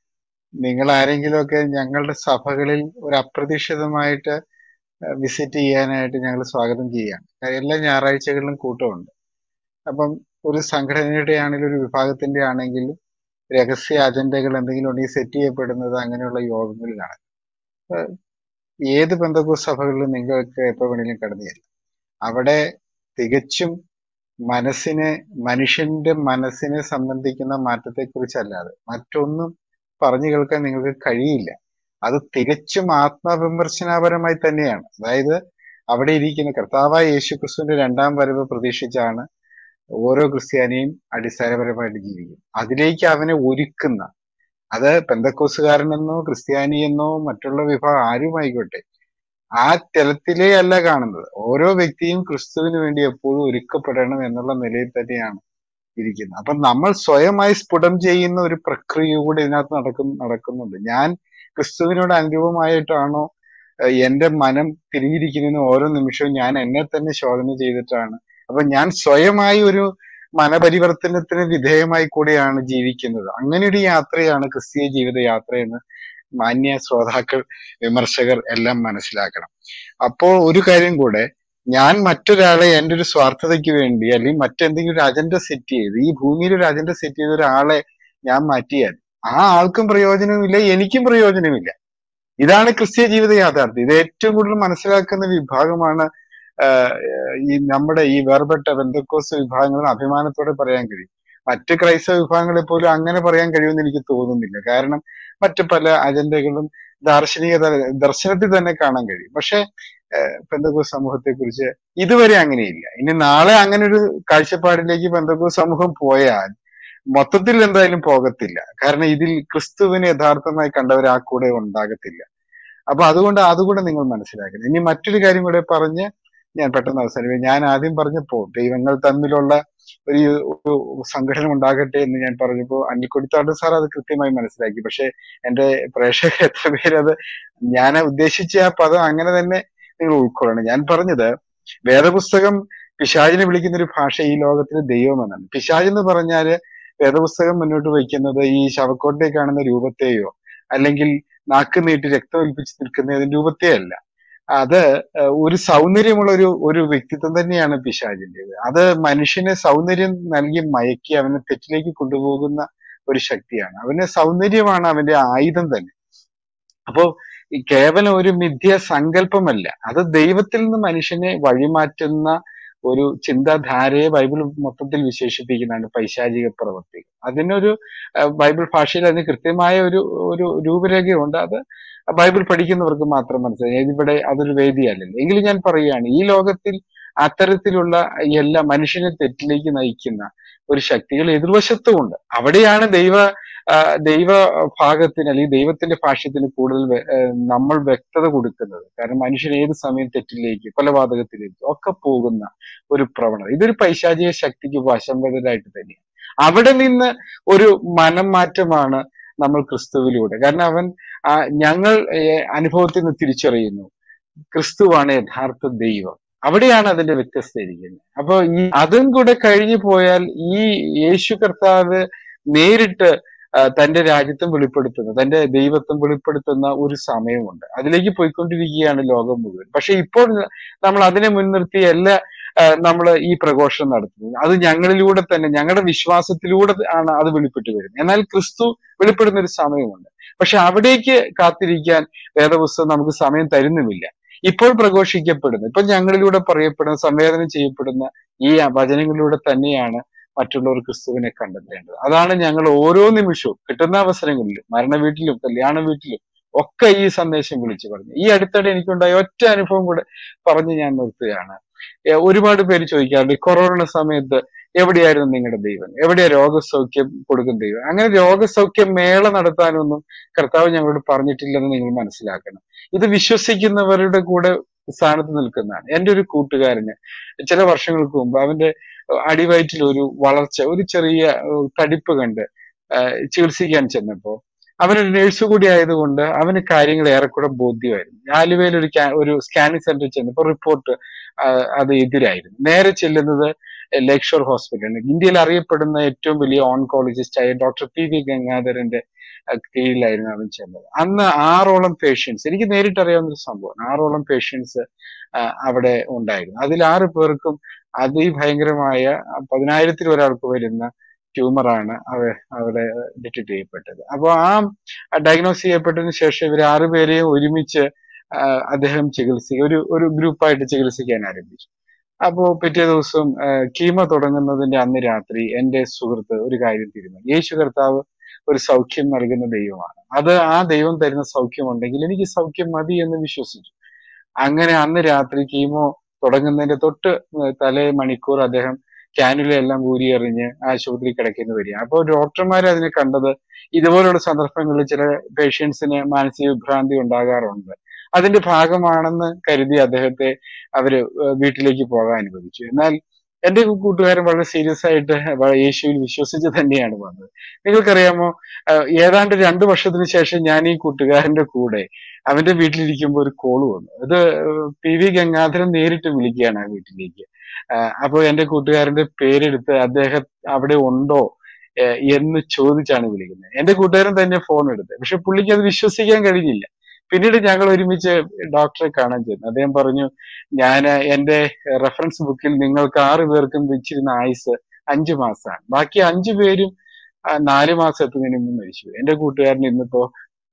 നിങ്ങൾ ആരെങ്കിലുമൊക്കെ ഞങ്ങളുടെ സഭകളിൽ ഒരു അപ്രതീക്ഷിതമായിട്ട് വിസിറ്റ് ചെയ്യാനായിട്ട് ഞങ്ങൾ സ്വാഗതം ചെയ്യാം കാര്യം എല്ലാ ഞായറാഴ്ചകളിലും കൂട്ടമുണ്ട് അപ്പം ഒരു സംഘടനയുടെ ആണെങ്കിലും ഒരു വിഭാഗത്തിന്റെ ആണെങ്കിലും രഹസ്യ അജണ്ടകൾ എന്തെങ്കിലും ഉണ്ടെങ്കിൽ സെറ്റ് ചെയ്യപ്പെടുന്നത് അങ്ങനെയുള്ള യോഗങ്ങളിലാണ് ഏഹ് ഏത് ബന്ധക്കോസ് സഭകളിലും നിങ്ങൾക്ക് എപ്പോ വേണമെങ്കിലും കടന്നു ചെല്ലാം അവിടെ തികച്ചും മനസ്സിനെ മനുഷ്യന്റെ മനസ്സിനെ സംബന്ധിക്കുന്ന മാറ്റത്തെക്കുറിച്ചല്ലാതെ മറ്റൊന്നും പറഞ്ഞു കേൾക്കാൻ നിങ്ങൾക്ക് കഴിയില്ല അത് തികച്ചും ആത്മവിമർശനാപരമായി തന്നെയാണ് അതായത് അവിടെ ഇരിക്കുന്ന കർത്താവായ യേശു ക്രിസ്തുവിന്റെ രണ്ടാം വരവ് പ്രതീക്ഷിച്ചാണ് ഓരോ ക്രിസ്ത്യാനിയും അടിസ്ഥാനപരമായിട്ട് ജീവിക്കുന്നത് അതിലേക്ക് അവനെ ഒരുക്കുന്ന അത് പെന്തക്കോസുകാരനെന്നോ ക്രിസ്ത്യാനിയെന്നോ മറ്റുള്ള വിഭാഗം ആരുമായിക്കോട്ടെ ആ തലത്തിലേ അല്ല കാണുന്നത് ഓരോ വ്യക്തിയും ക്രിസ്തുവിന് വേണ്ടി എപ്പോഴും ഒരുക്കപ്പെടണം എന്നുള്ള നിലയിൽ തന്നെയാണ് ഇരിക്കുന്നത് അപ്പൊ നമ്മൾ സ്വയമായി സ്ഫുടം ചെയ്യുന്ന ഒരു പ്രക്രിയ കൂടെ ഇതിനകത്ത് നടക്കുന്നു നടക്കുന്നുണ്ട് ഞാൻ ക്രിസ്തുവിനോട് അനുരൂപമായിട്ടാണോ ഏഹ് എന്റെ മനം തിരിഞ്ഞിരിക്കുന്നതെന്ന് ഓരോ നിമിഷവും ഞാൻ എന്നെ തന്നെ ശോധന ചെയ്തിട്ടാണ് അപ്പൊ ഞാൻ സ്വയമായി ഒരു മനപരിവർത്തനത്തിന് വിധേയമായി കൂടെയാണ് ജീവിക്കുന്നത് അങ്ങനെ ഒരു യാത്രയാണ് ക്രിസ്തീയ ജീവിത യാത്രയെന്ന് മാന്യ ശ്രോതാക്കൾ വിമർശകർ എല്ലാം മനസ്സിലാക്കണം അപ്പോൾ ഒരു കാര്യം കൂടെ ഞാൻ മറ്റൊരാളെ എൻ്റെ ഒരു സ്വാർത്ഥതയ്ക്ക് വേണ്ടി അല്ലെങ്കിൽ മറ്റെന്തെങ്കിലും ഒരു അജണ്ട സെറ്റ് ചെയ്ത് ഈ ഭൂമിയിൽ ഒരു അജണ്ട സെറ്റ് ചെയ്ത ഒരാളെ ഞാൻ മാറ്റിയാൽ ആ ആൾക്കും പ്രയോജനമില്ല എനിക്കും പ്രയോജനമില്ല ഇതാണ് ക്രിസ്തീയ ജീവിത യാഥാർത്ഥ്യം ഇത് ഏറ്റവും കൂടുതൽ മനസ്സിലാക്കുന്ന വിഭാഗമാണ് ആഹ് ഈ നമ്മുടെ ഈ വേർപെട്ട ബന്ധക്കോസ് വിഭാഗങ്ങൾ അഭിമാനത്തോടെ പറയാൻ കഴിയും മറ്റ് ക്രൈസ്തവ വിഭാഗങ്ങളെ പോലും അങ്ങനെ പറയാൻ കഴിയുമെന്ന് എനിക്ക് തോന്നുന്നില്ല കാരണം മറ്റു പല അജണ്ടകളും ദാർശനിക തല- ദർശനത്തിൽ തന്നെ കാണാൻ കഴിയും പക്ഷെ പെന്തക്കോസ് സമൂഹത്തെ കുറിച്ച് ഇതുവരെ അങ്ങനെയില്ല ഇനി നാളെ അങ്ങനെ ഒരു കാഴ്ചപ്പാടിലേക്ക് പെന്തക്കോസ് സമൂഹം പോയാൽ മൊത്തത്തിൽ എന്തായാലും പോകത്തില്ല കാരണം ഇതിൽ ക്രിസ്തുവിനെ യഥാർത്ഥമായി കണ്ടവർ ആ കൂടെ ഉണ്ടാകത്തില്ല അപ്പൊ അതുകൊണ്ട് അതുകൂടെ നിങ്ങൾ മനസ്സിലാക്കണം ഇനി മറ്റൊരു കാര്യം കൂടെ പറഞ്ഞ് ഞാൻ പെട്ടെന്ന് അവസാനിപ്പിക്കും ഞാൻ ആദ്യം പറഞ്ഞപ്പോ ദൈവങ്ങൾ തമ്മിലുള്ള ഒരു ഒരു സംഘടന ഉണ്ടാകട്ടെ എന്ന് ഞാൻ പറഞ്ഞപ്പോ അനിൽക്കൊടിത്താണ്ട് സാർ അത് കൃത്യമായി മനസ്സിലാക്കി പക്ഷെ എന്റെ പ്രേക്ഷകർ എത്ര പേര് അത് ഞാൻ ഉദ്ദേശിച്ച ആ പദം അങ്ങനെ തന്നെ നിങ്ങൾ ഉൾക്കൊള്ളണം ഞാൻ പറഞ്ഞത് വേദപുസ്തകം പിശാചിനെ വിളിക്കുന്ന ഒരു ഭാഷ ഈ ലോകത്തിൽ ദൈവം എന്നാണ് പിശാജ് എന്ന് പറഞ്ഞാല് വേദപുസ്തകം മുന്നോട്ട് വയ്ക്കുന്നത് ഈ ശവക്കോട്ടെ കാണുന്ന രൂപത്തെയോ അല്ലെങ്കിൽ നാക്ക് നീട്ടി രക്തം ഒലിപ്പിച്ച് നിൽക്കുന്നതിന്റെ രൂപത്തെ അല്ല അത് ഏഹ് ഒരു സൗന്ദര്യമുള്ള ഒരു ഒരു വ്യക്തിത്വം തന്നെയാണ് പിശാചിന്റേത് അത് മനുഷ്യന് സൗന്ദര്യം നൽകി മയക്കി അവനെ തെറ്റിലേക്ക് കൊണ്ടുപോകുന്ന ഒരു ശക്തിയാണ് അവന് സൗന്ദര്യമാണ് അവന്റെ ആയുധം തന്നെ അപ്പോ ഈ കേവലം ഒരു മിഥ്യ സങ്കല്പമല്ല അത് ദൈവത്തിൽ നിന്ന് മനുഷ്യനെ വഴിമാറ്റുന്ന ഒരു ചിന്താധാരയെ ബൈബിൾ മൊത്തത്തിൽ വിശേഷിപ്പിക്കുന്നതാണ് പൈശാചിക പ്രവൃത്തി അതിനൊരു അഹ് ബൈബിൾ ഭാഷയിൽ അതിന് കൃത്യമായ ഒരു ഒരു രൂപരേഖയുണ്ട് അത് ബൈബിൾ പഠിക്കുന്നവർക്ക് മാത്രം മനസ്സിലായി ഇവിടെ അതൊരു വേദിയല്ലല്ലോ എങ്കിലും ഞാൻ പറയുകയാണ് ഈ ലോകത്തിൽ അത്തരത്തിലുള്ള എല്ലാ മനുഷ്യനെ തെറ്റിലേക്ക് നയിക്കുന്ന ഒരു ശക്തികൾ എതിർവശത്തുമുണ്ട് അവിടെയാണ് ദൈവ ആ, ദൈവ ഭാഗത്തിന് അല്ലെങ്കിൽ ദൈവത്തിന്റെ ഭാഷ്യത്തിന് കൂടുതൽ വെ- ഏഹ് നമ്മൾ വ്യക്തത കൊടുക്കുന്നത് കാരണം മനുഷ്യൻ ഏത് സമയം തെറ്റിലേക്ക് കൊലപാതകത്തിലേക്ക് ഒക്കെ പോകുന്ന ഒരു പ്രവണത ഇതൊരു പൈശാചിക ശക്തിക്ക് വശംവദരായിട്ട് തന്നെയാണ് അവിടെ നിന്ന് ഒരു മനം മാറ്റമാണ് നമ്മൾ ക്രിസ്തുവിലൂടെ കാരണം അവൻ ആ, ഞങ്ങൾ ഏഹ്, അനുഭവത്തിൽ നിന്ന് തിരിച്ചറിയുന്നു ക്രിസ്തുവാണ് യഥാർത്ഥ ദൈവം അവിടെയാണ് അതിന്റെ വ്യത്യസ്തത ഇരിക്കുന്നത് അപ്പൊ ഈ അതും കൂടെ കഴിഞ്ഞു പോയാൽ ഈ യേശു കർത്താവ് നേരിട്ട് ആ, തന്റെ രാജ്യത്വം വെളിപ്പെടുത്തുന്ന തന്റെ ദൈവത്വം വെളിപ്പെടുത്തുന്ന ഒരു സമയമുണ്ട് അതിലേക്ക് പോയിക്കൊണ്ടിരിക്കുകയാണ് ലോകം മുഴുവൻ പക്ഷെ ഇപ്പോൾ നമ്മൾ അതിനെ മുൻനിർത്തി എല്ലാ നമ്മൾ ഈ പ്രഘോഷണം നടത്തുന്നത് അത് ഞങ്ങളിലൂടെ തന്നെ ഞങ്ങളുടെ വിശ്വാസത്തിലൂടെ ആണ് അത് വെളിപ്പെട്ട് വരുന്നത് എന്നാൽ ക്രിസ്തു വെളിപ്പെടുന്ന ഒരു സമയമുണ്ട് പക്ഷെ അവിടേക്ക് കാത്തിരിക്കാൻ വേദപുസ്തകം നമുക്ക് സമയം തരുന്നുമില്ല ഇപ്പോൾ പ്രഘോഷിക്കപ്പെടുന്ന ഇപ്പൊ ഞങ്ങളിലൂടെ പറയപ്പെടുന്ന സംവേദനം ചെയ്യപ്പെടുന്ന ഈ വചനങ്ങളിലൂടെ തന്നെയാണ് മറ്റുള്ളവർ ക്രിസ്തുവിനെ കണ്ടെത്തേണ്ടത് അതാണ് ഞങ്ങൾ ഓരോ നിമിഷവും കിട്ടുന്ന അവസരങ്ങളിലും മരണ വീട്ടിലും കല്യാണ വീട്ടിലും ഒക്കെ ഈ സന്ദേശം വിളിച്ചു പറഞ്ഞു ഈ അടുത്തിടെ എനിക്കുണ്ടായ ഒറ്റ അനുഭവം കൂടെ പറഞ്ഞ് ഞാൻ നിർത്തുകയാണ് ഏ, ഒരുപാട് പേര് ചോദിക്കാറുണ്ട് ഈ കൊറോണ സമയത്ത് എവിടെയായിരുന്നു നിങ്ങളുടെ ദൈവം എവിടെയാ രോഗസൗഖ്യം കൊടുക്കുന്ന ദൈവം അങ്ങനെ രോഗസൗഖ്യം മേള നടത്താനൊന്നും കർത്താവ് ഞങ്ങളോട് പറഞ്ഞിട്ടില്ലെന്ന് നിങ്ങൾ മനസ്സിലാക്കണം ഇത് വിശ്വസിക്കുന്നവരുടെ കൂടെ സ്ഥാനത്ത് നിൽക്കുന്നതാണ് എൻ്റെ ഒരു കൂട്ടുകാരന് ചില വർഷങ്ങൾക്ക് മുമ്പ് അവന്റെ അടിവയറ്റിൽ ഒരു വളർച്ച ഒരു ചെറിയ ഏഹ്, തടിപ്പ് കണ്ട് ആഹ് ചികിത്സിക്കാൻ ചെന്നപ്പോ അവനൊരു നഴ്സ് കൂടി ആയതുകൊണ്ട് അവന് കാര്യങ്ങൾ ഏറെക്കുറെ ബോധ്യമായിരുന്നു ആലുവയിൽ ഒരു ക്യാ- ഒരു സ്കാനിങ് സെന്ററിൽ ചെന്നപ്പോൾ റിപ്പോർട്ട് അത് എതിരായിരുന്നു നേരെ ചെല്ലുന്നത് ലേക്ക് ഷോർ ഹോസ്പിറ്റൽ ഇന്ത്യയിൽ അറിയപ്പെടുന്ന ഏറ്റവും വലിയ ഓൺകോളജിസ്റ്റ് ആയ ഡോക്ടർ പി വി ഗംഗാധരന്റെ അഹ് കീഴിലായിരുന്നു അവൻ ചെന്നത് അന്ന് ആറോളം പേഷ്യൻസ് എനിക്ക് നേരിട്ട് അറിയാവുന്ന ഒരു സംഭവമാണ് ആറോളം പേഷ്യൻസ് അവിടെ ഉണ്ടായിരുന്നു അതിൽ ആറ് പേർക്കും അതിഭയങ്കരമായ പതിനായിരത്തിൽ ഒരാൾക്ക് വരുന്ന ട്യൂമറാണ് അവ അവിടെ ഡിറ്റക്ട് ചെയ്യപ്പെട്ടത് അപ്പോൾ ആ ഡയഗ്നോസ് ചെയ്യപ്പെട്ടതിന് ശേഷം ഇവർ ആറുപേരെയും ഒരുമിച്ച് ആ, അദ്ദേഹം ചികിത്സിക്കുക ഒരു ഒരു ഗ്രൂപ്പായിട്ട് ചികിത്സിക്കാൻ ആരംഭിച്ചു അപ്പോ പിറ്റേ ദിവസം കീമോ തുടങ്ങുന്നതിന്റെ അന്ന് രാത്രി എന്റെ സുഹൃത്ത് ഒരു കാര്യം തീരുമാനം യേശു കർത്താവ് ഒരു സൗഖ്യം നൽകുന്ന ദൈവമാണ് അത് ആ ദൈവം തരുന്ന സൗഖ്യം ഉണ്ടെങ്കിൽ എനിക്ക് സൗഖ്യം മതി എന്ന് വിശ്വസിച്ചു അങ്ങനെ അന്ന് രാത്രി കീമോ തുടങ്ങുന്നതിന്റെ തൊട്ട് തലേ മണിക്കൂർ അദ്ദേഹം ക്യാനുല എല്ലാം ഊരി എറിഞ്ഞ് ആശുപത്രി കിടക്കേണ്ടി വരിക അപ്പോൾ ഡോക്ടർമാർ അതിനെ കണ്ടത് ഇതുപോലുള്ള സന്ദർഭങ്ങളിൽ ചില പേഷ്യൻസിന് മാനസിക വിഭ്രാന്തി ഉണ്ടാകാറുണ്ട് അതിന്റെ ഭാഗമാണെന്ന് കരുതി അദ്ദേഹത്തെ അവര് ഏഹ് വീട്ടിലേക്ക് പോകാൻ അനുവദിച്ചു എന്നാൽ എന്റെ കൂട്ടുകാരൻ വളരെ സീരിയസ് ആയിട്ട് വ- യേശുവിൽ വിശ്വസിച്ച് തന്നെയാണ് വന്നത് നിങ്ങൾക്കറിയാമോ ഏഹ് ഏതാണ്ട് രണ്ടു വർഷത്തിന് ശേഷം ഞാൻ ഈ കൂട്ടുകാരന്റെ കൂടെ അവന്റെ വീട്ടിലിരിക്കുമ്പോൾ ഒരു കോള് വന്നു അത് ഏഹ് പി വി ഗംഗാധരൻ നേരിട്ട് വിളിക്കുകയാണ് ആ വീട്ടിലേക്ക് ആഹ് അപ്പൊ എന്റെ കൂട്ടുകാരന്റെ പേരെടുത്ത് അദ്ദേഹം അവിടെ ഉണ്ടോ ഏഹ് എന്ന് ചോദിച്ചാണ് വിളിക്കുന്നത് എന്റെ കൂട്ടുകാരൻ തന്നെ ഫോൺ എടുത്തത് പക്ഷെ പുള്ളിക്ക് അത് വിശ്വസിക്കാൻ കഴിഞ്ഞില്ല പിന്നീട് ഞങ്ങൾ ഒരുമിച്ച് ഡോക്ടറെ കാണാൻ ചെന്നു അദ്ദേഹം പറഞ്ഞു ഞാൻ എന്റെ റെഫറൻസ് ബുക്കിൽ നിങ്ങൾക്ക് ആറ് പേർക്കും വെച്ചിരുന്ന ആയുസ് അഞ്ചു മാസമാണ് ബാക്കി അഞ്ചു പേരും ആ, നാല് മാസം എത്തുന്നതിന് മുമ്പ് മരിച്ചു എന്റെ കൂട്ടുകാരൻ ഇന്നിപ്പോ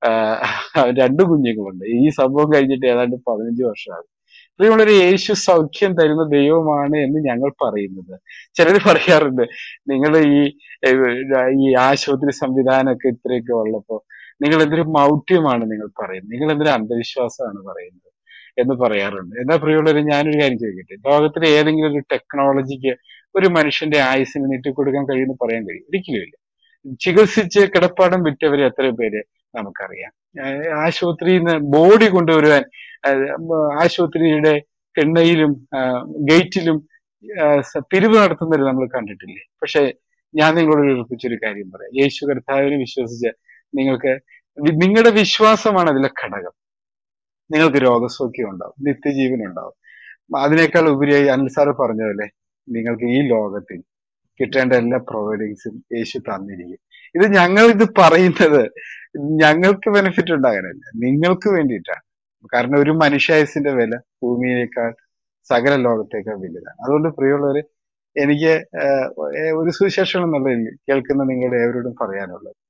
ആഹ് രണ്ട് കുഞ്ഞുങ്ങളുണ്ട് ഈ സംഭവം കഴിഞ്ഞിട്ട് ഏതാണ്ട് പതിനഞ്ച് വർഷമായി പ്രിയമുള്ളൊരു യേശു സൗഖ്യം തരുന്ന ദൈവമാണ് എന്ന് ഞങ്ങൾ പറയുന്നത് ചിലർ പറയാറുണ്ട് നിങ്ങൾ ഈ ഏഹ്, ഈ ആശുപത്രി സംവിധാനമൊക്കെ ഇത്രയൊക്കെ ഉള്ളപ്പോ നിങ്ങൾ എന്തൊരു മൗഢ്യമാണ് നിങ്ങൾ പറയുന്നത് നിങ്ങൾ എന്തൊരു അന്ധവിശ്വാസമാണ് പറയുന്നത് എന്ന് പറയാറുണ്ട് എന്നാൽ പ്രിയമുള്ളവരെ ഞാനൊരു കാര്യം ചോദിക്കട്ടെ ലോകത്തിലെ ഏതെങ്കിലും ഒരു ടെക്നോളജിക്ക് ഒരു മനുഷ്യന്റെ ആയുസിന് നീട്ടിക്കൊടുക്കാൻ കഴിയുമെന്ന് പറയാൻ കഴിയും ഒരിക്കലും ഇല്ല ചികിത്സിച്ച് കിടപ്പാടം വിറ്റവരെ എത്ര പേര് നമുക്കറിയാം ആഹ് ആശുപത്രിയിൽ നിന്ന് ബോഡി കൊണ്ടുവരുവാൻ ആഹ് ആശുപത്രിയുടെ തിണ്ണയിലും ആഹ് ഗേറ്റിലും ആഹ് സ- പിരിവ് നടത്തുന്നവരെ നമ്മൾ കണ്ടിട്ടില്ലേ പക്ഷെ ഞാൻ നിങ്ങളോട് ഉറപ്പിച്ചൊരു കാര്യം പറയാം യേശു കർത്താവിനെ വിശ്വസിച്ച് നിങ്ങൾക്ക് വി- നിങ്ങളുടെ വിശ്വാസമാണ് അതിലെ ഘടകം നിങ്ങൾക്ക് രോഗസൗഖ്യം ഉണ്ടാവും നിത്യജീവൻ ഉണ്ടാവും അതിനേക്കാൾ ഉപരിയായി അനിൽ സാറ് പറഞ്ഞ പോലെ നിങ്ങൾക്ക് ഈ ലോകത്തിൽ കിട്ടേണ്ട എല്ലാ പ്രൊവൈഡിങ്സും യേശു തന്നിരിക്കും ഇത് ഞങ്ങൾ ഇത് പറയുന്നത് ഞങ്ങൾക്ക് ബെനിഫിറ്റ് ഉണ്ടാകാനല്ല നിങ്ങൾക്ക് വേണ്ടിയിട്ടാണ് കാരണം ഒരു മനുഷ്യായുസിന്റെ വില ഭൂമിയേക്കാൾ സകല ലോകത്തേക്കാൾ വലുതാണ് അതുകൊണ്ട് പ്രിയമുള്ളവര് എനിക്ക് ആഹ് ഒരു സുവിശേഷം എന്നുള്ള രീതിയിൽ കേൾക്കുന്ന നിങ്ങളുടെ ഏവരോടും പറയാനുള്ളത്